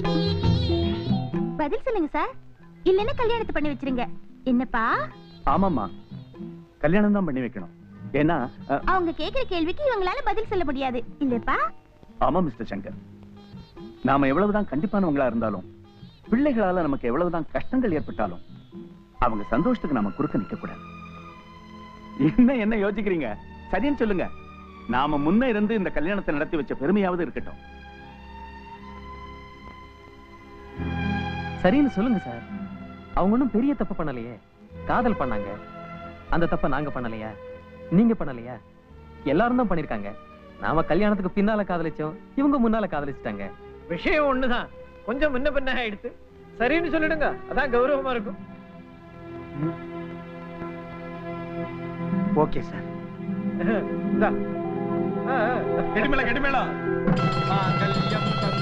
பதில் சொல்லுங்க சார் இல்லைன்னா கல்யாணத்தை பண்ணி வச்சிருங்க என்னப்பா ஆமாம்மா கல்யாணம் தான் பண்ணி வைக்கணும் ஏன்னா அஹ், அவங்க கேக்குற கேள்விக்கு இவங்களால பதில் சொல்ல முடியாது இல்லப்பா ஆமா மிஸ்டர் சங்கர் நாம எவ்வளவுதான் கண்டிப்பானவங்களா இருந்தாலும் பிள்ளைகளால நமக்கு எவ்வளவுதான் கஷ்டங்கள் ஏற்பட்டாலும் அவங்க சந்தோஷத்துக்கு நாம குறுக்க நிக்க கூடாது என்ன என்ன யோசிக்கிறீங்க சரின்னு சொல்லுங்க நாம முன்ன இருந்து இந்த கல்யாணத்தை நடத்தி வச்ச பெருமையாவது இருக்கட்டும் சரின்னு சொல்லுங்க சார் அவங்க ஒன்றும் பெரிய தப்பு பண்ணலையே காதல் பண்ணாங்க அந்த தப்பை நாங்க பண்ணலையா நீங்க பண்ணலையா எல்லாரும் தான் பண்ணிருக்காங்க நாம கல்யாணத்துக்கு பின்னால காதலிச்சோம் இவங்க முன்னால காதலிச்சிட்டாங்க விஷயம் ஒண்ணுதான் கொஞ்சம் முன்ன பின்ன ஆயிடுத்து சரின்னு சொல்லிடுங்க அதான் கௌரவமா இருக்கும் ஓகே சார் இந்தா. ஆ, ஆ. கெடுமேளம் கெடுமேளம் மாங்கல்யம்